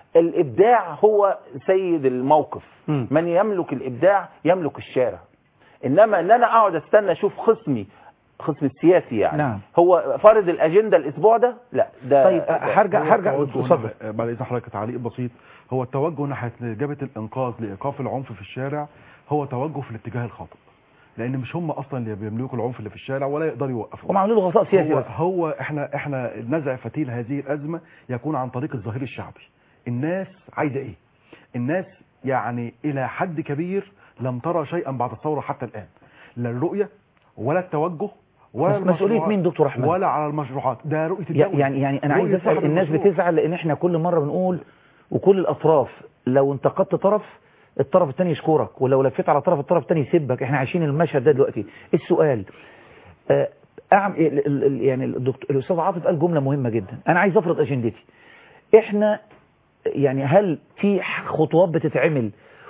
الابداع هو سيد الموقف مم. من يملك الابداع يملك الشارع انما ان انا اقعد استنى اشوف خصمي خصم السياسي يعني نعم. هو فرض الاجنده الاسبوع ده لا ده طيب ده- هرجع هو هرجع التوجه اتفضل ناحية- بعد اذن حضرتك تعليق بسيط هو التوجه ناحيه جبهه الانقاذ لايقاف العنف في الشارع هو توجه في الاتجاه الخاطئ لان مش هم اصلا اللي بيملكوا العنف اللي في الشارع ولا يقدروا يوقفوه هم عاملين له غطاء سياسي هو, بس هو احنا احنا نزع فتيل هذه الازمه يكون عن طريق الظهير الشعبي الناس عايزه ايه الناس يعني الى حد كبير لم ترى شيئا بعد الثوره حتى الان لا الرؤيه ولا التوجه ولا بس مسؤولية المشروعات مين دكتور أحمد؟ ولا على المشروعات ده رؤيه يع- الدوله يعني يعني انا عايز رؤية اسال صاحب الناس المشروع. بتزعل لان احنا كل مره بنقول وكل الاطراف لو انتقدت طرف الطرف الثاني يشكرك ولو لفيت على طرف الطرف الثاني يسبك احنا عايشين المشهد ده دلوقتي السؤال آه، أعم ال- ال- ال- يعني الدكتور الاستاذ عاطف قال جمله مهمه جدا انا عايز افرض اجندتي احنا يعني هل في خطوات بتتعمل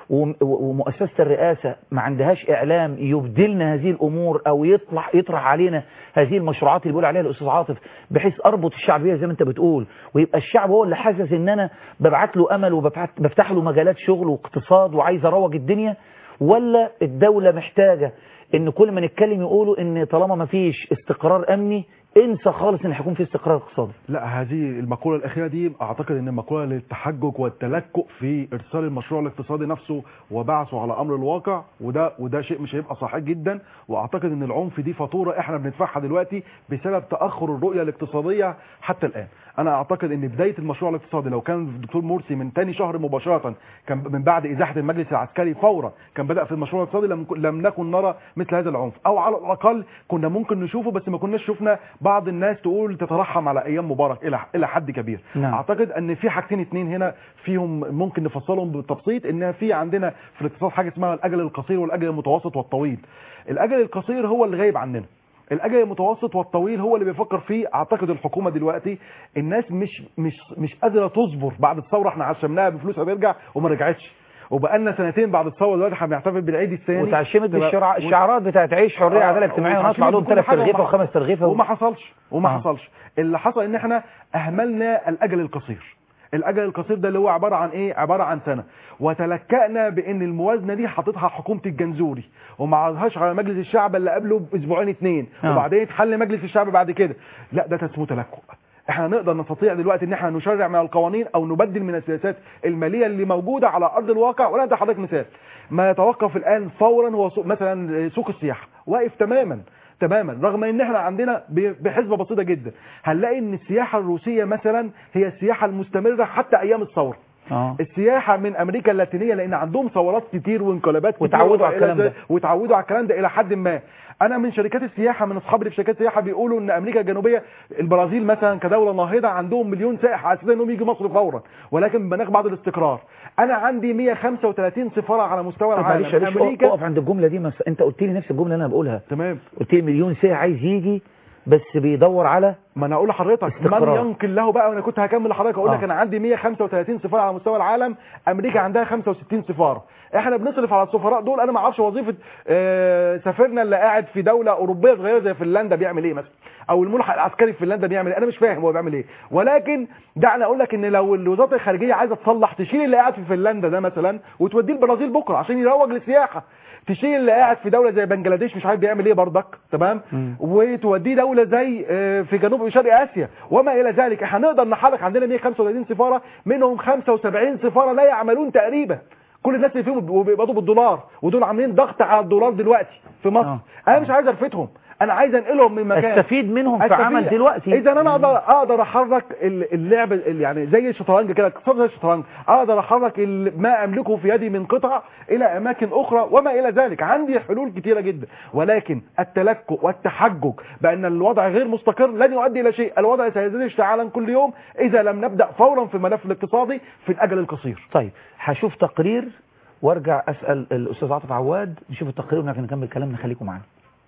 وم- و- ومؤسسة الرئاسة ما عندهاش إعلام يبدلنا هذه الأمور أو يطلع يطرح علينا هذه المشروعات اللي بيقول عليها الأستاذ عاطف بحيث أربط الشعب بيها زي ما أنت بتقول ويبقى الشعب هو اللي حاسس إن أنا ببعت له أمل وبفتح له مجالات شغل واقتصاد وعايز أروج الدنيا ولا الدولة محتاجة إن كل ما نتكلم يقولوا إن طالما ما فيش استقرار أمني انسى خالص إن هيكون في استقرار اقتصادي لا هذه المقولة الأخيرة دي أعتقد أن مقولة للتحجج والتلكؤ في إرسال المشروع الاقتصادي نفسه وبعثه على أمر الواقع وده وده شيء مش هيبقى صحيح جدا وأعتقد أن العنف دي فاتورة إحنا بندفعها دلوقتي بسبب تأخر الرؤية الاقتصادية حتى الآن أنا أعتقد أن بداية المشروع الاقتصادي لو كان الدكتور مرسي من تاني شهر مباشرة كان من بعد إزاحة المجلس العسكري فورا كان بدأ في المشروع الاقتصادي لم, لم نكن نرى مثل هذا العنف أو على الأقل كنا ممكن نشوفه بس ما كناش شفنا بعض الناس تقول تترحم على أيام مبارك إلى إلى حد كبير نعم. اعتقد ان في حاجتين اتنين هنا فيهم ممكن نفصلهم بالتبسيط ان في عندنا في الاقتصاد حاجه اسمها الاجل القصير والاجل المتوسط والطويل الاجل القصير هو اللي غايب عننا الاجل المتوسط والطويل هو اللي بيفكر فيه اعتقد الحكومه دلوقتي الناس مش مش مش قادره تصبر بعد الثوره احنا عشمناها بفلوس هترجع وما رجعتش وبقالنا سنتين بعد الثوره دلوقتي احنا بنحتفل بالعيد الثاني وتعشمت تبقى- بالشعار الشعارات بتاعت عيش حريه آه، عداله اجتماعيه وتعشمت ونطلع لهم بكل ثلاث حاجة ترغيفه وما- وخمس ترغيفه وما حصلش وما آه. حصلش اللي حصل ان احنا اهملنا الاجل القصير الاجل القصير ده اللي هو عباره عن ايه عباره عن سنه وتلكأنا بان الموازنه دي حاططها حكومه الجنزوري وما عرضهاش على مجلس الشعب الا قبله باسبوعين اتنين آه. وبعدين اتحل مجلس الشعب بعد كده لا ده اسمه تلكؤ احنا نقدر نستطيع دلوقتي ان احنا نشرع من القوانين او نبدل من السياسات الماليه اللي موجوده على ارض الواقع ولا ده حضرتك مثال ما يتوقف الان فورا هو سوق مثلا سوق السياحه واقف تماما تماما رغم ان احنا عندنا ب- بحسبه بسيطه جدا هنلاقي ان السياحه الروسيه مثلا هي السياحه المستمره حتى ايام الثوره اه السياحه من امريكا اللاتينيه لان عندهم ثورات كتير وانقلابات كتير وتعودوا على وإلى الكلام ده. ذلك- وتعودوا على الكلام ده الى حد ما انا من شركات السياحه من اصحابي اللي في شركات السياحه بيقولوا ان امريكا الجنوبيه البرازيل مثلا كدوله ناهضه عندهم مليون سائح على اساس انهم يجوا مصر فورا ولكن بناخد بعض الاستقرار انا عندي 135 سفاره على مستوى طب العالم معلش معلش امريكا اقف عند الجمله دي مس... انت قلت لي نفس الجمله اللي انا بقولها تمام قلت لي مليون ساعه عايز يجي بس بيدور على ما انا اقول لحضرتك استقرار. من ينقل له بقى وانا كنت هكمل لحضرتك اقول لك آه. انا عندي 135 سفاره على مستوى العالم امريكا عندها 65 سفاره احنا بنصرف على السفراء دول انا ما اعرفش وظيفه آه، سفيرنا اللي قاعد في دوله اوروبيه صغيره زي فنلندا بيعمل ايه مثلا او الملحق العسكري في فنلندا بيعمل ايه انا مش فاهم هو بيعمل ايه ولكن دعني اقول لك ان لو وزاره الخارجيه عايزه تصلح تشيل اللي قاعد في فنلندا ده مثلا وتوديه البرازيل بكره عشان يروج للسياحه تشيل اللي قاعد في دوله زي بنجلاديش مش عارف بيعمل ايه بردك تمام مم. وتوديه دوله زي آه، في جنوب شرق اسيا وما الى ذلك احنا نقدر نحرك عندنا 135 سفاره منهم 75 سفاره لا يعملون تقريبا كل الناس اللي فيهم بيقبضوا بالدولار ودول عاملين ضغط على الدولار دلوقتي في مصر آه. انا مش عايز الفتهم انا عايز انقلهم من مكان استفيد منهم في عمل دلوقتي اذا انا اقدر اقدر احرك ال- اللعب ال- يعني زي الشطرنج كده اقتصاد زي الشطرنج اقدر احرك ال- ما املكه في يدي من قطع الى اماكن اخرى وما الى ذلك عندي حلول كتيره جدا ولكن التلكؤ والتحجج بان الوضع غير مستقر لن يؤدي الى شيء الوضع سيزيد اشتعالا كل يوم اذا لم نبدا فورا في الملف الاقتصادي في الاجل القصير طيب هشوف تقرير وارجع اسال الاستاذ عاطف عواد نشوف التقرير ونرجع نكمل كلامنا خليكم معانا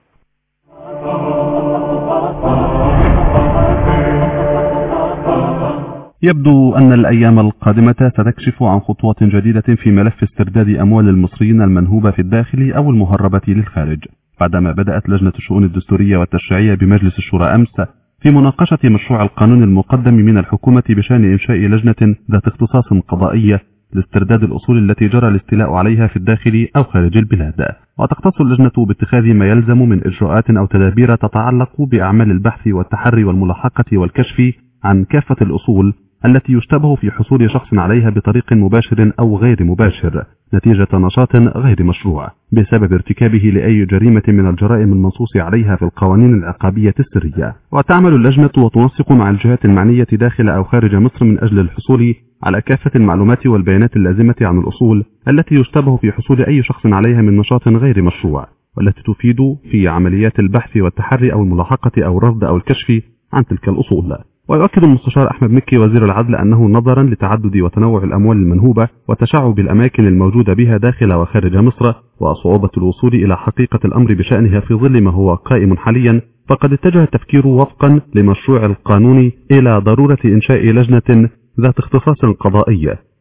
يبدو أن الأيام القادمة ستكشف عن خطوات جديدة في ملف استرداد أموال المصريين المنهوبة في الداخل أو المهربة للخارج بعدما بدأت لجنة الشؤون الدستورية والتشريعية بمجلس الشورى أمس في مناقشة مشروع القانون المقدم من الحكومة بشأن إنشاء لجنة ذات اختصاص قضائية لاسترداد الأصول التي جرى الاستيلاء عليها في الداخل أو خارج البلاد وتختص اللجنة باتخاذ ما يلزم من إجراءات أو تدابير تتعلق بأعمال البحث والتحري والملاحقة والكشف عن كافة الأصول التي يشتبه في حصول شخص عليها بطريق مباشر أو غير مباشر نتيجة نشاط غير مشروع بسبب ارتكابه لأي جريمة من الجرائم المنصوص عليها في القوانين العقابية السرية وتعمل اللجنة وتنسق مع الجهات المعنية داخل أو خارج مصر من أجل الحصول على كافة المعلومات والبيانات اللازمة عن الأصول التي يشتبه في حصول أي شخص عليها من نشاط غير مشروع والتي تفيد في عمليات البحث والتحري أو الملاحقة أو الرصد أو الكشف عن تلك الأصول ويؤكد المستشار أحمد مكي وزير العدل أنه نظرا لتعدد وتنوع الأموال المنهوبة وتشعب الأماكن الموجودة بها داخل وخارج مصر وصعوبة الوصول إلى حقيقة الأمر بشأنها في ظل ما هو قائم حاليا فقد اتجه التفكير وفقا لمشروع القانون إلى ضرورة إنشاء لجنة ذات اختصاص قضائي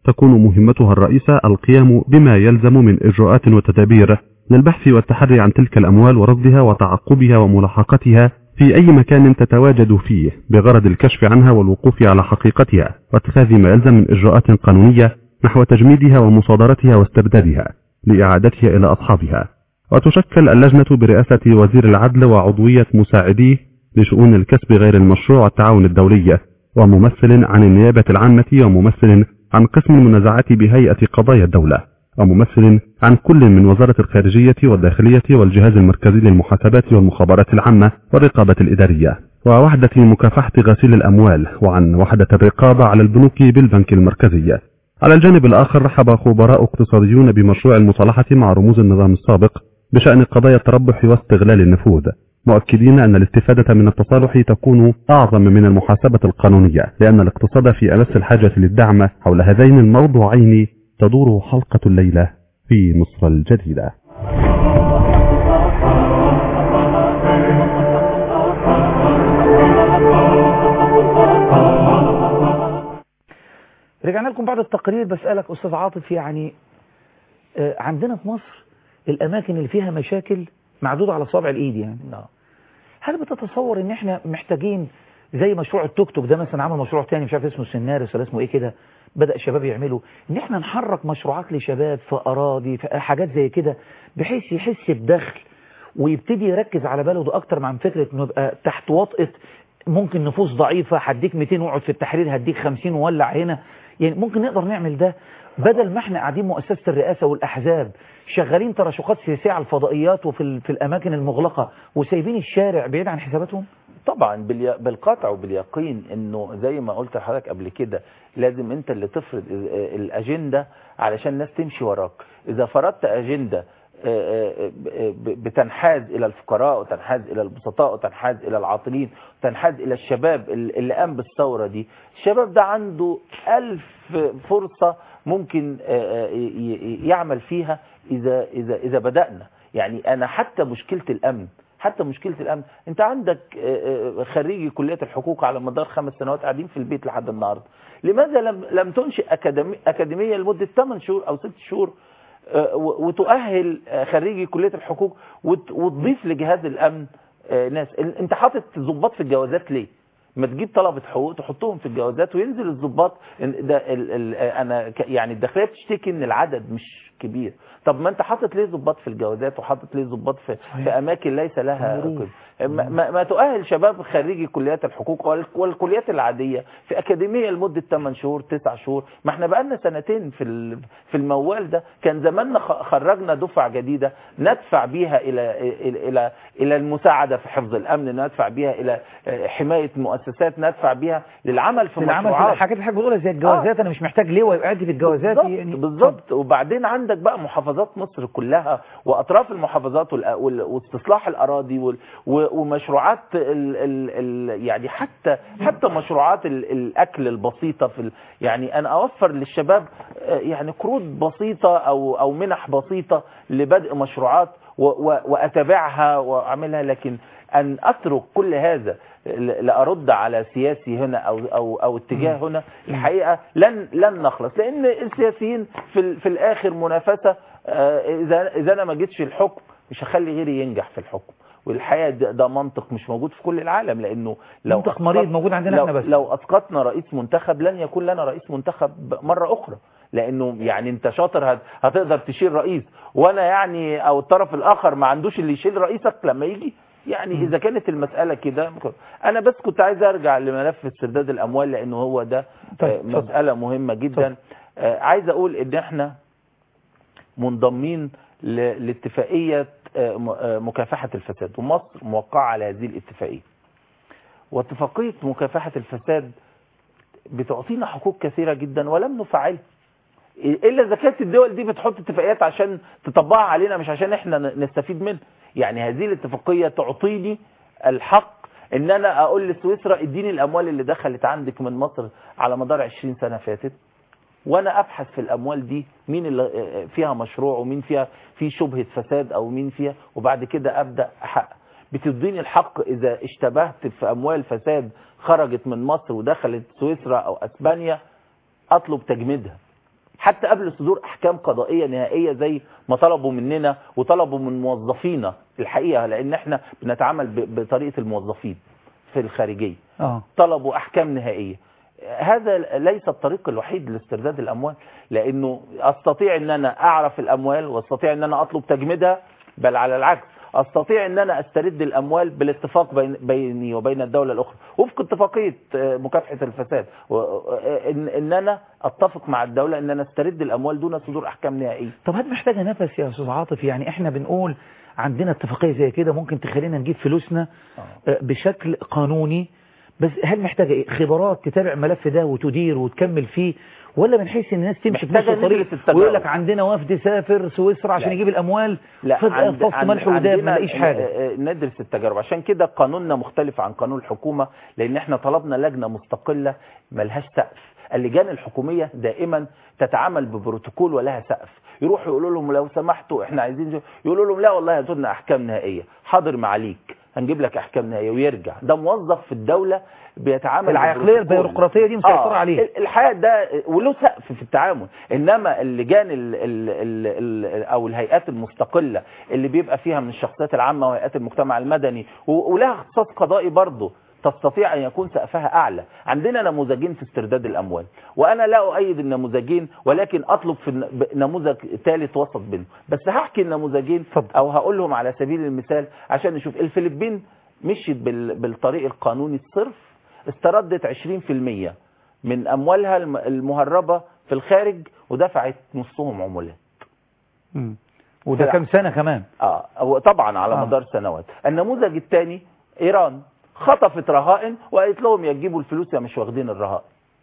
تكون مهمتها الرئيسة القيام بما يلزم من إجراءات وتدابير للبحث والتحري عن تلك الأموال ورصدها وتعقبها وملاحقتها في أي مكان تتواجد فيه بغرض الكشف عنها والوقوف على حقيقتها واتخاذ ما يلزم من إجراءات قانونية نحو تجميدها ومصادرتها واستردادها لإعادتها إلى أصحابها وتشكل اللجنة برئاسة وزير العدل وعضوية مساعديه لشؤون الكسب غير المشروع والتعاون الدولي وممثل عن النيابة العامة وممثل عن قسم المنازعات بهيئة قضايا الدولة وممثل عن كل من وزارة الخارجية والداخلية والجهاز المركزي للمحاسبات والمخابرات العامة والرقابة الإدارية ووحدة مكافحة غسيل الأموال وعن وحدة الرقابة على البنوك بالبنك المركزي على الجانب الآخر رحب خبراء اقتصاديون بمشروع المصالحة مع رموز النظام السابق بشأن قضايا التربح واستغلال النفوذ مؤكدين أن الاستفادة من التصالح تكون أعظم من المحاسبة القانونية لأن الاقتصاد في أمس الحاجة للدعم حول هذين الموضوعين تدور حلقة الليلة في مصر الجديدة رجعنا لكم بعد التقرير بسألك أستاذ عاطف يعني آه، عندنا في مصر الأماكن اللي فيها مشاكل معدودة على صابع الإيد يعني هل بتتصور إن إحنا محتاجين زي مشروع التوك توك ده مثلا عمل مشروع تاني مش عارف اسمه سنارس ولا اسمه إيه كده بدأ شباب يعملوا إن إحنا نحرك مشروعات لشباب في أراضي في حاجات زي كده بحيث يحس بدخل ويبتدي يركز على بلده أكتر مع فكرة إنه يبقى تحت وطأة ممكن نفوس ضعيفة هديك 200 واقعد في التحرير هديك 50 وولع هنا يعني ممكن نقدر نعمل ده بدل ما احنا قاعدين مؤسسة الرئاسة والأحزاب شغالين تراشقات سياسية على الفضائيات وفي ال- في الأماكن المغلقة وسايبين الشارع بعيد عن حساباتهم طبعا باليا- بالقطع وباليقين انه زي ما قلت لحضرتك قبل كده لازم انت اللي تفرض ال- الاجنده علشان الناس تمشي وراك اذا فرضت اجنده آه، آه، ب- بتنحاز الى الفقراء وتنحاز الى البسطاء وتنحاز الى العاطلين وتنحاز الى الشباب ال- اللي قام بالثوره دي الشباب ده عنده ألف فرصه ممكن آه، آه، ي- ي- يعمل فيها اذا اذا اذا بدانا يعني انا حتى مشكله الامن حتى مشكلة الأمن أنت عندك آه، آه، خريجي كلية الحقوق على مدار خمس سنوات قاعدين في البيت لحد النهاردة لماذا لم, لم تنشئ أكاديمي أكاديمية لمدة 8 شهور أو 6 شهور آه، و- وتؤهل آه، خريجي كلية الحقوق وت- وتضيف لجهاز الأمن آه، ناس ال- أنت حاطط ضباط في الجوازات ليه؟ ما تجيب طلبة حقوق تحطهم في الجوازات وينزل الضباط إن ده ال ال انا ك- يعني الداخليه بتشتكي ان العدد مش كبير طب ما انت حاطط ليه ضباط في الجوازات وحاطط ليه ضباط في, في اماكن ليس لها قيمة؟ ما, ما, ما تؤهل شباب خريجي كليات الحقوق وال- والكليات العاديه في اكاديميه لمده 8 شهور 9 شهور ما احنا بقالنا سنتين في ال- في الموال ده كان زماننا خ- خرجنا دفعه جديده ندفع بيها الى الى الى, إلى المساعده في حفظ الامن ندفع بيها الى آه، حمايه مؤسسات ندفع بيها للعمل في العمل في مشروعات الحاجات اللي حضرتك بتقولها زي الجوازات أنا مش محتاج لواء يبقى عندي في الجوازات بالظبط يعني بالظبط وبعدين عندك بقى محافظات مصر كلها واطراف المحافظات والأ- وال- واستصلاح الاراضي وال- و- ومشروعات ال ال ال يعني حتى حتى مشروعات ال الاكل البسيطه في ال يعني انا اوفر للشباب آه، يعني قروض بسيطه او او منح بسيطه لبدء مشروعات و- و- واتابعها واعملها لكن ان اترك كل هذا ل- لارد على سياسي هنا او او او اتجاه هنا الحقيقه لن لن نخلص لان السياسيين في ال- في الاخر منافسه آه، اذا اذا انا ما جيتش الحكم مش هخلي غيري ينجح في الحكم والحقيقه ده, ده منطق مش موجود في كل العالم لانه لو منطق أسقط- مريض موجود عندنا لو احنا بس. لو اسقطنا رئيس منتخب لن يكون لنا رئيس منتخب مره اخرى لانه يعني انت شاطر هت- هتقدر تشيل رئيس وانا يعني او الطرف الاخر ما عندوش اللي يشيل رئيسك لما يجي يعني اذا كانت المساله كده انا بس كنت عايز ارجع لملف استرداد الاموال لانه هو ده طيب، آه، اتفضل. مساله مهمه جدا آه، عايز اقول ان احنا منضمين ل- لاتفاقيه آه، م- آه، مكافحه الفساد ومصر موقعه على هذه الاتفاقيه واتفاقيه مكافحه الفساد بتعطينا حقوق كثيره جدا ولم نفعلها الا اذا كانت الدول دي بتحط اتفاقيات عشان تطبقها علينا مش عشان احنا ن- نستفيد منها يعني هذه الاتفاقيه تعطيني الحق ان انا اقول لسويسرا اديني الاموال اللي دخلت عندك من مصر على مدار 20 سنه فاتت وانا ابحث في الاموال دي مين اللي فيها مشروع ومين فيها في شبهه فساد او مين فيها وبعد كده ابدا احقق بتديني الحق اذا اشتبهت في اموال فساد خرجت من مصر ودخلت سويسرا او اسبانيا اطلب تجميدها حتى قبل صدور احكام قضائيه نهائيه زي ما طلبوا مننا وطلبوا من موظفينا الحقيقه لان احنا بنتعامل ب- بطريقه الموظفين في الخارجيه اه طلبوا احكام نهائيه هذا ليس الطريق الوحيد لاسترداد الاموال لانه استطيع ان انا اعرف الاموال واستطيع ان انا اطلب تجميدها بل على العكس استطيع ان انا استرد الاموال بالاتفاق بين بيني وبين الدوله الاخرى وفق اتفاقيه آه، مكافحه الفساد و- آه، ان ان انا اتفق مع الدوله ان انا استرد الاموال دون صدور احكام نهائيه طب هذه محتاجة نفس يا أستاذ عاطف يعني احنا بنقول عندنا اتفاقية زي كده ممكن تخلينا نجيب فلوسنا آه، بشكل قانوني بس هل محتاجة ايه خبرات تتابع الملف ده وتدير وتكمل فيه ولا من حيث ان الناس تمشي في نص محتاجة الطريق ندرس التجارب. ويقول لك عندنا وفد سافر سويسرا عشان لا. يجيب الاموال لا فجأة عند- فص عند- ملح وداب ما عندنا لاقيش حاجة آه، آه، ندرس التجارب عشان كده قانوننا مختلف عن قانون الحكومة لان احنا طلبنا لجنة مستقلة ملهاش سقف اللجان الحكومية دائما تتعامل ببروتوكول ولها سقف يروحوا يقولوا لهم لو سمحتوا احنا عايزين جو- يقولوا لهم لا والله هاتوا لنا احكام نهائية حاضر معاليك هنجيب لك احكام نهائية ويرجع ده موظف في الدولة بيتعامل العقلية ببروتوكول. البيروقراطية دي مسيطرة عليه. الحقيقه ده وله سقف في التعامل انما اللجان ال ال ال ال او الهيئات المستقله اللي بيبقى فيها من الشخصيات العامه وهيئات المجتمع المدني و- ولها اختصاص قضائي برضه تستطيع ان يكون سقفها اعلى عندنا نموذجين في استرداد الاموال وانا لا اؤيد النموذجين ولكن اطلب في الن- ب- نموذج ثالث وسط بينهم بس هحكي النموذجين او هقولهم على سبيل المثال عشان نشوف الفلبين مشيت بال- بالطريق القانوني الصرف استردت 20% من اموالها الم- المهربه في الخارج ودفعت نصهم عمولات مم. وده كام سنة كمان اه هو طبعا على آه. مدار سنوات النموذج الثاني ايران خطفت رهائن وقالت لهم يا تجيبوا الفلوس يا مش واخدين الرهائن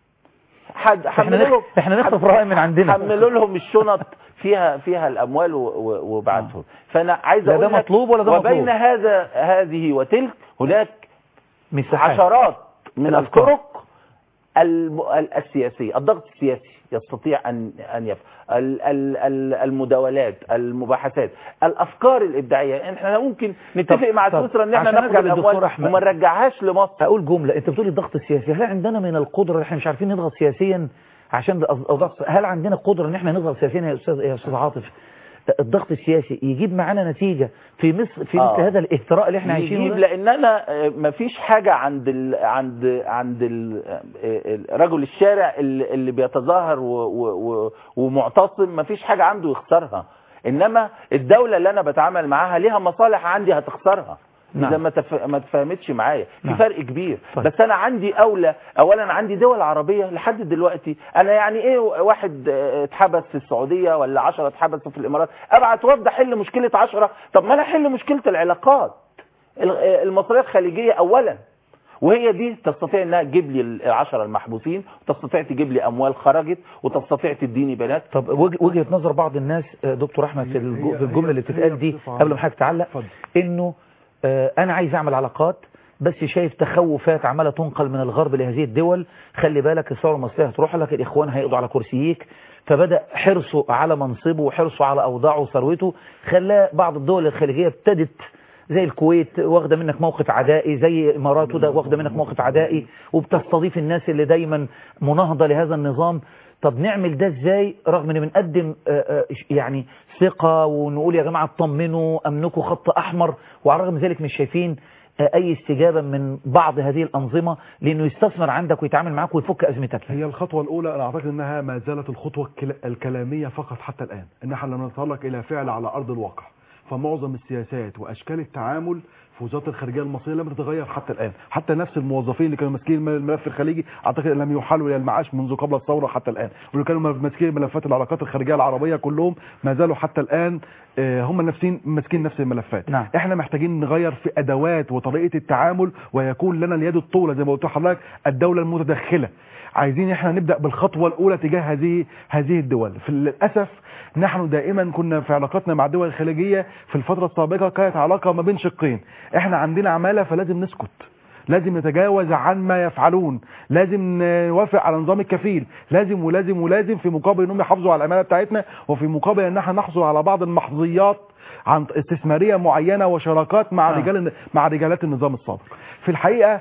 حد احنا حملوا لهم نخ- احنا نخطف رهائن من عندنا حملوا لهم الشنط فيها فيها الاموال و- و- وبعتهم فانا عايز لا ده اقول لك مطلوب ولا ده وبين مطلوب؟ هذا هذه وتلك هناك مساحات عشرات من الأفكار. الطرق الم- ال- السياسية الضغط السياسي يستطيع أن أن يفعل ال- ال- ال- المداولات المباحثات الأفكار الإبداعية احنا ممكن نتفق طب- مع طب سويسرا ان احنا عشان ناخد أرجع للدكتور الأموال أحمد. وما نرجعهاش لمصر اقول جملة انت بتقولي الضغط السياسي هل عندنا من القدرة احنا مش عارفين نضغط سياسيا عشان الضغط هل عندنا قدرة ان احنا نضغط سياسيا يا استاذ يا استاذ عاطف الضغط السياسي يجيب معانا نتيجة في مصر في مثل آه. هذا الاهتراء اللي احنا عايشينه يجيب ده؟ لان انا آه، مفيش حاجه عند ال عند عند ال- آه، رجل الشارع اللي اللي بيتظاهر و- و- و- ومعتصم مفيش حاجه عنده يخسرها انما الدوله اللي انا بتعامل معاها ليها مصالح عندي هتخسرها نعم. اذا ما تف... ما تفهمتش معايا في نعم. فرق كبير طيب. بس انا عندي اولى اولا عندي دول عربيه لحد دلوقتي انا يعني ايه واحد آه، اتحبس في السعوديه ولا 10 اتحبسوا في الامارات ابعت وفد احل مشكله 10 طب ما انا احل مشكله العلاقات ال- آه، المصريه الخليجيه اولا وهي دي تستطيع انها تجيب لي العشرة المحبوسين وتستطيع تجيب لي اموال خرجت وتستطيع تديني بنات طب وجه- وجهة نظر بعض الناس آه، دكتور احمد في الج- في الجملة اللي بتتقال دي قبل ما حضرتك تعلق انه آه، انا عايز اعمل علاقات بس شايف تخوفات عماله تنقل من الغرب لهذه الدول خلي بالك الثوره المصريه هتروح لك الاخوان هيقضوا على كرسيك فبدا حرصه على منصبه وحرصه على اوضاعه وثروته خلاه بعض الدول الخليجيه ابتدت زي الكويت واخده منك موقف عدائي زي الامارات وده واخده منك موقف عدائي وبتستضيف الناس اللي دايما مناهضه لهذا النظام طب نعمل ده ازاي رغم ان بنقدم آه، آه، يعني ثقة ونقول يا جماعة اطمنوا امنكوا خط احمر وعلى الرغم من ذلك مش شايفين آه، اي استجابة من بعض هذه الانظمة لانه يستثمر عندك ويتعامل معاك ويفك ازمتك هي الخطوة الأولى أنا أعتقد أنها ما زالت الخطوة الكلا- الكلامية فقط حتى الآن إن احنا لم نتطرق إلى فعل على أرض الواقع فمعظم السياسات وأشكال التعامل في وزارة الخارجية المصرية لم تتغير حتى الآن حتى نفس الموظفين اللي كانوا ماسكين الملف الخليجي أعتقد أن لم يحالوا إلى المعاش منذ قبل الثورة حتى الآن واللي كانوا ماسكين ملفات العلاقات الخارجية العربية كلهم ما زالوا حتى الآن آه، هم نفسين ماسكين نفس الملفات نعم. احنا محتاجين نغير في ادوات وطريقه التعامل ويكون لنا اليد الطولة زي ما قلت لحضرتك الدوله المتدخله عايزين احنا نبدا بالخطوه الاولى تجاه هذه هذه الدول في للاسف نحن دائما كنا في علاقاتنا مع الدول الخليجيه في الفتره السابقه كانت علاقه ما بين شقين احنا عندنا عماله فلازم نسكت لازم نتجاوز عن ما يفعلون لازم نوافق على نظام الكفيل لازم ولازم ولازم في مقابل انهم يحافظوا على الامانه بتاعتنا وفي مقابل ان احنا نحصل على بعض المحظيات عن استثماريه معينه وشراكات مع آه. رجال مع رجالات النظام السابق في الحقيقه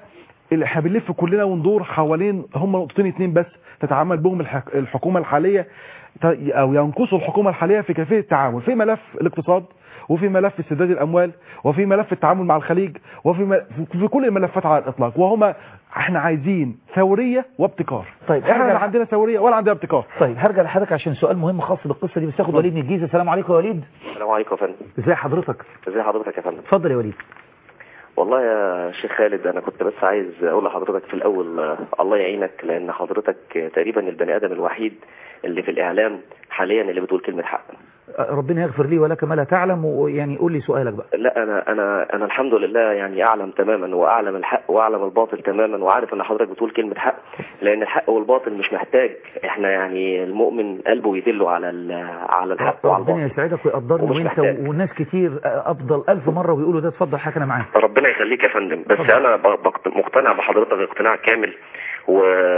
اللي احنا بنلف كلنا وندور حوالين هم نقطتين اتنين بس تتعامل بهم الحك... الحكومه الحاليه ت- او ينقصوا الحكومه الحاليه في كيفيه التعامل في ملف الاقتصاد وفي ملف استرداد الاموال وفي ملف التعامل مع الخليج وفي م... في كل الملفات على الاطلاق وهما احنا عايزين ثوريه وابتكار طيب احنا لا هرجع عندنا ثوريه ولا عندنا ابتكار طيب هرجع لحضرتك عشان سؤال مهم خاص بالقصه دي بس اخد وليد من الجيزه السلام عليكم يا وليد السلام عليكم يا فندم ازي حضرتك ازي حضرتك يا فندم اتفضل يا وليد والله يا شيخ خالد انا كنت بس عايز اقول لحضرتك في الاول آه، الله يعينك لان حضرتك آه، تقريبا البني ادم الوحيد اللي في الاعلام حاليا اللي بتقول كلمه حق ربنا يغفر لي ولك ما لا تعلم ويعني قول لي سؤالك بقى لا انا انا انا الحمد لله يعني اعلم تماما واعلم الحق واعلم الباطل تماما وعارف ان حضرتك بتقول كلمه حق لان الحق والباطل مش محتاج احنا يعني المؤمن قلبه يدله على ال- على الحق وعلى ربنا الباطل يسعدك ويقدرني ومش وانت محتاج. وناس كتير افضل الف مره ويقولوا ده اتفضل حكي انا معاك ربنا يخليك يا فندم بس انا ب- بقت- مقتنع بحضرتك اقتناع كامل و...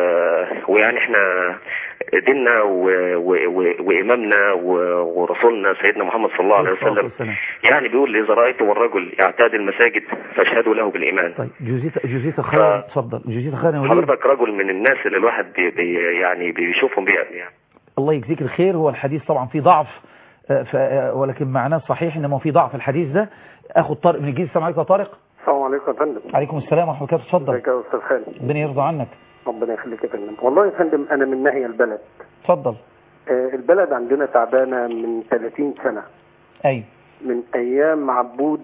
ويعني احنا ديننا و... و... و... وامامنا و... ورسولنا سيدنا محمد صلى الله عليه وسلم يعني بيقول اذا رايتم الرجل يعتاد المساجد فاشهدوا له بالايمان طيب جزيت جزيت خيرا اتفضل جزيت خيرا يا وليد حضرتك رجل من الناس اللي الواحد بي... بي... يعني بيشوفهم بي... يعني الله يجزيك الخير هو الحديث طبعا فيه ضعف آه، ف... آه، ولكن معناه صحيح انما في ضعف الحديث ده اخد طارق من الجيزه السلام عليكم يا طارق السلام عليكم يا فندم عليكم السلام ورحمه الله اتفضل ازيك يا استاذ خالد ربنا يرضى عنك ربنا يخليك يا فندم والله يا فندم انا من ناحيه البلد اتفضل آه البلد عندنا تعبانه من 30 سنه ايوه من ايام عبود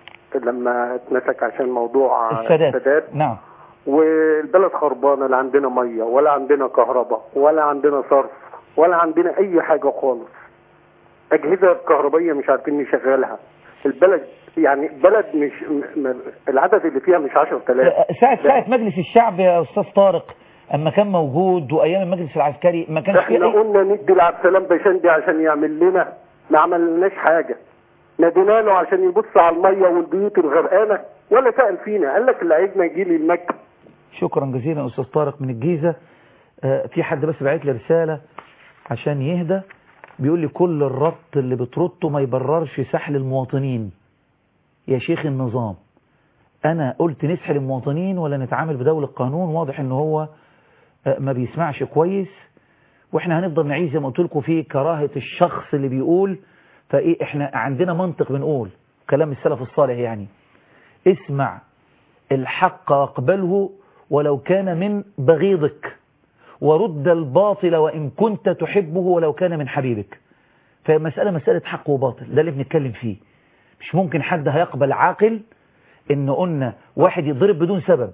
لما اتمسك عشان موضوع السادات السادات نعم والبلد خربانه لا عندنا ميه ولا عندنا كهرباء ولا عندنا صرف ولا عندنا اي حاجه خالص اجهزه كهربائيه مش عارفين نشغلها البلد يعني بلد مش م... م... العدد اللي فيها مش 10000 آه، ساعة ساعة مجلس الشعب يا استاذ طارق اما كان موجود وايام المجلس العسكري ما كانش فيه احنا أي... قلنا ندي لعبد السلام بشندي عشان يعمل لنا ما عملناش حاجه نادينا له عشان يبص على الميه والبيوت الغرقانه ولا سال فينا قال لك اللي عايزنا يجي لي المكتب شكرا جزيلا استاذ طارق من الجيزه آه، في حد بس بعت لي رساله عشان يهدى بيقول لي كل الربط اللي بتربطه ما يبررش سحل المواطنين يا شيخ النظام انا قلت نسحل المواطنين ولا نتعامل بدولة القانون واضح ان هو آه، ما بيسمعش كويس واحنا هنفضل نعيش زي ما قلت لكم في كراهة الشخص اللي بيقول فايه احنا عندنا منطق بنقول كلام السلف الصالح يعني اسمع الحق واقبله ولو كان من بغيضك ورد الباطل وإن كنت تحبه ولو كان من حبيبك فمسألة مسألة حق وباطل ده اللي بنتكلم فيه مش ممكن حد هيقبل عاقل ان قلنا واحد يضرب بدون سبب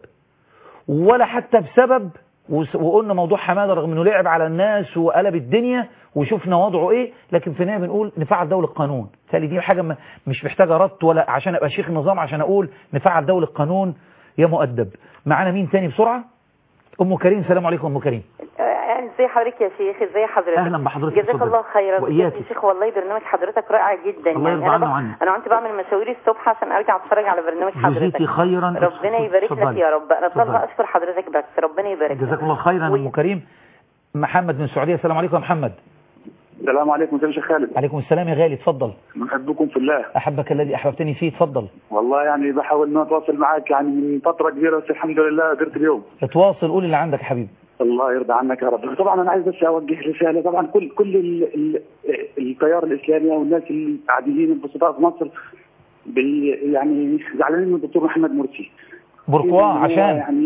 ولا حتى بسبب وس- وقلنا موضوع حمادة رغم انه لعب على الناس وقلب الدنيا وشفنا وضعه ايه لكن في النهايه بنقول نفعل دولة القانون بالتالي دي حاجة ما- مش محتاجة ربط ولا عشان ابقى شيخ النظام عشان اقول نفعل دولة القانون يا مؤدب معانا مين تاني بسرعة ام كريم سلام عليكم ام كريم آه، ازي حضرتك يا شيخ ازي حضرتك أهلا بحضرتك، جزاك اتفضل. الله خيرا وإياك. يا شيخ والله برنامج حضرتك رائع جدا الله يرضى انا عنه بق- وعنك. انا كنت بعمل مشاوير الصبح عشان ارجع اتفرج على برنامج حضرتك جزيتي خيرا ربنا يبارك لك اتفضلي. يا رب انا طالبه اتفضلي. اشكر حضرتك بس ربنا يبارك لك جزاك الله خيرا ام كريم محمد من السعوديه السلام عليكم يا محمد السلام عليكم يا شيخ خالد عليكم السلام يا غالي اتفضل نحبكم في الله احبك الذي احببتني فيه اتفضل والله يعني بحاول ان اتواصل معك يعني من فتره كبيره بس الحمد لله قدرت اليوم اتواصل قول اللي عندك يا حبيبي الله يرضى عنك يا رب طبعا انا عايز بس اوجه رساله طبعا كل كل ال ال التيار الاسلامي او الناس العاديين البسطاء في مصر بي يعني زعلانين من الدكتور محمد مرسي بوركوا هو عشان يعني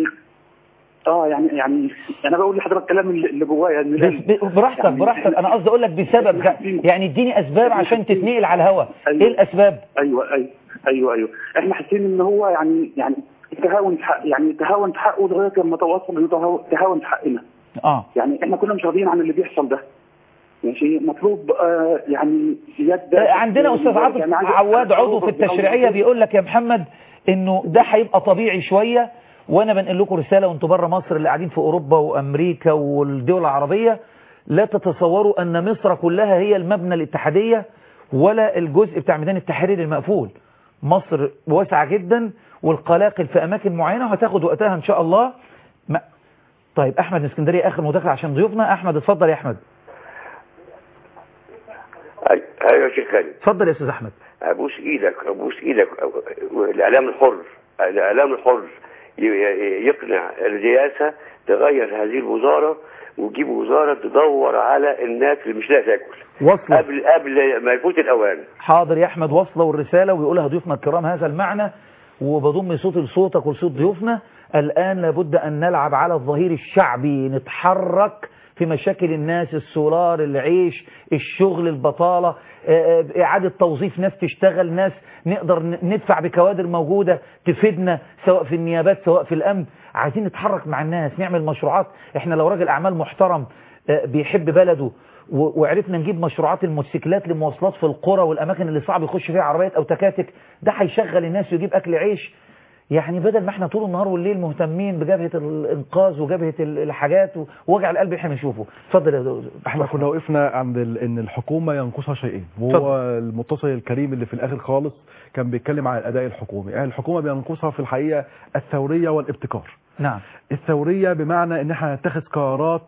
اه يعني يعني انا بقول لحضرتك كلام اللي اللي جوايا إن بس- ب- براحتك يعني براحتك انا قصدي اقول لك بسبب ك- يعني اديني اسباب عشان تتنقل على الهوا ايه الاسباب ايوه ايوه ايوه ايوه احنا حاسين ان هو يعني يعني تهاون في حق يعني تهاون في حقه لغايه لما توصل انه تهاون في حقنا اه يعني احنا كنا مش راضيين عن اللي بيحصل ده ماشي مطلوب آه يعني يد آه، عندنا استاذ عاطف يعني عايز- عواد عضو في التشريعيه بيقول لك يا محمد انه ده هيبقى طبيعي شويه وانا بنقل لكم رساله وانتم بره مصر اللي قاعدين في اوروبا وامريكا والدول العربيه لا تتصوروا ان مصر كلها هي المبنى الاتحاديه ولا الجزء بتاع ميدان التحرير المقفول مصر واسعه جدا والقلاقل في اماكن معينه وهتاخد وقتها ان شاء الله ما... طيب احمد من اسكندريه اخر مداخله عشان ضيوفنا احمد اتفضل يا احمد أي- ايوه يا شيخ خالد اتفضل يا استاذ احمد ابوس ايدك ابوس ايدك الاعلام الحر الاعلام الحر ي- ي- يقنع الرئاسه تغير هذه الوزاره وتجيب وزاره تدور على الناس اللي مش لاقيه تاكل وصلة قبل قبل ما يفوت الاوان حاضر يا احمد وصله والرساله ويقولها ضيوفنا الكرام هذا المعنى وبضم صوتي لصوتك ولصوت ضيوفنا الان لابد ان نلعب على الظهير الشعبي نتحرك في مشاكل الناس السولار العيش الشغل البطالة آه، آه، إعادة توظيف ناس تشتغل ناس نقدر ن- ندفع بكوادر موجودة تفيدنا سواء في النيابات سواء في الأمن عايزين نتحرك مع الناس نعمل مشروعات احنا لو راجل أعمال محترم آه، بيحب بلده و- وعرفنا نجيب مشروعات الموتوسيكلات لمواصلات في القرى والأماكن اللي صعب يخش فيها عربيات أو تكاتك ده هيشغل الناس ويجيب أكل عيش يعني بدل ما احنا طول النهار والليل مهتمين بجبهة الإنقاذ وجبهة ال- الحاجات ووجع القلب احنا بنشوفه اتفضل يا دكتور. احنا كنا وقفنا عند ال... ان الحكومه ينقصها شيئين اتفضل. وهو المتصل الكريم اللي في الاخر خالص كان بيتكلم عن الاداء الحكومي يعني الحكومه بينقصها في الحقيقه الثوريه والابتكار نعم الثوريه بمعنى ان احنا نتخذ قرارات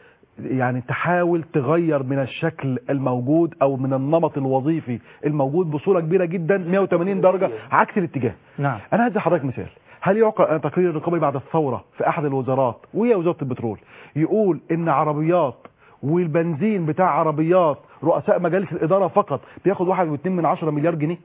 يعني تحاول تغير من الشكل الموجود او من النمط الوظيفي الموجود بصوره كبيره جدا 180 درجه عكس الاتجاه نعم انا هدي حضرتك مثال هل يعقل ان تقرير الرقابي بعد الثوره في احد الوزارات وهي وزاره البترول يقول ان عربيات والبنزين بتاع عربيات رؤساء مجالس الاداره فقط بياخد واحد واتنين من عشرة مليار جنيه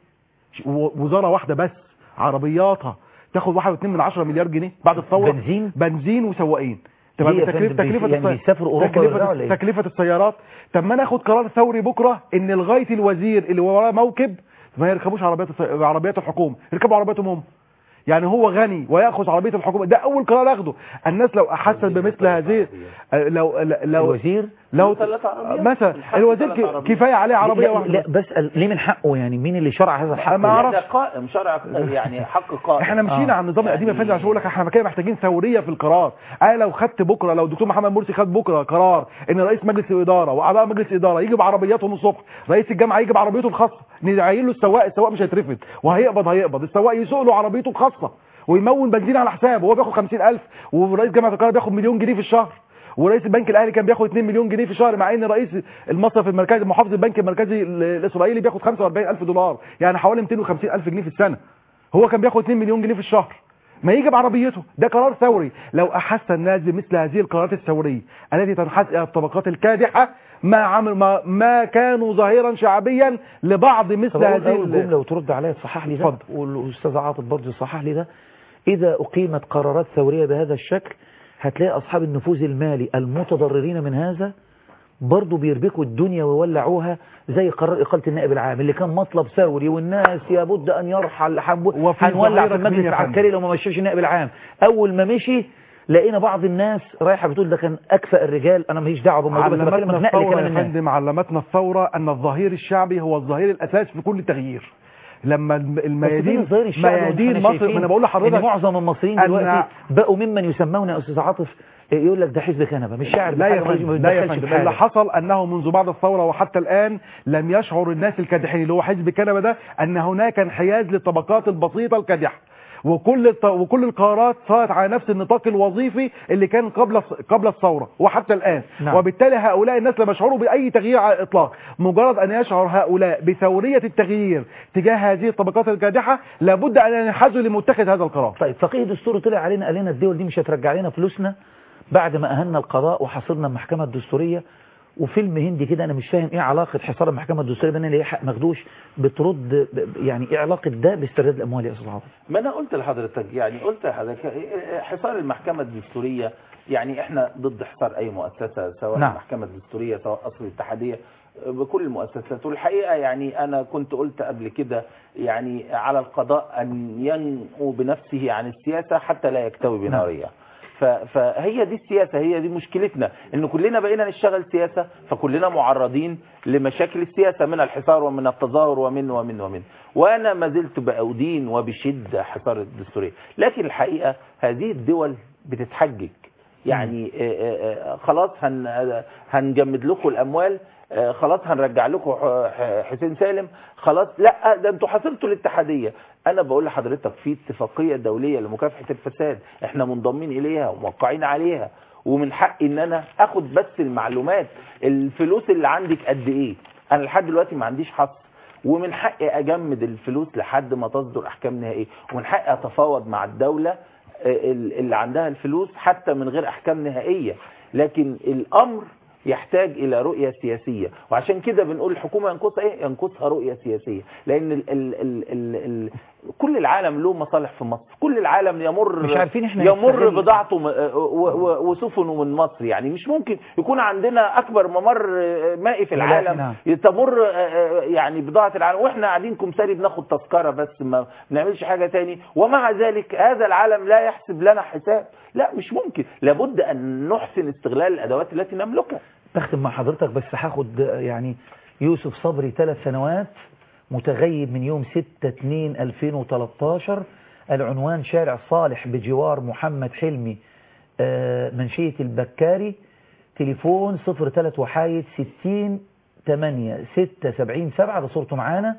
و- وزاره واحده بس عربياتها تاخد واحد واتنين من عشرة مليار جنيه بعد الثوره بنزين بنزين وسواقين تمام ليه يا تكلفه فندم؟ تكلفه يعني السي- بيسافروا أوروبا ويرجعوا تكلفه ولا إيه؟ تكلفه السيارات طب ما انا اخد قرار ثوري بكره ان لغايه الوزير اللي وراه موكب ما يركبوش عربيات الس- عربيات الحكومه يركبوا عربياتهم هم يعني هو غني وياخذ عربيه الحكومه ده اول قرار اخده الناس لو احست بمثل هذه آه، لو لو الوزير لو ثلاث عربيات. مثلا الوزير ثلاث ك- عربيات. كفايه عليه عربيه لا, واحده لا بسأل ليه من حقه يعني مين اللي شرع هذا الحق ما لا، اعرفش ده قائم شرع يعني حق قائم احنا مشينا آه. على النظام القديم يا فندم عشان اقول لك احنا كده محتاجين ثوريه في القرار انا لو خدت بكره لو الدكتور محمد مرسي خد بكره قرار ان رئيس مجلس الاداره واعضاء مجلس الاداره يجي بعربياتهم الصبح رئيس الجامعه يجي بعربيته الخاصه نعين له السواق السواق مش هيترفد وهيقبض هيقبض السواق يسوق له عربيته الخاصه ويمون بنزين على حسابه وهو بياخد 50000 ورئيس جامعه القاهره بياخد مليون جنيه في الشهر ورئيس البنك الاهلي كان بياخد 2 مليون جنيه في الشهر مع ان رئيس المصرف المركزي محافظ البنك المركزي ال- الاسرائيلي بياخد 45000 دولار يعني حوالي 250000 جنيه في السنه هو كان بياخد 2 مليون جنيه في الشهر ما يجي بعربيته ده قرار ثوري لو احس الناس بمثل هذه القرارات الثوريه التي تنحاز الى الطبقات الكادحه ما عمل ما, ما كانوا ظاهرا شعبيا لبعض مثل طب أقول هذه أول ال- جملة وترد عليا تصحح لي ده اتفضل. والأستاذ عاطف برضه يصحح لي ده إذا أقيمت قرارات ثورية بهذا الشكل هتلاقي أصحاب النفوذ المالي المتضررين من هذا برضه بيربكوا الدنيا ويولعوها زي قرار إقالة النائب العام اللي كان مطلب ثوري والناس يبد أن يرحل حب... وفي هنولع ظاهرة في المجلس مين يا فندم؟ العسكري لو ما مشيش النائب العام أول ما مشي لقينا بعض الناس رايحة بتقول ده كان أكفأ الرجال أنا ماليش دعوة بالموضوع بس بكلمك علمتنا نقل الثورة كلام يا الناس فندم علمتنا الثورة أن الظهير الشعبي هو الظهير الأساس في كل تغيير لما الم- بس فين الميادين الظاهر الشعبي ميادين وإحنا مصر شايفين ما انا بقول لحضرتك ان معظم المصريين أن- دلوقتي بقوا ممن يسمون يا استاذ عاطف يقول لك ده حزب كنبه مش شاعر لا يا بحاجة ما فندم لا يا بيتدخلش فندم في حاجة. اللي حصل انه منذ بعد الثوره وحتى الان لم يشعر الناس الكادحين اللي هو حزب كنبه ده ان هناك انحياز للطبقات البسيطه الكادحه وكل الط... وكل القرارات صارت على نفس النطاق الوظيفي اللي كان قبل قبل الثوره وحتى الان نعم. وبالتالي هؤلاء الناس لم يشعروا باي تغيير على الاطلاق مجرد ان يشعر هؤلاء بثوريه التغيير تجاه هذه الطبقات الكادحه لابد ان ينحازوا لمتخذ هذا القرار طيب فقيه دستوري طلع علينا قال لنا الدول دي مش هترجع لنا فلوسنا بعد ما اهلنا القضاء وحصلنا المحكمه الدستوريه وفيلم هندي كده انا مش فاهم ايه علاقه حصار المحكمه الدستوريه بين اللي يحق مخدوش بترد ب- ب- يعني ايه علاقه ده باسترداد الاموال يا استاذ عاطف ما انا قلت لحضرتك يعني قلت لحضرتك حصار المحكمة الدستورية يعني احنا ضد حصار اي مؤسسة سواء نعم. المحكمة الدستورية سواء اصل الاتحادية بكل المؤسسات والحقيقة يعني انا كنت قلت قبل كده يعني على القضاء ان ينقو بنفسه عن السياسة حتى لا يكتوي بنارها ف- فهي دي السياسة هي دي مشكلتنا ان كلنا بقينا نشتغل سياسة فكلنا معرضين لمشاكل السياسة من الحصار ومن التظاهر ومن ومن ومن وانا ما زلت بأدين وبشدة حصار الدستورية لكن الحقيقة هذه الدول بتتحجج يعني آه، آه، آه، خلاص هن آه، هنجمد لكم الاموال آه، خلاص هنرجع لكم ح- ح- حسين سالم خلاص لا ده انتوا حصلتوا الاتحاديه انا بقول لحضرتك في اتفاقيه دوليه لمكافحه الفساد احنا منضمين اليها وموقعين عليها ومن حقي ان انا اخد بس المعلومات الفلوس اللي عندك قد ايه انا لحد دلوقتي ما عنديش حصر ومن حقي اجمد الفلوس لحد ما تصدر احكام نهائيه ومن حقي اتفاوض مع الدوله ال- اللي عندها الفلوس حتى من غير احكام نهائيه لكن الامر يحتاج الى رؤيه سياسيه وعشان كده بنقول الحكومه ينقصها ايه ينقصها رؤيه سياسيه لان ال ال ال ال ال كل العالم له مصالح في مصر كل العالم يمر مش عارفين إحنا يمر نستغل- بضاعته م- و- و- وسفنه من مصر يعني مش ممكن يكون عندنا اكبر ممر مائي في ملاحي، العالم نعم. تمر آه، آه، يعني بضاعه العالم واحنا قاعدين كمساري بناخد تذكره بس ما بنعملش حاجه تاني ومع ذلك هذا العالم لا يحسب لنا حساب لا مش ممكن لابد ان نحسن استغلال الادوات التي نملكها بختم مع حضرتك بس هاخد يعني يوسف صبري ثلاث سنوات متغيب من يوم 6 2 2013 العنوان شارع صالح بجوار محمد حلمي آه، منشية البكاري تليفون 03 وحايد 60 8 6 70 7 ده صورته معانا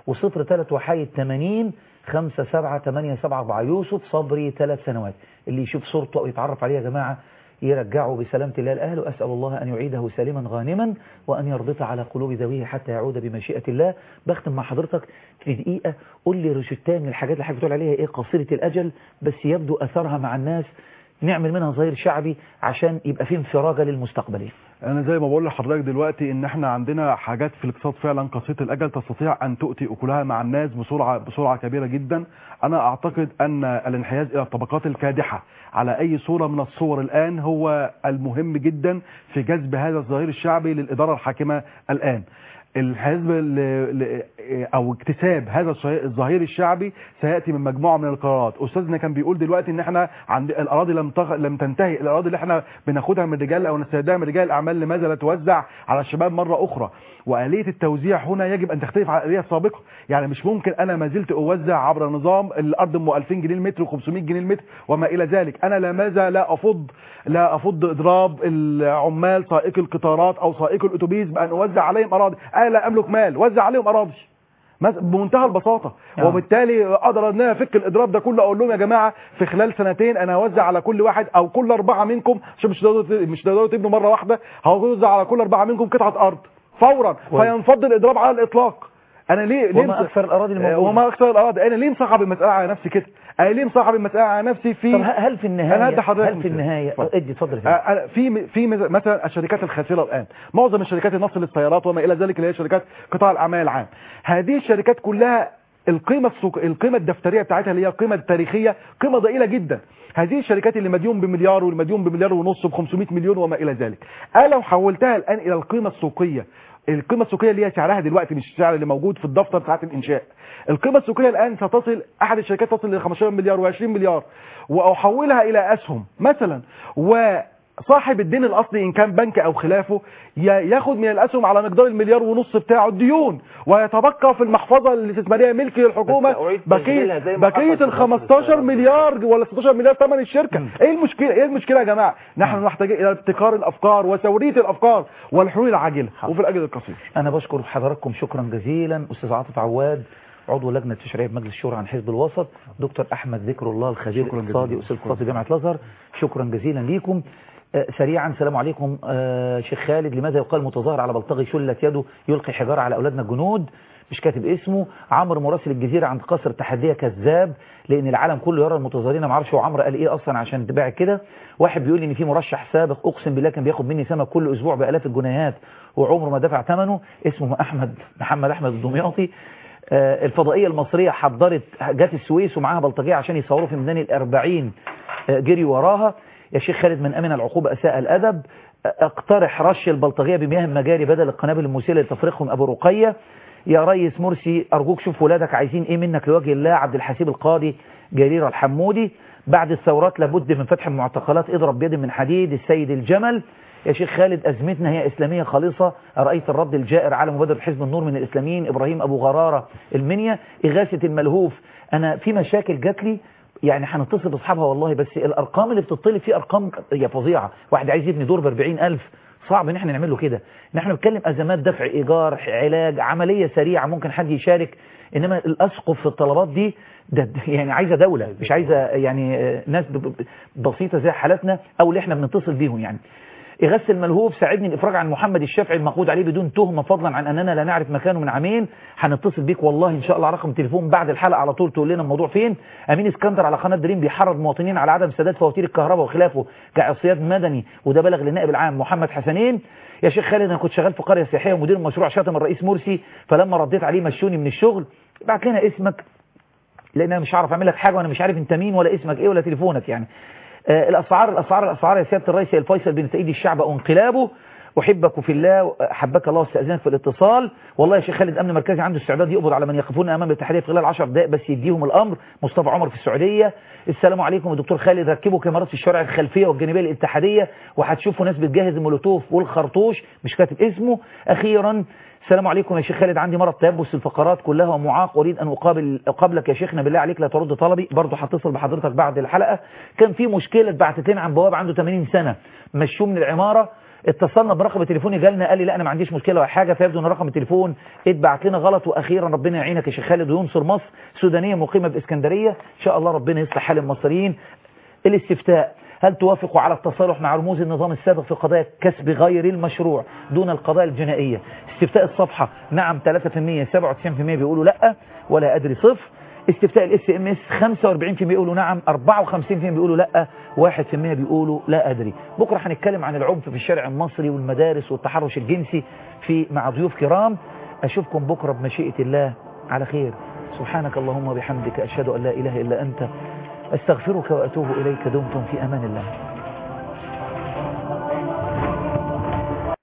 و03 وحايد 80 5 7 8 7 4 يوسف صبري ثلاث سنوات اللي يشوف صورته أو يتعرف عليه يا جماعة يرجعه بسلامة الله الأهل وأسأل الله أن يعيده سالما غانما وأن يربط على قلوب ذويه حتى يعود بمشيئة الله بختم مع حضرتك في دقيقة قول لي روشتة من الحاجات اللي حضرتك بتقول عليها إيه قصيرة الأجل بس يبدو أثرها مع الناس نعمل منها ظهير شعبي عشان يبقى في انفراجة للمستقبلين انا زي ما بقول لحضرتك دلوقتي ان احنا عندنا حاجات في الاقتصاد فعلا قصيره الاجل تستطيع ان تؤتي اكلها مع الناس بسرعه بسرعه كبيره جدا انا اعتقد ان الانحياز الى الطبقات الكادحه على اي صوره من الصور الان هو المهم جدا في جذب هذا الظهير الشعبي للاداره الحاكمه الان الحزب ل- ل- او اكتساب هذا الشي- الظهير الشعبي سياتي من مجموعه من القرارات استاذنا كان بيقول دلوقتي ان احنا عند الاراضي لم تغ... لم تنتهي الاراضي اللي احنا بناخدها من الرجال او نستردها من رجال الاعمال لماذا لا توزع على الشباب مره اخرى واليه التوزيع هنا يجب ان تختلف عن الاليه السابقه يعني مش ممكن انا ما زلت اوزع عبر نظام الارض ام 2000 جنيه المتر و500 جنيه المتر وما الى ذلك انا لا ماذا لا افض لا افض اضراب العمال سائقي القطارات او سائقي الاتوبيس بان اوزع عليهم اراضي انا لا املك مال وزع عليهم اراضي مس- بمنتهى البساطه آه. وبالتالي اقدر ان انا افك الاضراب ده كله اقول لهم يا جماعه في خلال سنتين انا هوزع على كل واحد او كل اربعه منكم عشان مش تقدروا مش تقدروا تبنوا مره واحده هوزع على كل اربعه منكم قطعه ارض فورا كويس. فينفض الاضراب على الاطلاق انا ليه ليه وما مس- أكثر الأراضي الموجودة. آه، وما اكثر الاراضي انا ليه مصعب المساله على نفسي كده انا ليه مصعب المساله على نفسي في طب هل في أنا النهاية هدي حضرتك هل في مثال. النهاية اتفضل. ادي اتفضل آه، أنا في في مز- مثلا الشركات الخاسره الان معظم الشركات النصر للسيارات وما الى ذلك اللي هي شركات قطاع الاعمال العام هذه الشركات كلها القيمه السوق القيمه الدفتريه بتاعتها اللي هي القيمه التاريخيه قيمه ضئيله جدا هذه الشركات اللي مديون بمليار واللي مديون بمليار ونص ب 500 مليون وما الى ذلك انا لو حولتها الان الى القيمه السوقيه القيمه السوقيه اللي هي سعرها دلوقتي مش السعر اللي موجود في الدفتر ساعه الانشاء القيمه السوقيه الان ستصل احد الشركات تصل ل 15 مليار و20 مليار واحولها الى اسهم مثلا وصاحب الدين الاصلي ان كان بنك او خلافه ي- ياخد من الاسهم على مقدار المليار ونص بتاعه الديون ويتبقى في المحفظه الاستثماريه ملك للحكومه بس أعيد بقيه تشغيلها زي ما بقيه حصل في ال 15 مليار ولا 16 مليار ثمن الشركه ايه المشكله ايه المشكله يا جماعه نحن نحتاج الى ابتكار الافكار وتوريث الافكار والحلول العاجله وفي الاجل القصير أنا بشكر حضراتكم شكرا جزيلا أستاذ عاطف عواد عضو لجنة التشريعية بمجلس الشورى عن حزب الوسط دكتور أحمد ذكر الله الخبير شكراً الاقتصادي جزيلاً. أستاذ اقتصادي جامعة الأزهر شكرا جزيلا ليكم آه، سريعا السلام عليكم آه، شيخ خالد لماذا يقال متظاهر على بلطجي شلت يده يلقي حجارة على أولادنا الجنود مش كاتب اسمه عمرو مراسل الجزيرة عند قصر تحدية كذاب لأن العالم كله يرى المتظاهرين ما اعرفش هو عمرو قال إيه أصلا عشان تباع كده واحد بيقول لي إن في مرشح سابق أقسم بالله كان بياخد مني سمك كل أسبوع بآلاف الجنيهات وعمره ما دفع ثمنه اسمه أحمد محمد أحمد الدمياطي آه، الفضائية المصرية حضرت جت السويس ومعاها بلطجية عشان يصوروا في ميدان الأربعين آه، جري وراها يا شيخ خالد من أمن العقوبة أساء الأدب آه، اقترح رش البلطجية بمياه المجاري بدل القنابل المسيلة لتفريقهم أبو رقية يا ريس مرسي أرجوك شوف ولادك عايزين إيه منك لوجه الله عبد الحسيب القاضي جرير الحمودي بعد الثورات لابد من فتح المعتقلات اضرب بيد من حديد السيد الجمل يا شيخ خالد أزمتنا هي إسلامية خالصة رأيت الرد الجائر على مبادرة حزب النور من الإسلاميين إبراهيم أبو غرارة المنيا إغاثة الملهوف أنا في مشاكل جات لي يعني هنتصل باصحابها والله بس الارقام اللي بتطلب فيه ارقام هي فظيعه واحد عايز يبني دور ب 40000 صعب ان احنا نعمل له كده ان احنا بنتكلم ازمات دفع ايجار علاج عمليه سريعه ممكن حد يشارك انما الاسقف في الطلبات دي ده ده يعني عايزه دوله مش عايزه يعني آه، ناس ب- ب- بسيطه زي حالاتنا او اللي احنا بنتصل بيهم يعني إغاثة الملهوف ساعدني الإفراج عن محمد الشافعي المقود عليه بدون تهمة فضلا عن أننا لا نعرف مكانه من عامين هنتصل بيك والله إن شاء الله على رقم تليفون بعد الحلقة على طول تقول لنا الموضوع فين أمين اسكندر على قناة دريم بيحرض مواطنين على عدم سداد فواتير الكهرباء وخلافه كعصياد مدني وده بلغ للنائب العام محمد حسنين يا شيخ خالد أنا كنت شغال في قرية سياحية ومدير مشروع شتم الرئيس مرسي فلما رديت عليه مشوني من الشغل بعت لنا اسمك لان انا مش هعرف اعمل لك حاجه وانا مش عارف انت مين ولا اسمك ايه ولا تليفونك يعني آه الاسعار الاسعار الاسعار يا سياده الرئيس يا الفيصل بين تأييد الشعب او انقلابه احبك في الله حبك الله واستاذنك في الاتصال والله يا شيخ خالد امن مركزي عنده استعداد يقبض على من يقفون امام الاتحاديه في خلال 10 دقائق بس يديهم الامر مصطفى عمر في السعوديه السلام عليكم يا دكتور خالد ركبوا كاميرات في الشوارع الخلفيه والجانبيه للاتحاديه وهتشوفوا ناس بتجهز المولوتوف والخرطوش مش كاتب اسمه اخيرا السلام عليكم يا شيخ خالد عندي مرض تيبس الفقرات كلها ومعاق اريد ان اقابل اقابلك يا شيخنا بالله عليك لا ترد طلبي برضه هتصل بحضرتك بعد الحلقه كان في مشكله اتبعتت لنا عن بواب عنده 80 سنه مشوه من العماره اتصلنا برقم تليفوني جالنا قال لي لا انا ما عنديش مشكله ولا حاجه فيبدو ان رقم التليفون اتبعت لنا غلط واخيرا ربنا يعينك يا شيخ خالد وينصر مصر سودانيه مقيمه باسكندريه ان شاء الله ربنا يصلح حال المصريين الاستفتاء هل توافق على التصالح مع رموز النظام السابق في قضايا كسب غير المشروع دون القضايا الجنائية استفتاء الصفحة نعم 3% 97% بيقولوا لا ولا أدري صفر استفتاء الاس ام اس 45% بيقولوا نعم 54% بيقولوا لا 1% بيقولوا لا أدري بكرة هنتكلم عن العنف في الشارع المصري والمدارس والتحرش الجنسي في مع ضيوف كرام أشوفكم بكرة بمشيئة الله على خير سبحانك اللهم وبحمدك أشهد أن لا إله إلا أنت أستغفرك وأتوب إليك دمتم في أمان الله